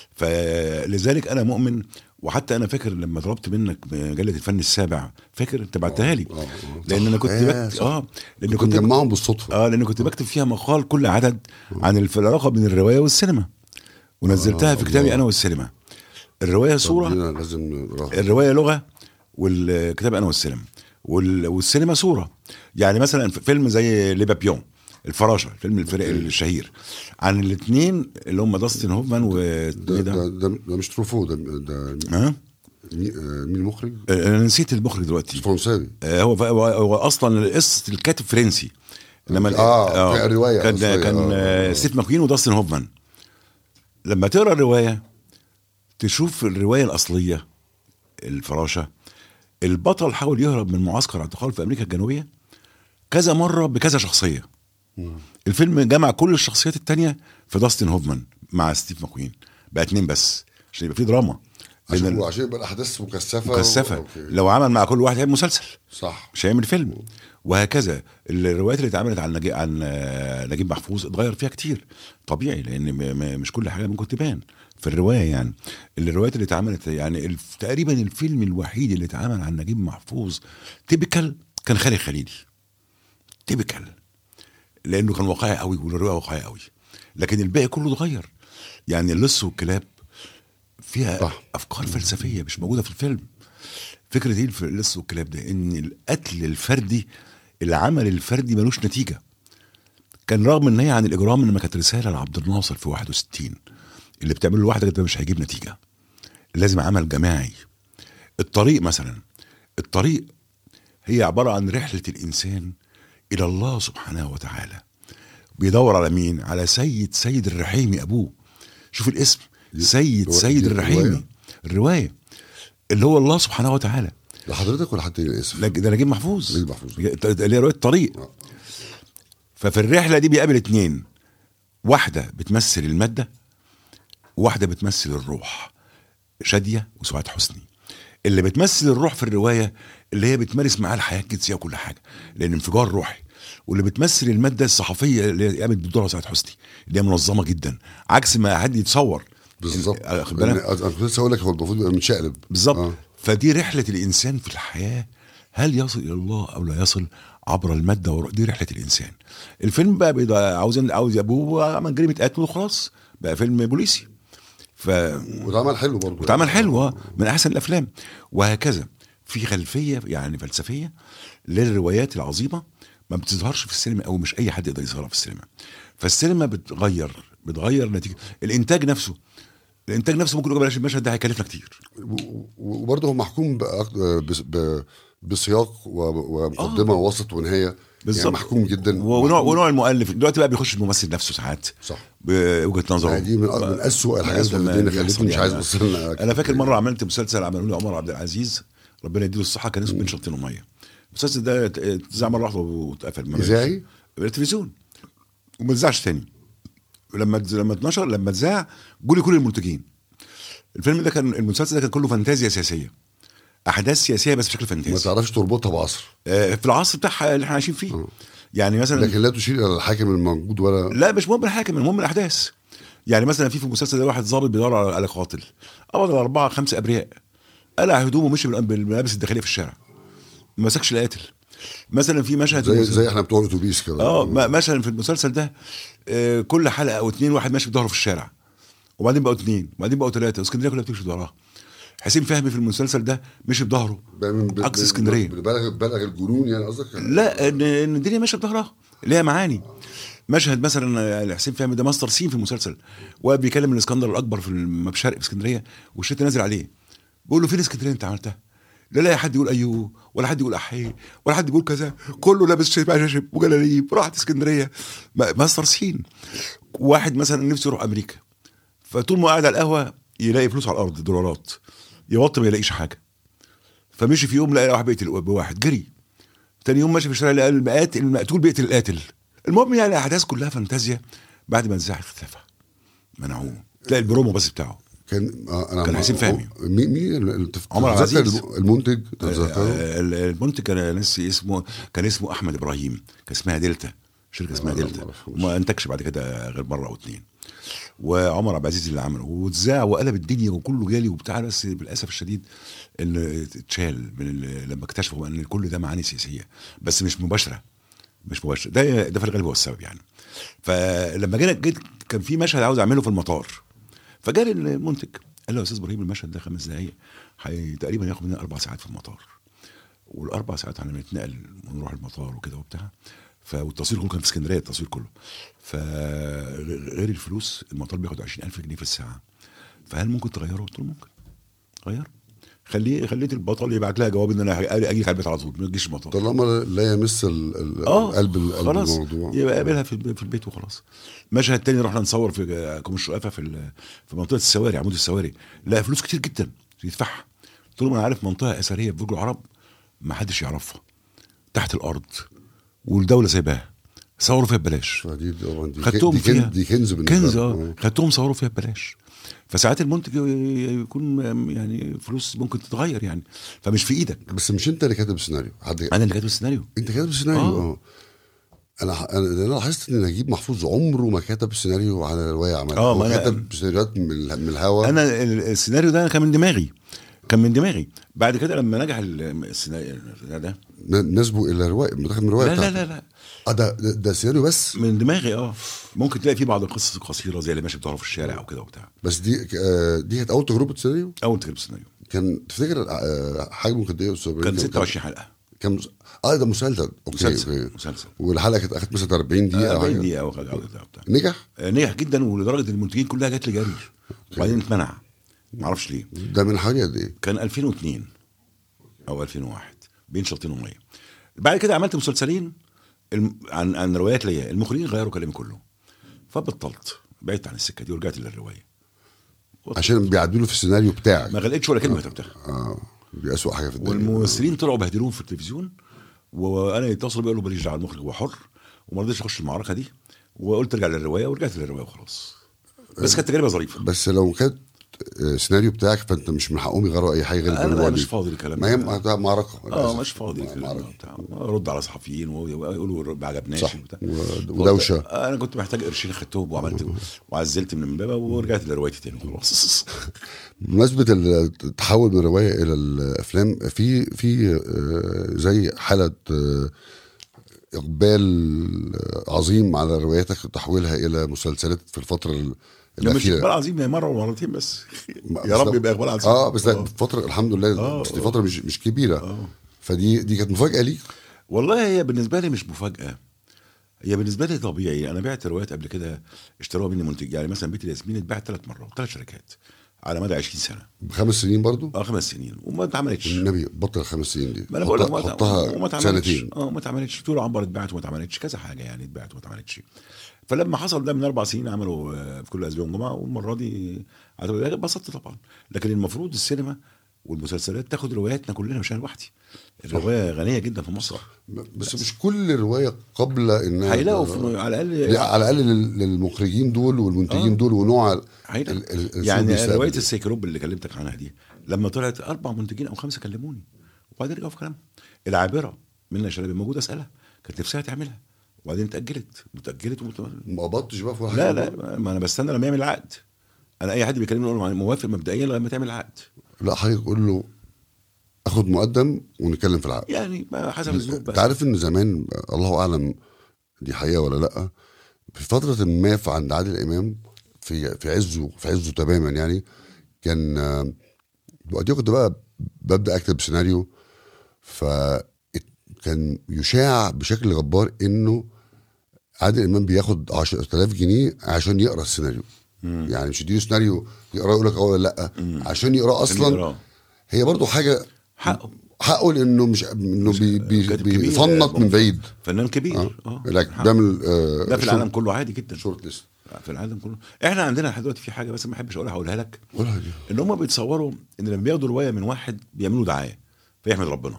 فلذلك انا مؤمن وحتى انا فاكر لما طلبت منك مجله الفن السابع فاكر انت بعتها لي آه، آه، لان انا كنت صح. بكتب صح. اه لان كنت كنت مجمعهم بالصدفه اه لان كنت بكتب فيها مقال كل عدد عن الف- العلاقه بين الروايه والسينما ونزلتها آه، في كتابي الله. انا والسينما الروايه صوره صوره لازم نراها. الروايه لغه والكتاب انا والسينما وال- والسينما صوره يعني مثلا في فيلم زي لي بابيون الفراشه فيلم الفريق الشهير عن الاثنين اللي هم داستن هوفمان و ده, إيه ده؟ ده, ده, ده مش تروفو ده, ده ها مي- آه، مين المخرج؟ آه، انا نسيت المخرج دلوقتي فرنساوي آه، هو هو هو اصلا قصه الكاتب فرنسي انما آه، في الرواية كان قصدي، كان آه، آه، آه. ستيف ماكوين وداستن هوفمان لما تقرا الروايه تشوف الروايه الاصليه الفراشه البطل حاول يهرب من معسكر اعتقال في امريكا الجنوبيه كذا مره بكذا شخصيه الفيلم جمع كل الشخصيات التانية في داستن هوفمان مع ستيف ماكوين بقى اتنين بس عشان يبقى في دراما لأن عشان عشان يبقى الاحداث مكثفه مكثفه أوكي. لو عمل مع كل واحد هيعمل مسلسل صح مش هيعمل فيلم وهكذا الروايات اللي اتعملت عن نجيب عن آه، نجيب محفوظ اتغير فيها كتير طبيعي لان م- م- مش كل حاجه ممكن تبان في الروايه يعني الروايات اللي اتعملت يعني الف- تقريبا الفيلم الوحيد اللي اتعمل عن نجيب محفوظ تيبيكال كان خالد خليل تيبيكال لانه كان واقعي قوي والروايه واقعيه قوي لكن الباقي كله اتغير يعني اللص والكلاب فيها صح. افكار فلسفيه مش موجوده في الفيلم فكره ايه الف- اللص والكلاب ده ان القتل الفردي العمل الفردي ملوش نتيجه كان رغم ان هي عن الاجرام انما كانت رساله لعبد الناصر في 61 اللي بتعمله لوحدك ده مش هيجيب نتيجه لازم عمل جماعي الطريق مثلا الطريق هي عباره عن رحله الانسان الى الله سبحانه وتعالى بيدور على مين على سيد سيد الرحيمي ابوه شوف الاسم سيد هو سيد دي الرحيمي الرواية؟ الروايه اللي هو الله سبحانه وتعالى لحضرتك ولا حد تاني اسف لا، ده نجيب محفوظ نجيب محفوظ. اللي هي روايه طريق آه. ففي الرحله دي بيقابل اتنين واحده بتمثل الماده وواحده بتمثل الروح شاديه وسعاد حسني اللي بتمثل الروح في الروايه اللي هي بتمارس معاه الحياه الجنسيه وكل حاجه لان انفجار روحي واللي بتمثل الماده الصحفيه اللي هي قامت بدورها سعاد حسني اللي هي منظمه جدا عكس ما حد يتصور بالظبط واخد بالك؟ انا كنت لسه هقول لك هو المفروض يبقى متشقلب بالظبط آه. فدي رحله الانسان في الحياه هل يصل الى الله او لا يصل عبر الماده والروح دي رحله الانسان الفيلم بقى بيض- عاوز عاوز ابوه عمل جريمه قتل وخلاص بقى فيلم بوليسي ف واتعمل حلو برضه واتعمل حلو آه، من احسن الافلام وهكذا في خلفيه يعني فلسفيه للروايات العظيمه ما بتظهرش في السينما او مش اي حد يقدر يظهرها في السينما فالسينما بتغير بتغير نتيجه الانتاج نفسه الانتاج نفسه ممكن يقول بلاش المشهد ده هيكلفنا كتير و- و- وبرضه هو محكوم بأك- بس- ب- بسياق و- ومقدمه ووسط ونهايه بالظبط. يعني محكوم جدا ونوع ونوع المؤلف دلوقتي بقى بيخش الممثل نفسه ساعات صح بوجهه نظره يعني دي من من اسوء الحاجات أسوأ ما اللي بيحصل خلتني مش عايز يعني. ابص لنا انا فاكر مره عملت مسلسل عملوا لي عمر عبد العزيز ربنا يديله الصحه كان اسمه بين شطين وميه المسلسل ده ات- اتذاع مره واحده واتقفل ما إذاعي؟ التلفزيون وما اتذاعش تاني لما اتز- لما اتنشر لما اتذاع جولي كل المنتجين الفيلم ده كان المسلسل ده كان كله فانتازيا سياسيه احداث سياسيه بس بشكل ما فانتازي تعرفش تربطها بعصر آه، في العصر بتاعها اللي احنا عايشين فيه يعني مثلا لكن لا تشير الى الحاكم الموجود ولا لا مش مهم الحاكم المهم الاحداث يعني مثلا في في المسلسل ده واحد ضابط بيدور على على قاتل قبض على اربعه خمسه ابرياء قلع هدومه ومشي بال- بالملابس الداخليه في الشارع ما مسكش القاتل مثلا في مشهد زي زي احنا بتوع الاتوبيس كده اه ما- مثلا في المسلسل ده آه، كل حلقه او اتنين واحد ماشي بظهره في الشارع وبعدين بقوا اتنين وبعدين بقوا ثلاثه واسكندريه كلها بتمشي بظهرها حسين فهمي في المسلسل ده مشي بظهره بقى من- ب- عكس ب- اسكندريه بلغ بلغ الجنون يعني قصدك لا ان ان الدنيا ماشيه بظهرها ليها معاني مشهد مثلا حسين فهمي ده ماستر سين في المسلسل وقف بيكلم الاسكندر الاكبر في المبشرق في اسكندريه والشتا نازل عليه بيقول له فين اسكندريه انت عملتها؟ لا لا حد يقول ايوه ولا حد يقول احيه ولا حد يقول كذا كله لابس شباشب وجلاليب راحت اسكندريه ما- ماستر سين واحد مثلا نفسه يروح امريكا فطول ما قاعد على القهوه يلاقي فلوس على الارض دولارات يوطي ما يلاقيش حاجه فمشي في يوم لقى واحد بيقتل بواحد جري تاني يوم ماشي في الشارع لقى المقاتل المقتول بيقتل القاتل المهم يعني الاحداث كلها فانتازيا بعد ما اتذاع اختفى منعوه تلاقي البرومو بس بتاعه كان آه انا كان حسين فهمي. مين مين اللي- اللي تف- عمر عبد تتذكر العزيز. الم- المنتج تتذكره آه، ال- المنتج كان ناسي اسمه كان اسمه احمد ابراهيم كان اسمها دلتا شركه اسمها لا، لا، دلتا ما أعرفوش. وما انتجش بعد كده غير مره او اتنين وعمر عبد العزيز اللي عمله واتذاع وقلب الدنيا وكله جالي وبتاع بس للاسف الشديد ان اتشال من ال- لما اكتشفوا ان كل ده معاني سياسيه بس مش مباشره مش مباشره ده ده في الغالب هو السبب يعني فلما جينا جيت كان في مشهد عاوز اعمله في المطار فجالي المنتج قال له يا استاذ ابراهيم المشهد ده خمس دقائق حي- تقريبا ياخد مننا اربع ساعات في المطار والاربع ساعات على ما نتنقل ونروح المطار وكده وبتاع ف والتصوير كله كان في اسكندريه التصوير كله فغير الفلوس المطار بياخد 20000 جنيه في الساعه فهل ممكن تغيره؟ قلت له ممكن غير خليه خليت البطل يبعت لها جواب ان انا اجي على البيت على طول ما تجيش المطار طالما لا يمس ال- ال- اه قلب ال- قلب خلاص الموضوع يبقى قابلها في الب- في البيت وخلاص مشهد تاني رحنا نصور في كوم الشقافه في ال- في منطقه السواري عمود السواري لا فلوس كتير جدا يدفعها قلت لهم انا عارف منطقه اثريه في برج العرب ما حدش يعرفها تحت الارض والدوله سايباها صوروا فيها ببلاش فدي طبعا دي, خدتهم دي, فيها كنز دي كنز بالنسبه كنز لهم. اه خدتهم صوروا فيها ببلاش فساعات المنتج يكون يعني فلوس ممكن تتغير يعني فمش في ايدك بس مش انت اللي كاتب السيناريو حد انا اللي كاتب السيناريو انت كاتب السيناريو آه. اه انا ح- انا أنا لاحظت ان نجيب محفوظ عمره ما كتب سيناريو على روايه عملها آه، هو ما أنا- كتب سيناريوهات من, ال- من الهوا انا ال- السيناريو ده كان من دماغي كان من دماغي بعد كده لما نجح ال- السيناريو ده ن- نسبه الى روايه متاخد من روايه لا لا بتاعته. لا لا اه ده ده, ده سيناريو بس من دماغي اه ممكن تلاقي في بعض القصص القصيره زي اللي ماشي بتعرف في الشارع او كده وبتاع بس دي آه، دي كانت اول تجربه سيناريو اول تجربه سيناريو كان تفتكر آه، حجمه قد ايه يا أستاذ إبراهيم؟ كان 26 حلقه كان اه ده مسلسل اوكي مسلسل أوكي. مسلسل والحلقه كانت اخذت مثلا 40 دقيقه أو 40 حاجة. دقيقه او حاجه أو كده وبتاع نجح آه، نجح جدا ولدرجه ان المنتجين كلها جات لي جري وبعدين اتمنع معرفش ليه ده من حوالي قد ايه؟ كان 2002 او 2001 بين شطين وميه بعد كده عملت مسلسلين الم... عن عن روايات ليا المخرجين غيروا كلامي كله فبطلت بعدت عن السكه دي ورجعت للروايه عشان بيعدلوا في السيناريو بتاعك ما غلقتش ولا كلمه كتبتها اه دي اسوء حاجه في الدنيا والممثلين طلعوا بهدلوهم في التلفزيون وانا يتصلوا بيقولوا ماليش دعوه المخرج هو حر وما رضيتش اخش المعركه دي وقلت ارجع للروايه ورجعت للروايه وخلاص بس كانت تجربه ظريفه بس لو كانت آه، سيناريو بتاعك فانت مش من حقهم يغيروا اي حاجه غير انا اللي بقى هو مش ليه. فاضي الكلام ما هي ده. م- معركه اه للأسف. مش فاضي م- الكلام ده معركه بتاع ارد على صحفيين ويقولوا ما عجبناش صح وبتاع. و- ودوشه انا كنت محتاج قرشين خدتهم وعملت وعزلت من امبابه ورجعت لروايتي تاني خلاص بمناسبة التحول من الرواية إلى الأفلام في في آه، زي حالة آه، إقبال عظيم على رواياتك وتحويلها إلى مسلسلات في الفترة ال- لا مش اقبال الأخيرة عظيم هي مره ومرتين بس ما- يا بس رب ده- يبقى اقبال عظيم اه بس ده آه. فترة الحمد لله آه، بس دي آه. فترة مش مش كبيرة آه. فدي دي كانت مفاجأة ليك والله هي بالنسبه لي مش مفاجاه هي بالنسبه لي طبيعي انا بعت روايات قبل كده اشتروها مني منتج يعني مثلا بيت الياسمين اتباعت ثلاث مرات ثلاث شركات على مدى 20 سنه بخمس سنين برضو اه خمس سنين وما اتعملتش النبي بطل الخمس سنين دي ما انا بقول لك حطها- وما حطها وما اتعملتش سنتين اه ما اتعملتش طول عنبر اتباعت وما اتعملتش كذا حاجه يعني اتباعت وما اتعملتش فلما حصل ده من اربع سنين عملوا آه، في كل اسبوع جمعه والمره دي عملوا- اتبسطت طبعا لكن المفروض السينما والمسلسلات تاخد رواياتنا كلنا مش انا لوحدي الروايه غنيه جدا في مصر بس مش كل رواية قبل إنها هيلاقوا في- على الاقل لا، على الاقل لل- للمخرجين دول والمنتجين آه. دول ونوع ال- هيلاقوا. ال- ال- السوق يعني بيستقبل روايه إيه. السيكلوب اللي كلمتك عنها دي لما طلعت اربع منتجين او خمسه كلموني وبعدين رجعوا في كلامهم العابره منى شلبي موجوده اسالها كانت نفسها تعملها وبعدين اتاجلت واتاجلت ومت... ما قبضتش بقى في ولا لا حاجة؟ لا ما انا بستنى لما يعمل العقد انا اي حد بيكلمني اقول له موافق مبدئيا لما تعمل العقد لا حضرتك قول له اخد مقدم ونتكلم في العقد يعني ما حسب الظروف انت بقى عارف ان زمان الله اعلم دي حقيقه ولا لا في فتره ما في عند عادل امام في في عزه في عزه تماما يعني كان آه، وقتها كنت بقى ببدا اكتب سيناريو فكان يشاع بشكل جبار انه عادل امام بياخد 10000 جنيه عشان يقرا السيناريو يعني مش يديله سيناريو يقراه يقول لك اه ولا لا عشان يقراه اصلا يقراه. هي برضو حاجه حقه حقه لانه مش انه بي بي كاتب كبير. بيفنط من بعيد فنان اه كبير اه لك حقه. بيعمل آه ده في العالم كله عادي جدا شورت ليست في العالم كله احنا عندنا لحد دلوقتي في حاجه بس ما بحبش اقولها هقولها لك قولها دي ان هم بيتصوروا ان لما بياخدوا روايه من واحد بيعملوا دعايه فيحمد ربنا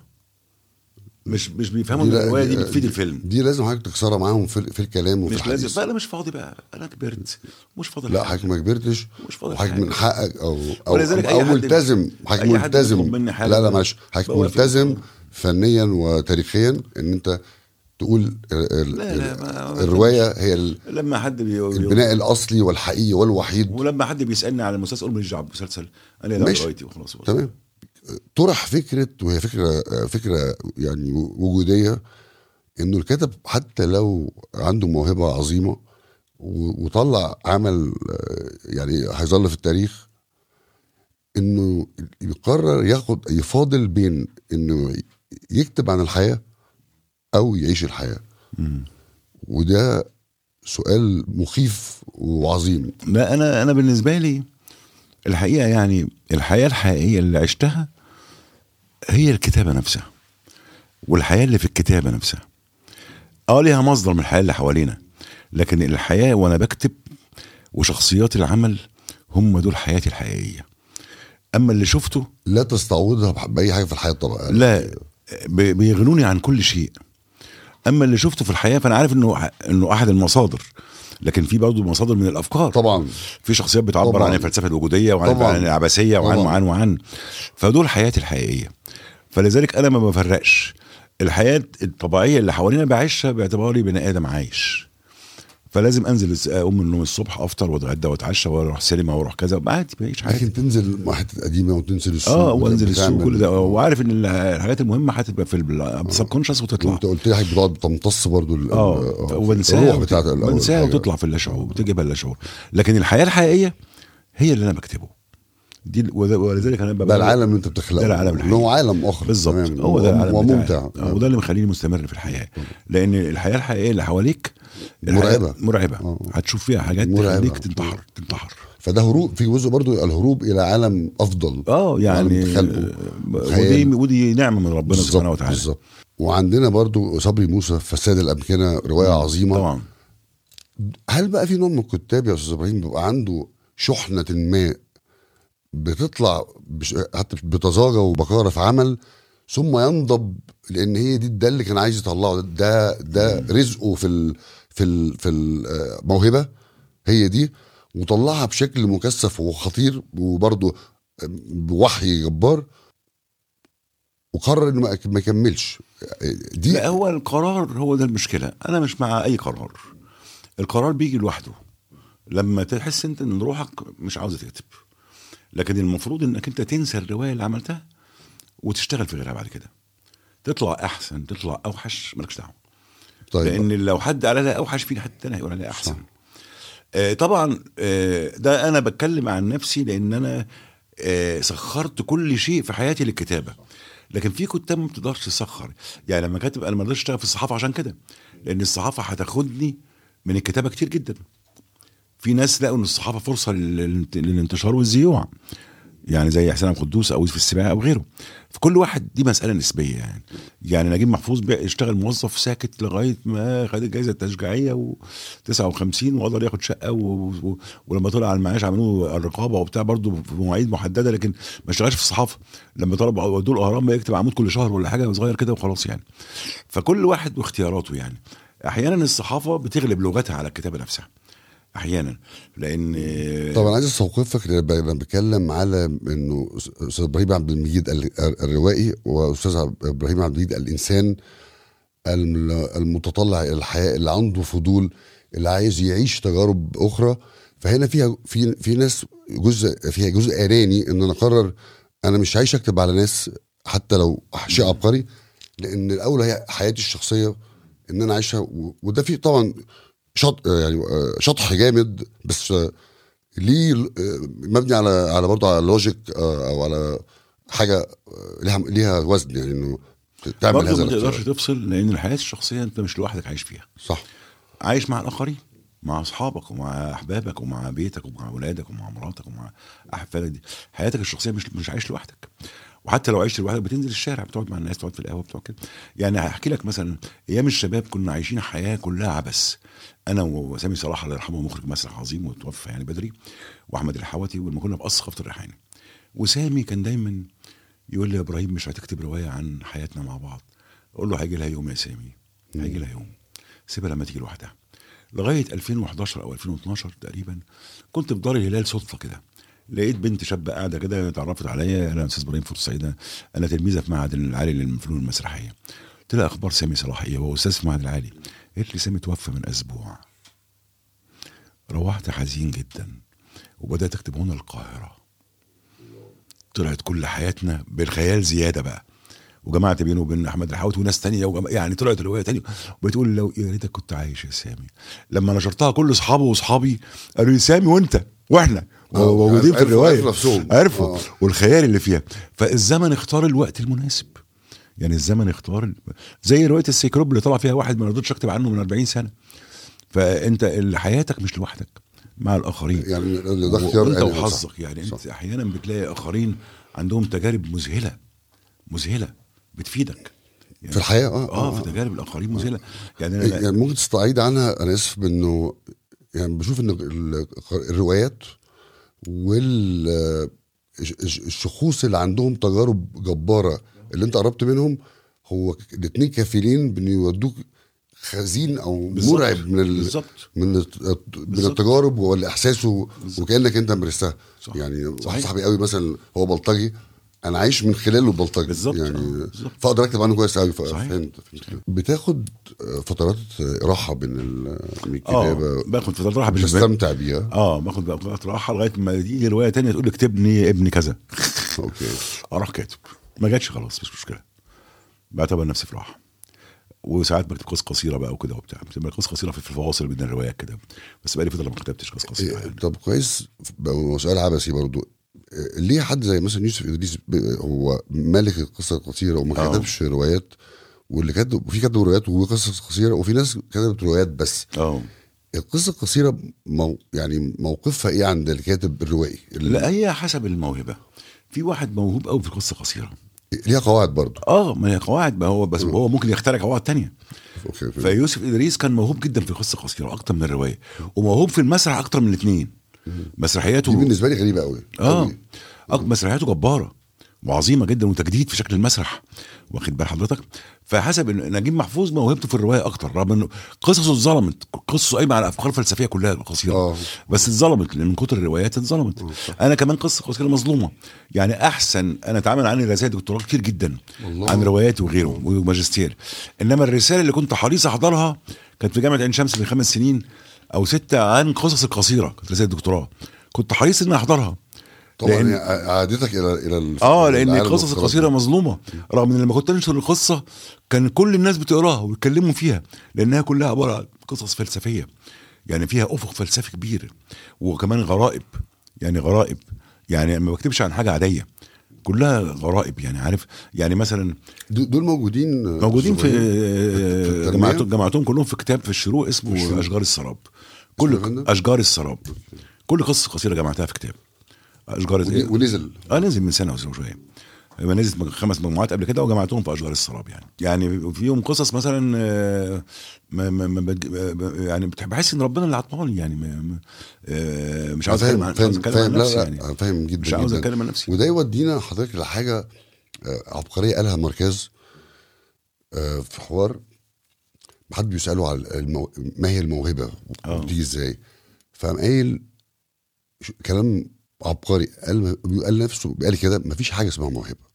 مش مش بيفهموا ان لا، الروايه دي بتفيد الفيلم دي لازم حضرتك تكسرها معاهم في, في الكلام وفي مش الحديث لازم بقى انا مش فاضي بقى انا كبرت مش فاضي لا لحاجة. حضرتك ما كبرتش مش فاضي وحضرتك لحاجة. من حقك او او, ولذلك أو أي حد- ملتزم حضرتك أي حد ملتزم بيطلب مني حاجة لا لا معلش حضرتك بوافق. ملتزم فنيا وتاريخيا ان انت تقول ال- ال- لا، لا، ما- ما الروايه هي ال- لما حد بي... البناء الاصلي والحقيقي والوحيد ولما حد بيسالني على المسلسل اقول ماليش دعوه بالمسلسل انا لا ماشي. روايتي وخلاص تمام طرح فكره وهي فكره فكره يعني وجوديه انه الكاتب حتى لو عنده موهبه عظيمه و- وطلع عمل آه، يعني هيظل في التاريخ انه يقرر ياخد يفاضل بين انه يكتب عن الحياه او يعيش الحياه وده سؤال مخيف وعظيم لا انا انا بالنسبه لي الحقيقه يعني الحياه الحقيقيه اللي عشتها هي الكتابه نفسها والحياه اللي في الكتابه نفسها اه ليها مصدر من الحياه اللي حوالينا لكن الحياه وانا بكتب وشخصيات العمل هم دول حياتي الحقيقيه اما اللي شفته لا تستعوضها بح- باي حاجه في الحياه طبعا لا بي- بيغنوني عن كل شيء اما اللي شفته في الحياه فانا عارف انه انه احد المصادر لكن في برضه مصادر من الافكار طبعا في شخصيات بتعبر طبعاً. عن الفلسفه الوجوديه وعن طبعاً. عن العبثيه وعن طبعاً. وعن وعن فدول حياتي الحقيقيه فلذلك انا ما بفرقش الحياه الطبيعيه اللي حوالينا بعيشها باعتباري بني ادم عايش فلازم انزل الس- اقوم من النوم الصبح افطر واتغدى واتعشى واروح سينما واروح كذا عادي بعيش حياتي لكن تنزل مع حته قديمه وتنزل السوق اه وانزل السوق بتعمل- كل ده وعارف ان ال- الحاجات المهمه هتبقى في السب كونشس وتطلع وانت قلت لي حضرتك بتقعد تمتص برضو ال- اه ال- وبنساها الروح وت- بتاعت ال- بنساها الحاجة. وتطلع في اللاشعور بتجيبها اللاشعور لكن الحياه الحقيقيه هي اللي انا بكتبه دي ال- وذ- ولذلك انا ده العالم اللي انت بتخلقه ده العالم اللي هو عالم اخر بالظبط تمام. هو ده العالم وممتع بتاعي. آه، وده اللي مخليني مستمر في الحياه لان الحياه الحقيقيه اللي حواليك الحياة مرعبة. مرعبه آه. هتشوف فيها حاجات مرعبة. تخليك تنتحر تنتحر فده هروب في جزء برضو الهروب الى عالم افضل اه يعني عالم تخلقه. آه، خيال. ودي ودي نعمه من ربنا سبحانه بالظبط وتعالى بالظبط وعندنا برضو صبري موسى فساد الامكنه روايه عظيمه طبعا هل بقى في نوع من الكتاب يا استاذ ابراهيم بيبقى عنده شحنه ما بتطلع بش... حتى بطزاجه وبكاره في عمل ثم ينضب لان هي دي ده اللي كان عايز يطلعه ده ده رزقه في ال... في ال... في الموهبه هي دي وطلعها بشكل مكثف وخطير وبرضه بوحي جبار وقرر انه ما- ما يكملش دي لا هو القرار هو ده المشكله انا مش مع اي قرار القرار بيجي لوحده لما تحس انت ان روحك مش عاوزه تكتب لكن المفروض انك انت تنسى الروايه اللي عملتها وتشتغل في غيرها بعد كده تطلع احسن تطلع اوحش مالكش دعوه طيب لان لو حد قال لها اوحش في حد تاني هيقول عليها احسن آه طبعا آه ده انا بتكلم عن نفسي لان انا آه سخرت كل شيء في حياتي للكتابه لكن في كتاب ما بتقدرش تسخر يعني لما كاتب انا ما قدرتش اشتغل في الصحافه عشان كده لان الصحافه هتاخدني من الكتابه كتير جدا في ناس لقوا ان الصحافه فرصه لل- للانتشار والزيوع يعني زي حسين عبد القدوس او يوسف السباعي او غيره فكل واحد دي مساله نسبيه يعني يعني نجيب محفوظ بقى اشتغل موظف ساكت لغايه ما خد الجائزه التشجيعيه و 59 وقدر ياخد شقه و... و... ولما طلع على المعاش عملوه الرقابه وبتاع برضه في مواعيد محدده لكن ما اشتغلش في الصحافه لما طلب ودوه الاهرام بقى يكتب عمود كل شهر ولا حاجه صغير كده وخلاص يعني فكل واحد واختياراته يعني احيانا الصحافه بتغلب لغتها على الكتابه نفسها احيانا لان طبعا عايز استوقفك لما لما بتكلم على انه استاذ ابراهيم عبد المجيد ال- الروائي واستاذ عب- ابراهيم عبد المجيد الانسان الم- المتطلع الى الحياه اللي عنده فضول اللي عايز يعيش تجارب اخرى فهنا فيها في في ناس جزء فيها جزء اناني ان انا اقرر انا مش عايش اكتب على ناس حتى لو شيء عبقري لان الاولى هي حياتي الشخصيه ان انا عايشها و- وده فيه طبعا شط يعني آه، شطح جامد بس آه، ليه آه، مبني على على برضه على لوجيك آه، او على حاجه آه، ليها ليها وزن يعني انه تعمل برضه هذا ما تقدرش الاختيار. تفصل لان الحياه الشخصيه انت مش لوحدك عايش فيها صح عايش مع الاخرين مع اصحابك ومع احبابك ومع بيتك ومع اولادك ومع مراتك ومع احفادك دي حياتك الشخصيه مش مش عايش لوحدك وحتى لو عشت لوحدك بتنزل الشارع بتقعد مع الناس تقعد في القهوه بتقعد كده يعني هحكي لك مثلا ايام الشباب كنا عايشين حياه كلها عبث انا وسامي صلاح الله يرحمه مخرج مسرح عظيم وتوفى يعني بدري واحمد الحواتي ولما كنا في قصر خفت الريحاني وسامي كان دايما يقول لي يا ابراهيم مش هتكتب روايه عن حياتنا مع بعض اقول له هيجي لها يوم يا سامي هيجي لها يوم سيبها لما تيجي لوحدها لغايه 2011 او 2012 تقريبا كنت في دار الهلال صدفه كده لقيت بنت شابه قاعده كده اتعرفت عليا انا استاذ ابراهيم فوت السعيده انا تلميذه في معهد العالي للفنون المسرحيه قلت لها اخبار سامي صلاح ايه هو استاذ في معهد العالي قالت لي سامي توفى من اسبوع روحت حزين جدا وبدات اكتب هنا القاهره طلعت كل حياتنا بالخيال زياده بقى وجمعت بينه وبين احمد الحوت وناس تانية وجم... يعني طلعت روايه تانية وبتقول لو يا ريتك كنت عايش يا سامي لما نشرتها كل اصحابه واصحابي قالوا لي سامي وانت واحنا آه، موجودين في عرفوا- الروايه عرفوا نفسهم. عرفوا آه. والخيال اللي فيها فالزمن اختار الوقت المناسب يعني الزمن اختار ال- زي روايه السيكروب اللي طلع فيها واحد ما رضيتش اكتب عنه من 40 سنه فانت اللي حياتك مش لوحدك مع الاخرين يعني ده اختيار وانت آلي، صح. وحظك يعني انت صح. احيانا بتلاقي اخرين عندهم تجارب مذهله مذهله بتفيدك يعني في الحياه اه اه في تجارب الاخرين مذهله يعني انا يعني ممكن تستعيد عنها انا اسف بانه يعني بشوف ان ال- الروايات وال الشخوص اللي عندهم تجارب جباره اللي انت قربت منهم هو الاثنين كفيلين بان يودوك خزين او بالظبط. مرعب من ال... بالظبط من الت- من بالظبط. التجارب والاحساس و- بالظبط. وكانك انت مارستها صح. يعني واحد صحيح. صاحبي قوي مثلا هو بلطجي انا عايش من خلاله بلطجي بالظبط. يعني آه، بالظبط. فاقدر اكتب عنه كويس قوي صحيح. فهمت فهمت بتاخد فترات راحه بين ال- من اه الكتابه باخد فترات راحه بالنسبه لي بتستمتع بيها اه باخد بقى فترات راحه لغايه ما يجي روايه تانية تقول لي اكتبني ابني كذا اوكي اروح كاتب ما جاتش خلاص مش مشكله بعتبر نفسي في راحه وساعات بكتب قصص قصيره بقى وكده وبتاع بتبقى قصص قصيره في في الفواصل بين الروايات كده بس بقالي فتره ما كتبتش قصص قصيره إيه، يعني. طب كويس بقى سؤال عبثي برضو إيه، ليه حد زي مثلا يوسف ادريس ب- هو ملك القصه القصيره وما آه. كتبش روايات واللي كتب وفي كتبوا روايات وقصص قصيره وفي ناس كتبت روايات بس اه القصه القصيره مو يعني موقفها ايه عند الكاتب الروائي اللي لا هي حسب الموهبه في واحد موهوب قوي في القصه القصيره ليها قواعد برضو اه ما هي قواعد ما هو بس هو ممكن يخترع قواعد تانية اوكي في- فيوسف ادريس كان موهوب جدا في القصه القصيره اكتر من الروايه وموهوب في المسرح اكتر من الاثنين مسرحياته دي بالنسبه لي غريبه قوي اه أك- مسرحياته جباره وعظيمه جدا وتجديد في شكل المسرح واخد بال حضرتك فحسب إن نجيب محفوظ موهبته في الروايه اكتر رغم انه قصصه اتظلمت قصصه قايمه على افكار فلسفيه كلها قصيره اه بس اتظلمت لان من كتر الروايات اتظلمت انا كمان قصه قصيره مظلومه يعني احسن انا اتعامل عني رسائل دكتوراه كتير جدا والله. عن رواياتي وغيره وماجستير انما الرساله اللي كنت حريص احضرها كانت في جامعه عين شمس من خمس سنين او سته عن قصص القصيره كانت رساله دكتوراه كنت حريص ان احضرها طبعا لأن- هي عادتك الى الى ال- اه لان العالم القصص الافتراضي. القصيره مظلومه رغم ان لما كنت انشر القصه كان كل الناس بتقراها ويتكلموا فيها لانها كلها عباره عن قصص فلسفيه يعني فيها افق فلسفي كبير وكمان غرائب يعني غرائب يعني ما بكتبش عن حاجه عاديه كلها غرائب يعني عارف يعني مثلا دول دول موجودين موجودين في التنمية؟ جماعتهم جماعتهم كلهم في كتاب في الشروق اسمه الشروق. اشجار السراب اسمه يا كل فندم؟ اشجار السراب كل قصه قصيره جمعتها في كتاب اشجار وني- ونزل اه نزل من سنه وشويه يبقى نزلت من خمس مجموعات قبل كده وجمعتهم في اشجار السراب يعني يعني فيهم قصص مثلا آه، ما ما ما بج- آه، يعني بتح- بحس ان ربنا اللي عطاني يعني ما- ما- آه، مش عاوز اتكلم فاهم عن مش عاوز فاهم اتكلم عن فاهم لا نفسي لا يعني أنا فاهم جدا مش عاوز جداً. اتكلم عن نفسي وده يودينا حضرتك لحاجه آه، عبقريه قالها ماركيز آه، في حوار حد بيساله على المو... ما هي الموهبه آه. وبتيجي ازاي فقام قايل ش- كلام عبقري قال قال نفسه قال كده مفيش حاجه اسمها موهبه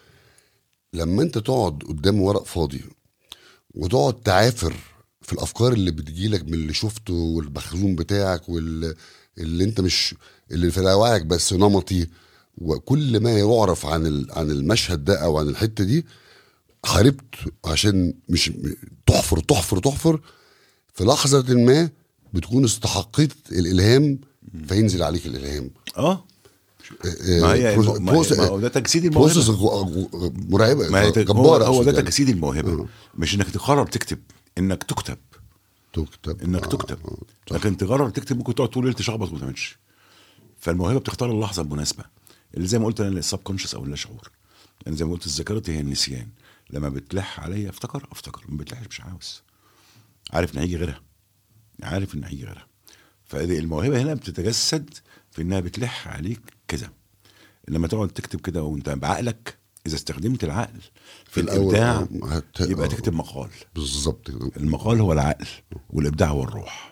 لما انت تقعد قدام ورق فاضي وتقعد تعافر في الافكار اللي بتجيلك من اللي شفته والمخزون بتاعك واللي اللي انت مش اللي في وعيك بس نمطي وكل ما يعرف عن ال- عن المشهد ده او عن الحته دي حاربت عشان مش تحفر تحفر تحفر في لحظه ما بتكون استحقيت الالهام فينزل عليك الالهام اه ما هي بروس- ما بروس- ما هو ده تجسيد بروسس الموهبه غ- غ- مرعبه ما هي تج- هو, جباره هو ده أقصد يعني. تجسيد الموهبه آه. مش انك تقرر تكتب انك تكتب تكتب انك آه، تكتب آه، صح. لكن تقرر تكتب ممكن تقعد طول الليل تشخبط وما تعملش فالموهبه بتختار اللحظه المناسبه اللي زي ما قلت انا السب كونشس او اللاشعور يعني زي ما قلت ذاكرتي هي النسيان لما بتلح عليا افتكر افتكر ما بتلحش مش عاوز عارف ان هيجي غيرها عارف ان هيجي غيرها فدي الموهبه هنا بتتجسد في انها بتلح عليك كده لما تقعد تكتب كده وانت بعقلك اذا استخدمت العقل في الأول، الابداع آه، هت- يبقى آه. تكتب مقال بالظبط كده المقال هو العقل والابداع هو الروح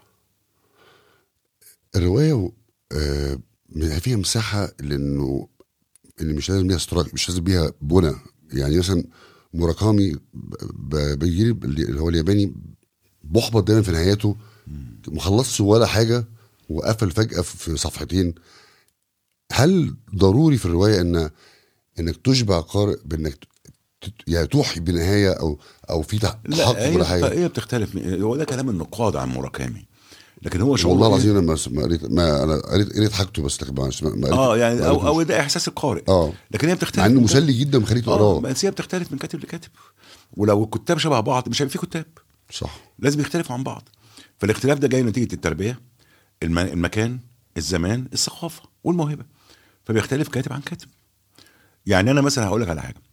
الروايه آه، فيها مساحه لانه اللي مش لازم بيها استراك مش لازم بيها بنى يعني مثلا موراكامي ب- ب- بيجي لي اللي هو الياباني محبط دايما في نهايته ما خلصش ولا حاجه وقفل فجاه في صفحتين هل ضروري في الروايه ان انك تشبع قارئ بانك ت- ت- يعني توحي بنهايه او او في تح- لا تحقق هي, ولا حاجه هي بتختلف هو ده كلام النقاد عن موراكامي لكن هو شعور والله العظيم لما ما قريت ما انا قريت قريت حاجته بس لكن ما ما قريت اه يعني ما او قريتوش. او ده احساس القارئ اه لكن هي بتختلف مع انه من مسلي جدا مخليك اه تقراه بس هي بتختلف من كاتب لكاتب ولو الكتاب شبه بعض مش هيبقى في كتاب صح لازم يختلفوا عن بعض فالاختلاف ده جاي نتيجه التربيه الم- المكان الزمان الثقافه والموهبه فبيختلف كاتب عن كاتب يعني انا مثلا هقول لك على حاجه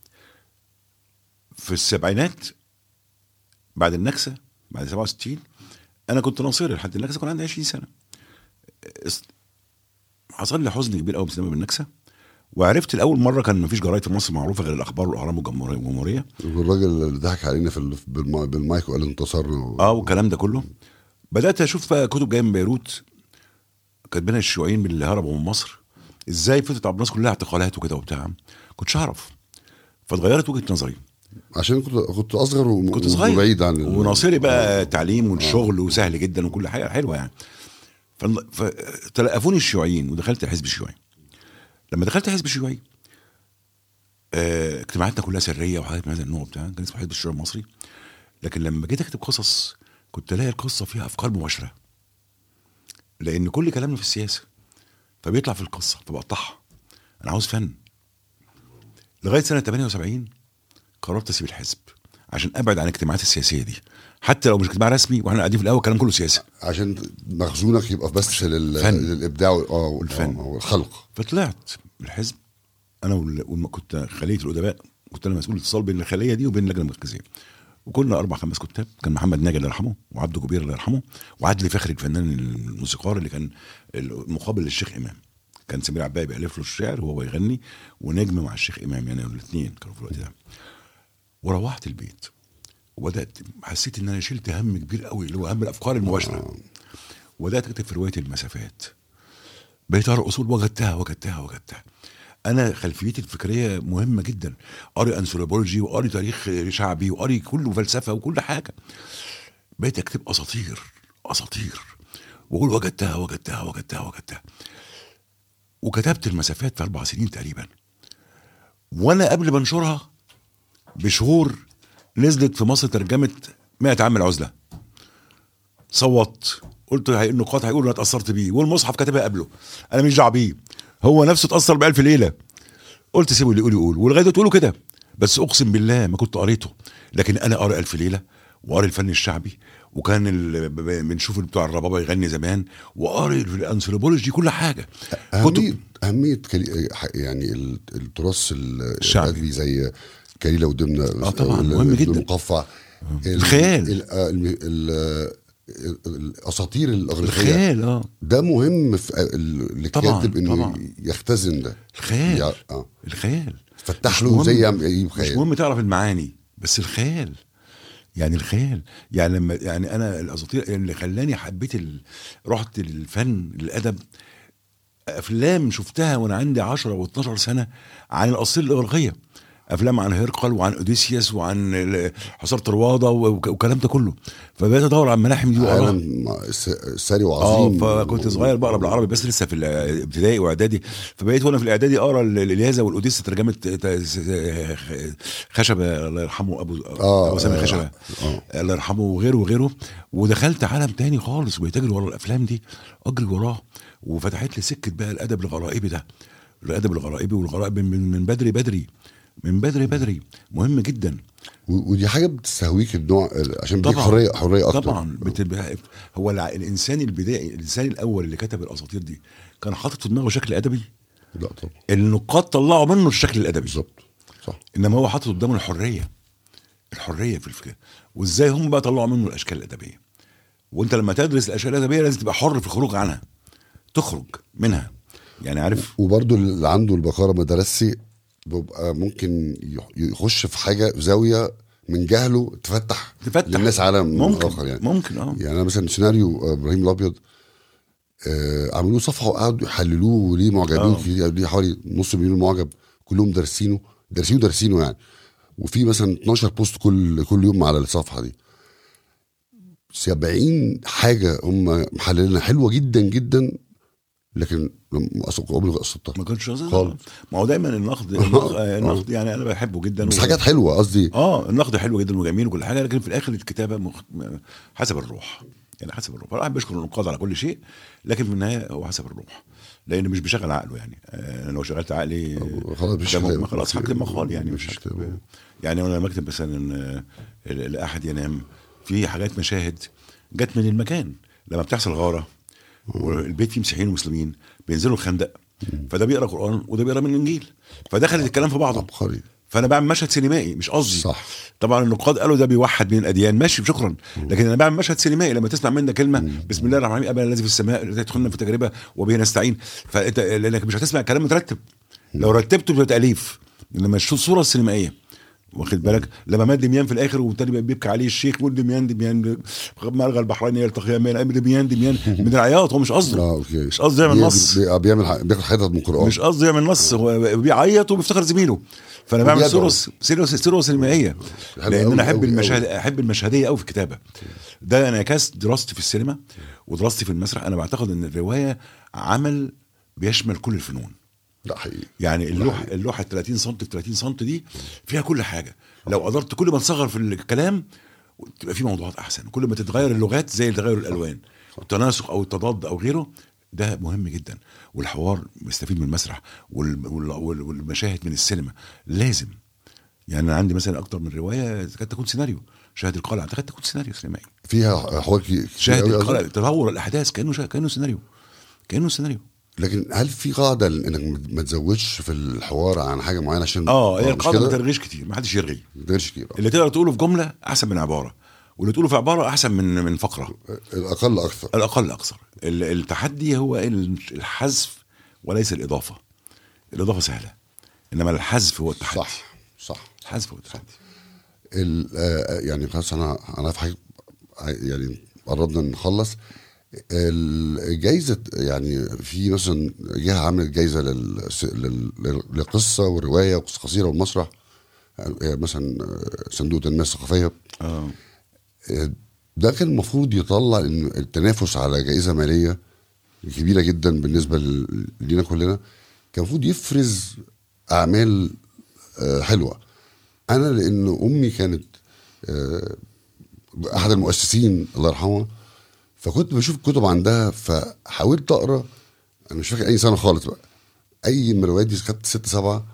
في السبعينات بعد النكسه بعد 67 انا كنت ناصري لحد النكسه كان عندي 20 سنه اس- حصل لي حزن كبير قوي بسبب النكسه وعرفت لاول مره كان مفيش جرايد في مصر معروفه غير الاخبار والاهرام والجمهوريه والجمهورية. والراجل اللي ضحك علينا في ال- بالما- بالمايك وقال انتصرنا و... اه والكلام ده كله بدات اشوف بقى كتب جايه من بيروت كاتبينها الشيوعيين اللي هربوا من مصر ازاي فتت عبد الناصر كلها اعتقالات وكده وبتاع كنتش اعرف فاتغيرت وجهه نظري عشان كنت كنت اصغر و... كنت صغير وبعيد عن ال- وناصري بقى تعليم والشغل وسهل جدا وكل حاجه حلوه يعني فال- فتلقفوني الشيوعيين ودخلت الحزب الشيوعي لما دخلت الحزب الشيوعي آه، اجتماعاتنا كلها سريه وحاجات من هذا النوع بتاع كان اسمه حزب الشيوعي المصري لكن لما جيت اكتب قصص كنت الاقي القصه فيها افكار مباشره لان كل كلامنا في السياسه فبيطلع في القصه فبقطعها انا عاوز فن لغايه سنه 78 قررت اسيب الحزب عشان ابعد عن الاجتماعات السياسيه دي حتى لو مش اجتماع رسمي واحنا قاعدين في القهوه الكلام كله سياسي عشان مخزونك يبقى بس لل... فن. للابداع وال- اه والفن. آه، والخلق فطلعت من الحزب انا وال- وما كنت خليه الادباء كنت انا مسؤول الاتصال بين الخليه دي وبين اللجنه المركزيه وكنا اربع خمس كتاب كان محمد ناجي الله يرحمه وعبده جبير الله يرحمه وعدلي فخري الفنان الموسيقار اللي كان المقابل للشيخ امام كان سمير عباية بيألف له الشعر وهو يغني ونجم مع الشيخ امام يعني الاثنين كانوا في الوقت ده وروحت البيت وبدات حسيت ان انا شلت هم كبير قوي اللي هو هم الافكار المباشره وبدات اكتب في روايه المسافات بقيت اقرا اصول وجدتها وجدتها وجدتها انا خلفيتي الفكريه مهمه جدا قاري انثروبولوجي وقاري تاريخ شعبي وقاري كله فلسفه وكل حاجه بقيت اكتب اساطير اساطير واقول وجدتها وجدتها وجدتها وجدتها وكتبت المسافات في اربع سنين تقريبا وانا قبل ما انشرها بشهور نزلت في مصر ترجمه 100 عام العزله صوت قلت هي النقاط هيقولوا انا اتاثرت بيه والمصحف كاتبها قبله انا مش دعوه بيه هو نفسه اتاثر بألف ليله قلت سيبه اللي يقول يقول ولغايه تقولوا كده بس اقسم بالله ما كنت قريته لكن انا قاري الف ليله وقاري الفن الشعبي وكان ال- ب- ب- بنشوف بتوع الربابه يغني زمان وقاري الانثروبولوجي كل حاجه أهمية أهمية كلي... يعني ال- التراث ال- الشعبي. الأدبي زي كليلة ودمنة آه طبعاً، ال- مهم جدا. المقفع ال- الخيال. ال- آه، الم- ال- ال- الأساطير الأغريقية الخيال اه ده مهم في ال- طبعاً، الكاتب إنه طبعاً. يختزن ده الخيال يع- آه. الخيال فتح مش له مهم- زي يعمل- يجيب مش خيال مهم تعرف المعاني بس الخيال يعني الخيال يعني لما يعني انا الاساطير اللي خلاني حبيت ال... رحت للفن للادب افلام شفتها وانا عندي 10 و12 سنه عن الاساطير الاغريقيه افلام عن هرقل وعن اوديسيوس وعن ال- حصار طروادة وك- والكلام ده كله فبقيت ادور على الملاحم دي واقراها عالم س- ثري اه وعظيم فكنت صغير بقرا بالعربي بس لسه في الابتدائي واعدادي فبقيت وانا في الاعدادي اقرا ال- الالياذه والاوديسه ترجمه ت- ت- خشبه الله يرحمه ابو آه، ابو سامي آه، خشبه آه. الله يرحمه وغيره وغيره ودخلت عالم تاني خالص وبقيت اجري ورا الافلام دي اجري وراه وفتحت لي سكه بقى الادب الغرائبي ده الادب الغرائبي والغرائب من, من بدري بدري من بدري بدري مهم جدا و- ودي حاجه بتستهويك النوع عشان بيديك طبعاً. حريه حريه اكتر طبعا بتبقى هو الع- الانسان البدائي الانسان الاول اللي كتب الاساطير دي كان حاطط في دماغه شكل ادبي لا طبعا النقاد طلعوا منه الشكل الادبي بالظبط صح انما هو حاطط قدامه الحريه الحريه في الفكره وازاي هم بقى طلعوا منه الاشكال الادبيه وانت لما تدرس الاشكال الادبيه لازم تبقى حر في الخروج عنها تخرج منها يعني عارف وبرضو اللي عنده البقره ما درسي بيبقى ممكن يح- يخش في حاجه في زاويه من جهله تفتح تفتح للناس عالم ممكن اخر يعني ممكن اه يعني انا مثلا سيناريو آه، ابراهيم الابيض آه عملوه صفحه وقعدوا يحللوه وليه معجبين آه. كتير ليه حوالي نص مليون معجب كلهم دارسينه دارسينه دارسينه يعني وفي مثلا 12 بوست كل كل يوم على الصفحه دي 70 حاجه هم محللينها حلوه جدا جدا لكن لم- أصل عمري ما قصدتها ما كانش قصدي. خالص. ما هو دايما النقد النقد, آه، النقد يعني انا بحبه جدا بس و- حاجات حلوه قصدي اه النقد حلو جدا وجميل وكل حاجه لكن في الاخر الكتابه مخ... م- حسب الروح يعني حسب الروح الواحد بيشكر النقاد على كل شيء لكن في النهايه هو حسب الروح لان مش بيشغل عقله يعني آه لو شغلت عقلي أو خلاص مش ده م- هتلاقي- خلاص هكتب مقال يعني مش مش هتلاقي. هكتب يعني وانا لما اكتب مثلا آه، ال- الاحد ينام في حاجات مشاهد جت من المكان لما بتحصل غاره والبيت فيه مسيحيين ومسلمين بينزلوا الخندق فده بيقرا قران وده بيقرا من الانجيل فدخلت الكلام في بعضه عبقري فانا بعمل مشهد سينمائي مش قصدي صح. طبعا النقاد قالوا ده بيوحد بين الاديان ماشي شكرا لكن انا بعمل مشهد سينمائي لما تسمع منا كلمه بسم الله الرحمن الرحيم ابنا الذي في السماء لا تدخلنا في تجربه وبه نستعين فانت لانك مش هتسمع كلام مترتب لو رتبته بتبقى تاليف انما الشو- الصوره السينمائيه واخد بالك لما مات دميان في الاخر والتاني بيبكي عليه الشيخ يقول دميان دميان مرغى البحرين يلتقيان من دميان دميان من العياط هو مش قصده اه اوكي مش قصده يعمل بي- نص بي- بيعمل ح- بياخد حتت من القران مش قصدي يعمل نص هو بيعيط وبيفتكر زميله فانا بعمل وبيدعو. صوره صوره صوره سينمائيه حلو لان أوي انا احب أوي المشاهد احب المشهديه قوي في الكتابه ده انعكاس دراستي في السينما ودراستي في المسرح انا بعتقد ان الروايه عمل بيشمل كل الفنون لا حقيقي يعني اللوحه اللوحه 30 سم في 30 سم دي فيها كل حاجه لو قدرت كل ما تصغر في الكلام تبقى في موضوعات احسن كل ما تتغير اللغات زي تغير الالوان التناسق او التضاد او غيره ده مهم جدا والحوار بيستفيد من المسرح وال- وال- وال- والمشاهد من السينما لازم يعني انا عندي مثلا اكتر من روايه تكاد تكون سيناريو شاهد القلعه تكاد تكون سيناريو سينمائي فيها حوار كتير شاهد أوي القلعه أصلاً. تطور الاحداث كانه شا... كانه سيناريو كانه سيناريو لكن هل في قاعده انك ما تزودش في الحوار عن حاجه معينه عشان اه هي مش القاعده ما كده؟ ترغيش كتير ما حدش يرغي ما تقدرش كتير اللي تقدر تقوله في جمله احسن من عباره واللي تقوله في عباره احسن من من فقره الاقل اكثر الاقل اكثر ال- التحدي هو ال- الحذف وليس الاضافه الاضافه سهله انما الحذف هو التحدي صح صح الحذف هو التحدي ال- آه، يعني خلاص انا انا في حاجه يعني قربنا نخلص الجايزه يعني في مثلا جهه عملت جايزه لل- لل- لل- لقصه وروايه وقصه قصيره والمسرح آه، مثلا آه، صندوق التنميه الثقافيه اه ده كان المفروض يطلع ان التنافس على جائزه ماليه كبيره جدا بالنسبه ل- لينا كلنا كان المفروض يفرز اعمال آه، حلوه انا لان امي كانت آه، احد المؤسسين الله يرحمها فكنت بشوف كتب عندها فحاولت اقرا انا مش فاكر اي سنه خالص بقى اي من الروايات دي خدت ست سبعه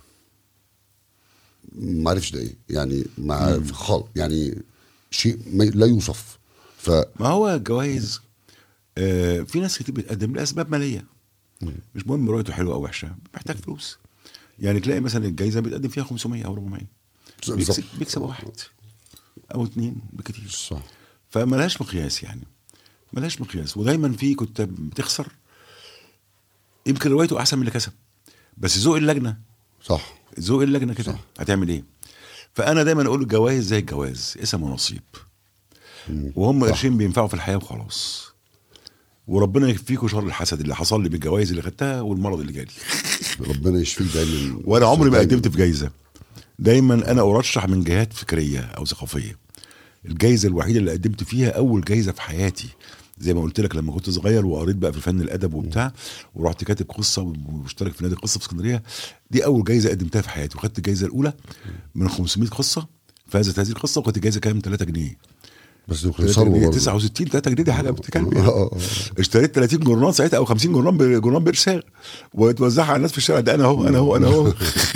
ما عرفش ده ايه يعني مع خالص يعني شيء ما- لا يوصف ف ما هو الجوائز آه في ناس كتير بتقدم لاسباب ماليه مش مهم روايته حلوه او وحشه محتاج فلوس يعني تلاقي مثلا الجايزه بتقدم فيها 500 او 400 بالظبط. بيكسب, بيكسب واحد او اتنين بكتير صح فملهاش مقياس يعني ملهاش مقياس ودايما في كتاب بتخسر يمكن روايته احسن من اللي كسب بس ذوق اللجنه صح ذوق اللجنه كده هتعمل ايه فانا دايما اقول الجوائز زي الجواز اسم ونصيب وهم قرشين بينفعوا في الحياه وخلاص وربنا يكفيكوا شر الحسد اللي حصل لي بالجوائز اللي خدتها والمرض اللي جالي ربنا يشفيك دايما وانا عمري ما دايماً. قدمت في جايزه دايما انا ارشح من جهات فكريه او ثقافيه الجايزه الوحيده اللي قدمت فيها اول جايزه في حياتي زي ما قلت لك لما كنت صغير وقريت بقى في فن الادب وبتاع ورحت كاتب قصه ومشترك في نادي القصه في اسكندريه دي اول جايزه قدمتها في حياتي وخدت الجايزه الاولى من 500 قصه فازت هذه القصه وكانت الجايزه كام 3 جنيه بس دول 3 ثروه جنيه برضه 69 3 جنيه دي حاجه بتتكلم آه، بيها آه، آه. اشتريت 30 جرنان ساعتها او 50 جرنان ب- جرنان بارسال وتوزعها على الناس في الشارع ده انا اهو انا اهو انا اهو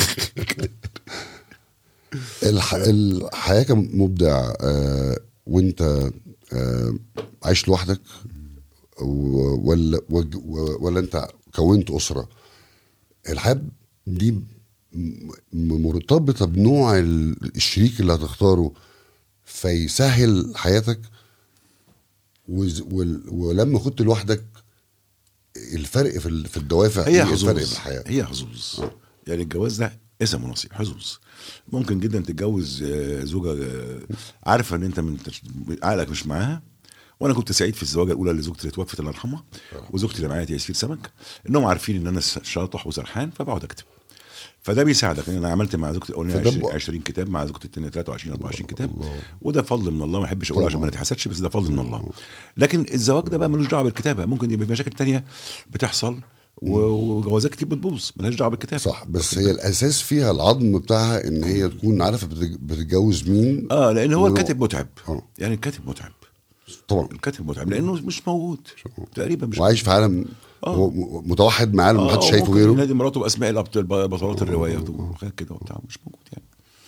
الح... الحياه كان مبدع آه وانت آه عايش لوحدك و- ولا وج- و- ولا انت كونت اسره الحياه دي م- م- مرتبطه بنوع ال- الشريك اللي هتختاره فيسهل حياتك وز- وال- ولما كنت لوحدك الفرق في ال- في الدوافع هي إيه الفرق حظوظ في الحياه هي حظوظ يعني الجواز ده اسم ونصيب حظوظ ممكن جدا تتجوز آه، زوجه آه، عارفه ان انت من عقلك مش معاها وانا كنت سعيد في الزواجه الاولى اللي زوجتي اللي توفت الله يرحمها وزوجتي اللي معايا تيسير سمك انهم عارفين ان انا شاطح وسرحان فبقعد اكتب فده بيساعدك انا عملت مع زوجتي الاولانيه فده 20, ب- 20 كتاب مع زوجتي الثانيه 23 24 كتاب الله. وده فضل من الله ما احبش اقول عشان ما طبعاً. نتحسدش بس ده فضل من الله لكن الزواج ده بقى ملوش دعوه بالكتابه ممكن يبقى في مشاكل تانية بتحصل و- وجوازات كتير بتبوظ ملهاش دعوه بالكتابه صح بس هي الاساس فيها العظم بتاعها ان هي تكون عارفه بتج- بتتجوز مين اه لان هو ونوع. الكاتب متعب آه. يعني الكاتب متعب طبعا الكاتب متعب لانه مش موجود تقريبا مش وعايش في عالم آه. هو م- متوحد مع عالم محدش آه، شايفه وممكن غيره ينادي مراته باسماء الابطال بطلات الروايه وحاجات كده وبتاع مش موجود يعني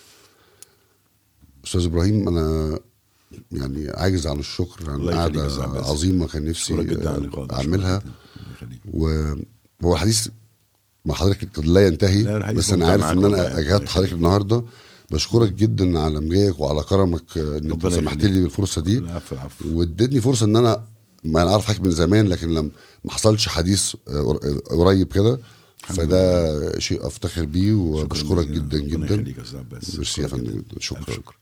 استاذ ابراهيم انا يعني عاجز عن الشكر عن الله يخليك يا قعده أستاذ عباس. عظيمه كان نفسي شكرا جدا على آه، اللقاء ده. اعملها شكراً جداً. الله يخليك. وهو الحديث مع حضرتك قد لا ينتهي لا، الحديث بس انا ممتع عارف معاك ان والله. انا اجهدت حضرتك النهارده بشكرك جدا على مجيئك وعلى كرمك آه، ان انت ربنا سمحت يخليك. لي بالفرصه دي العفو العفو وادتني فرصه ان انا ما انا عارف حضرتك من زمان لكن لما ما حصلش حديث آه، قر- قريب كده فده شيء افتخر بيه شكراً وبشكرك جزيلاً. جدا ربنا جدا يخليك يا استاذ عباس ميرسي يا شكراً فندم جداً. جدا. شكراً. ألف شكر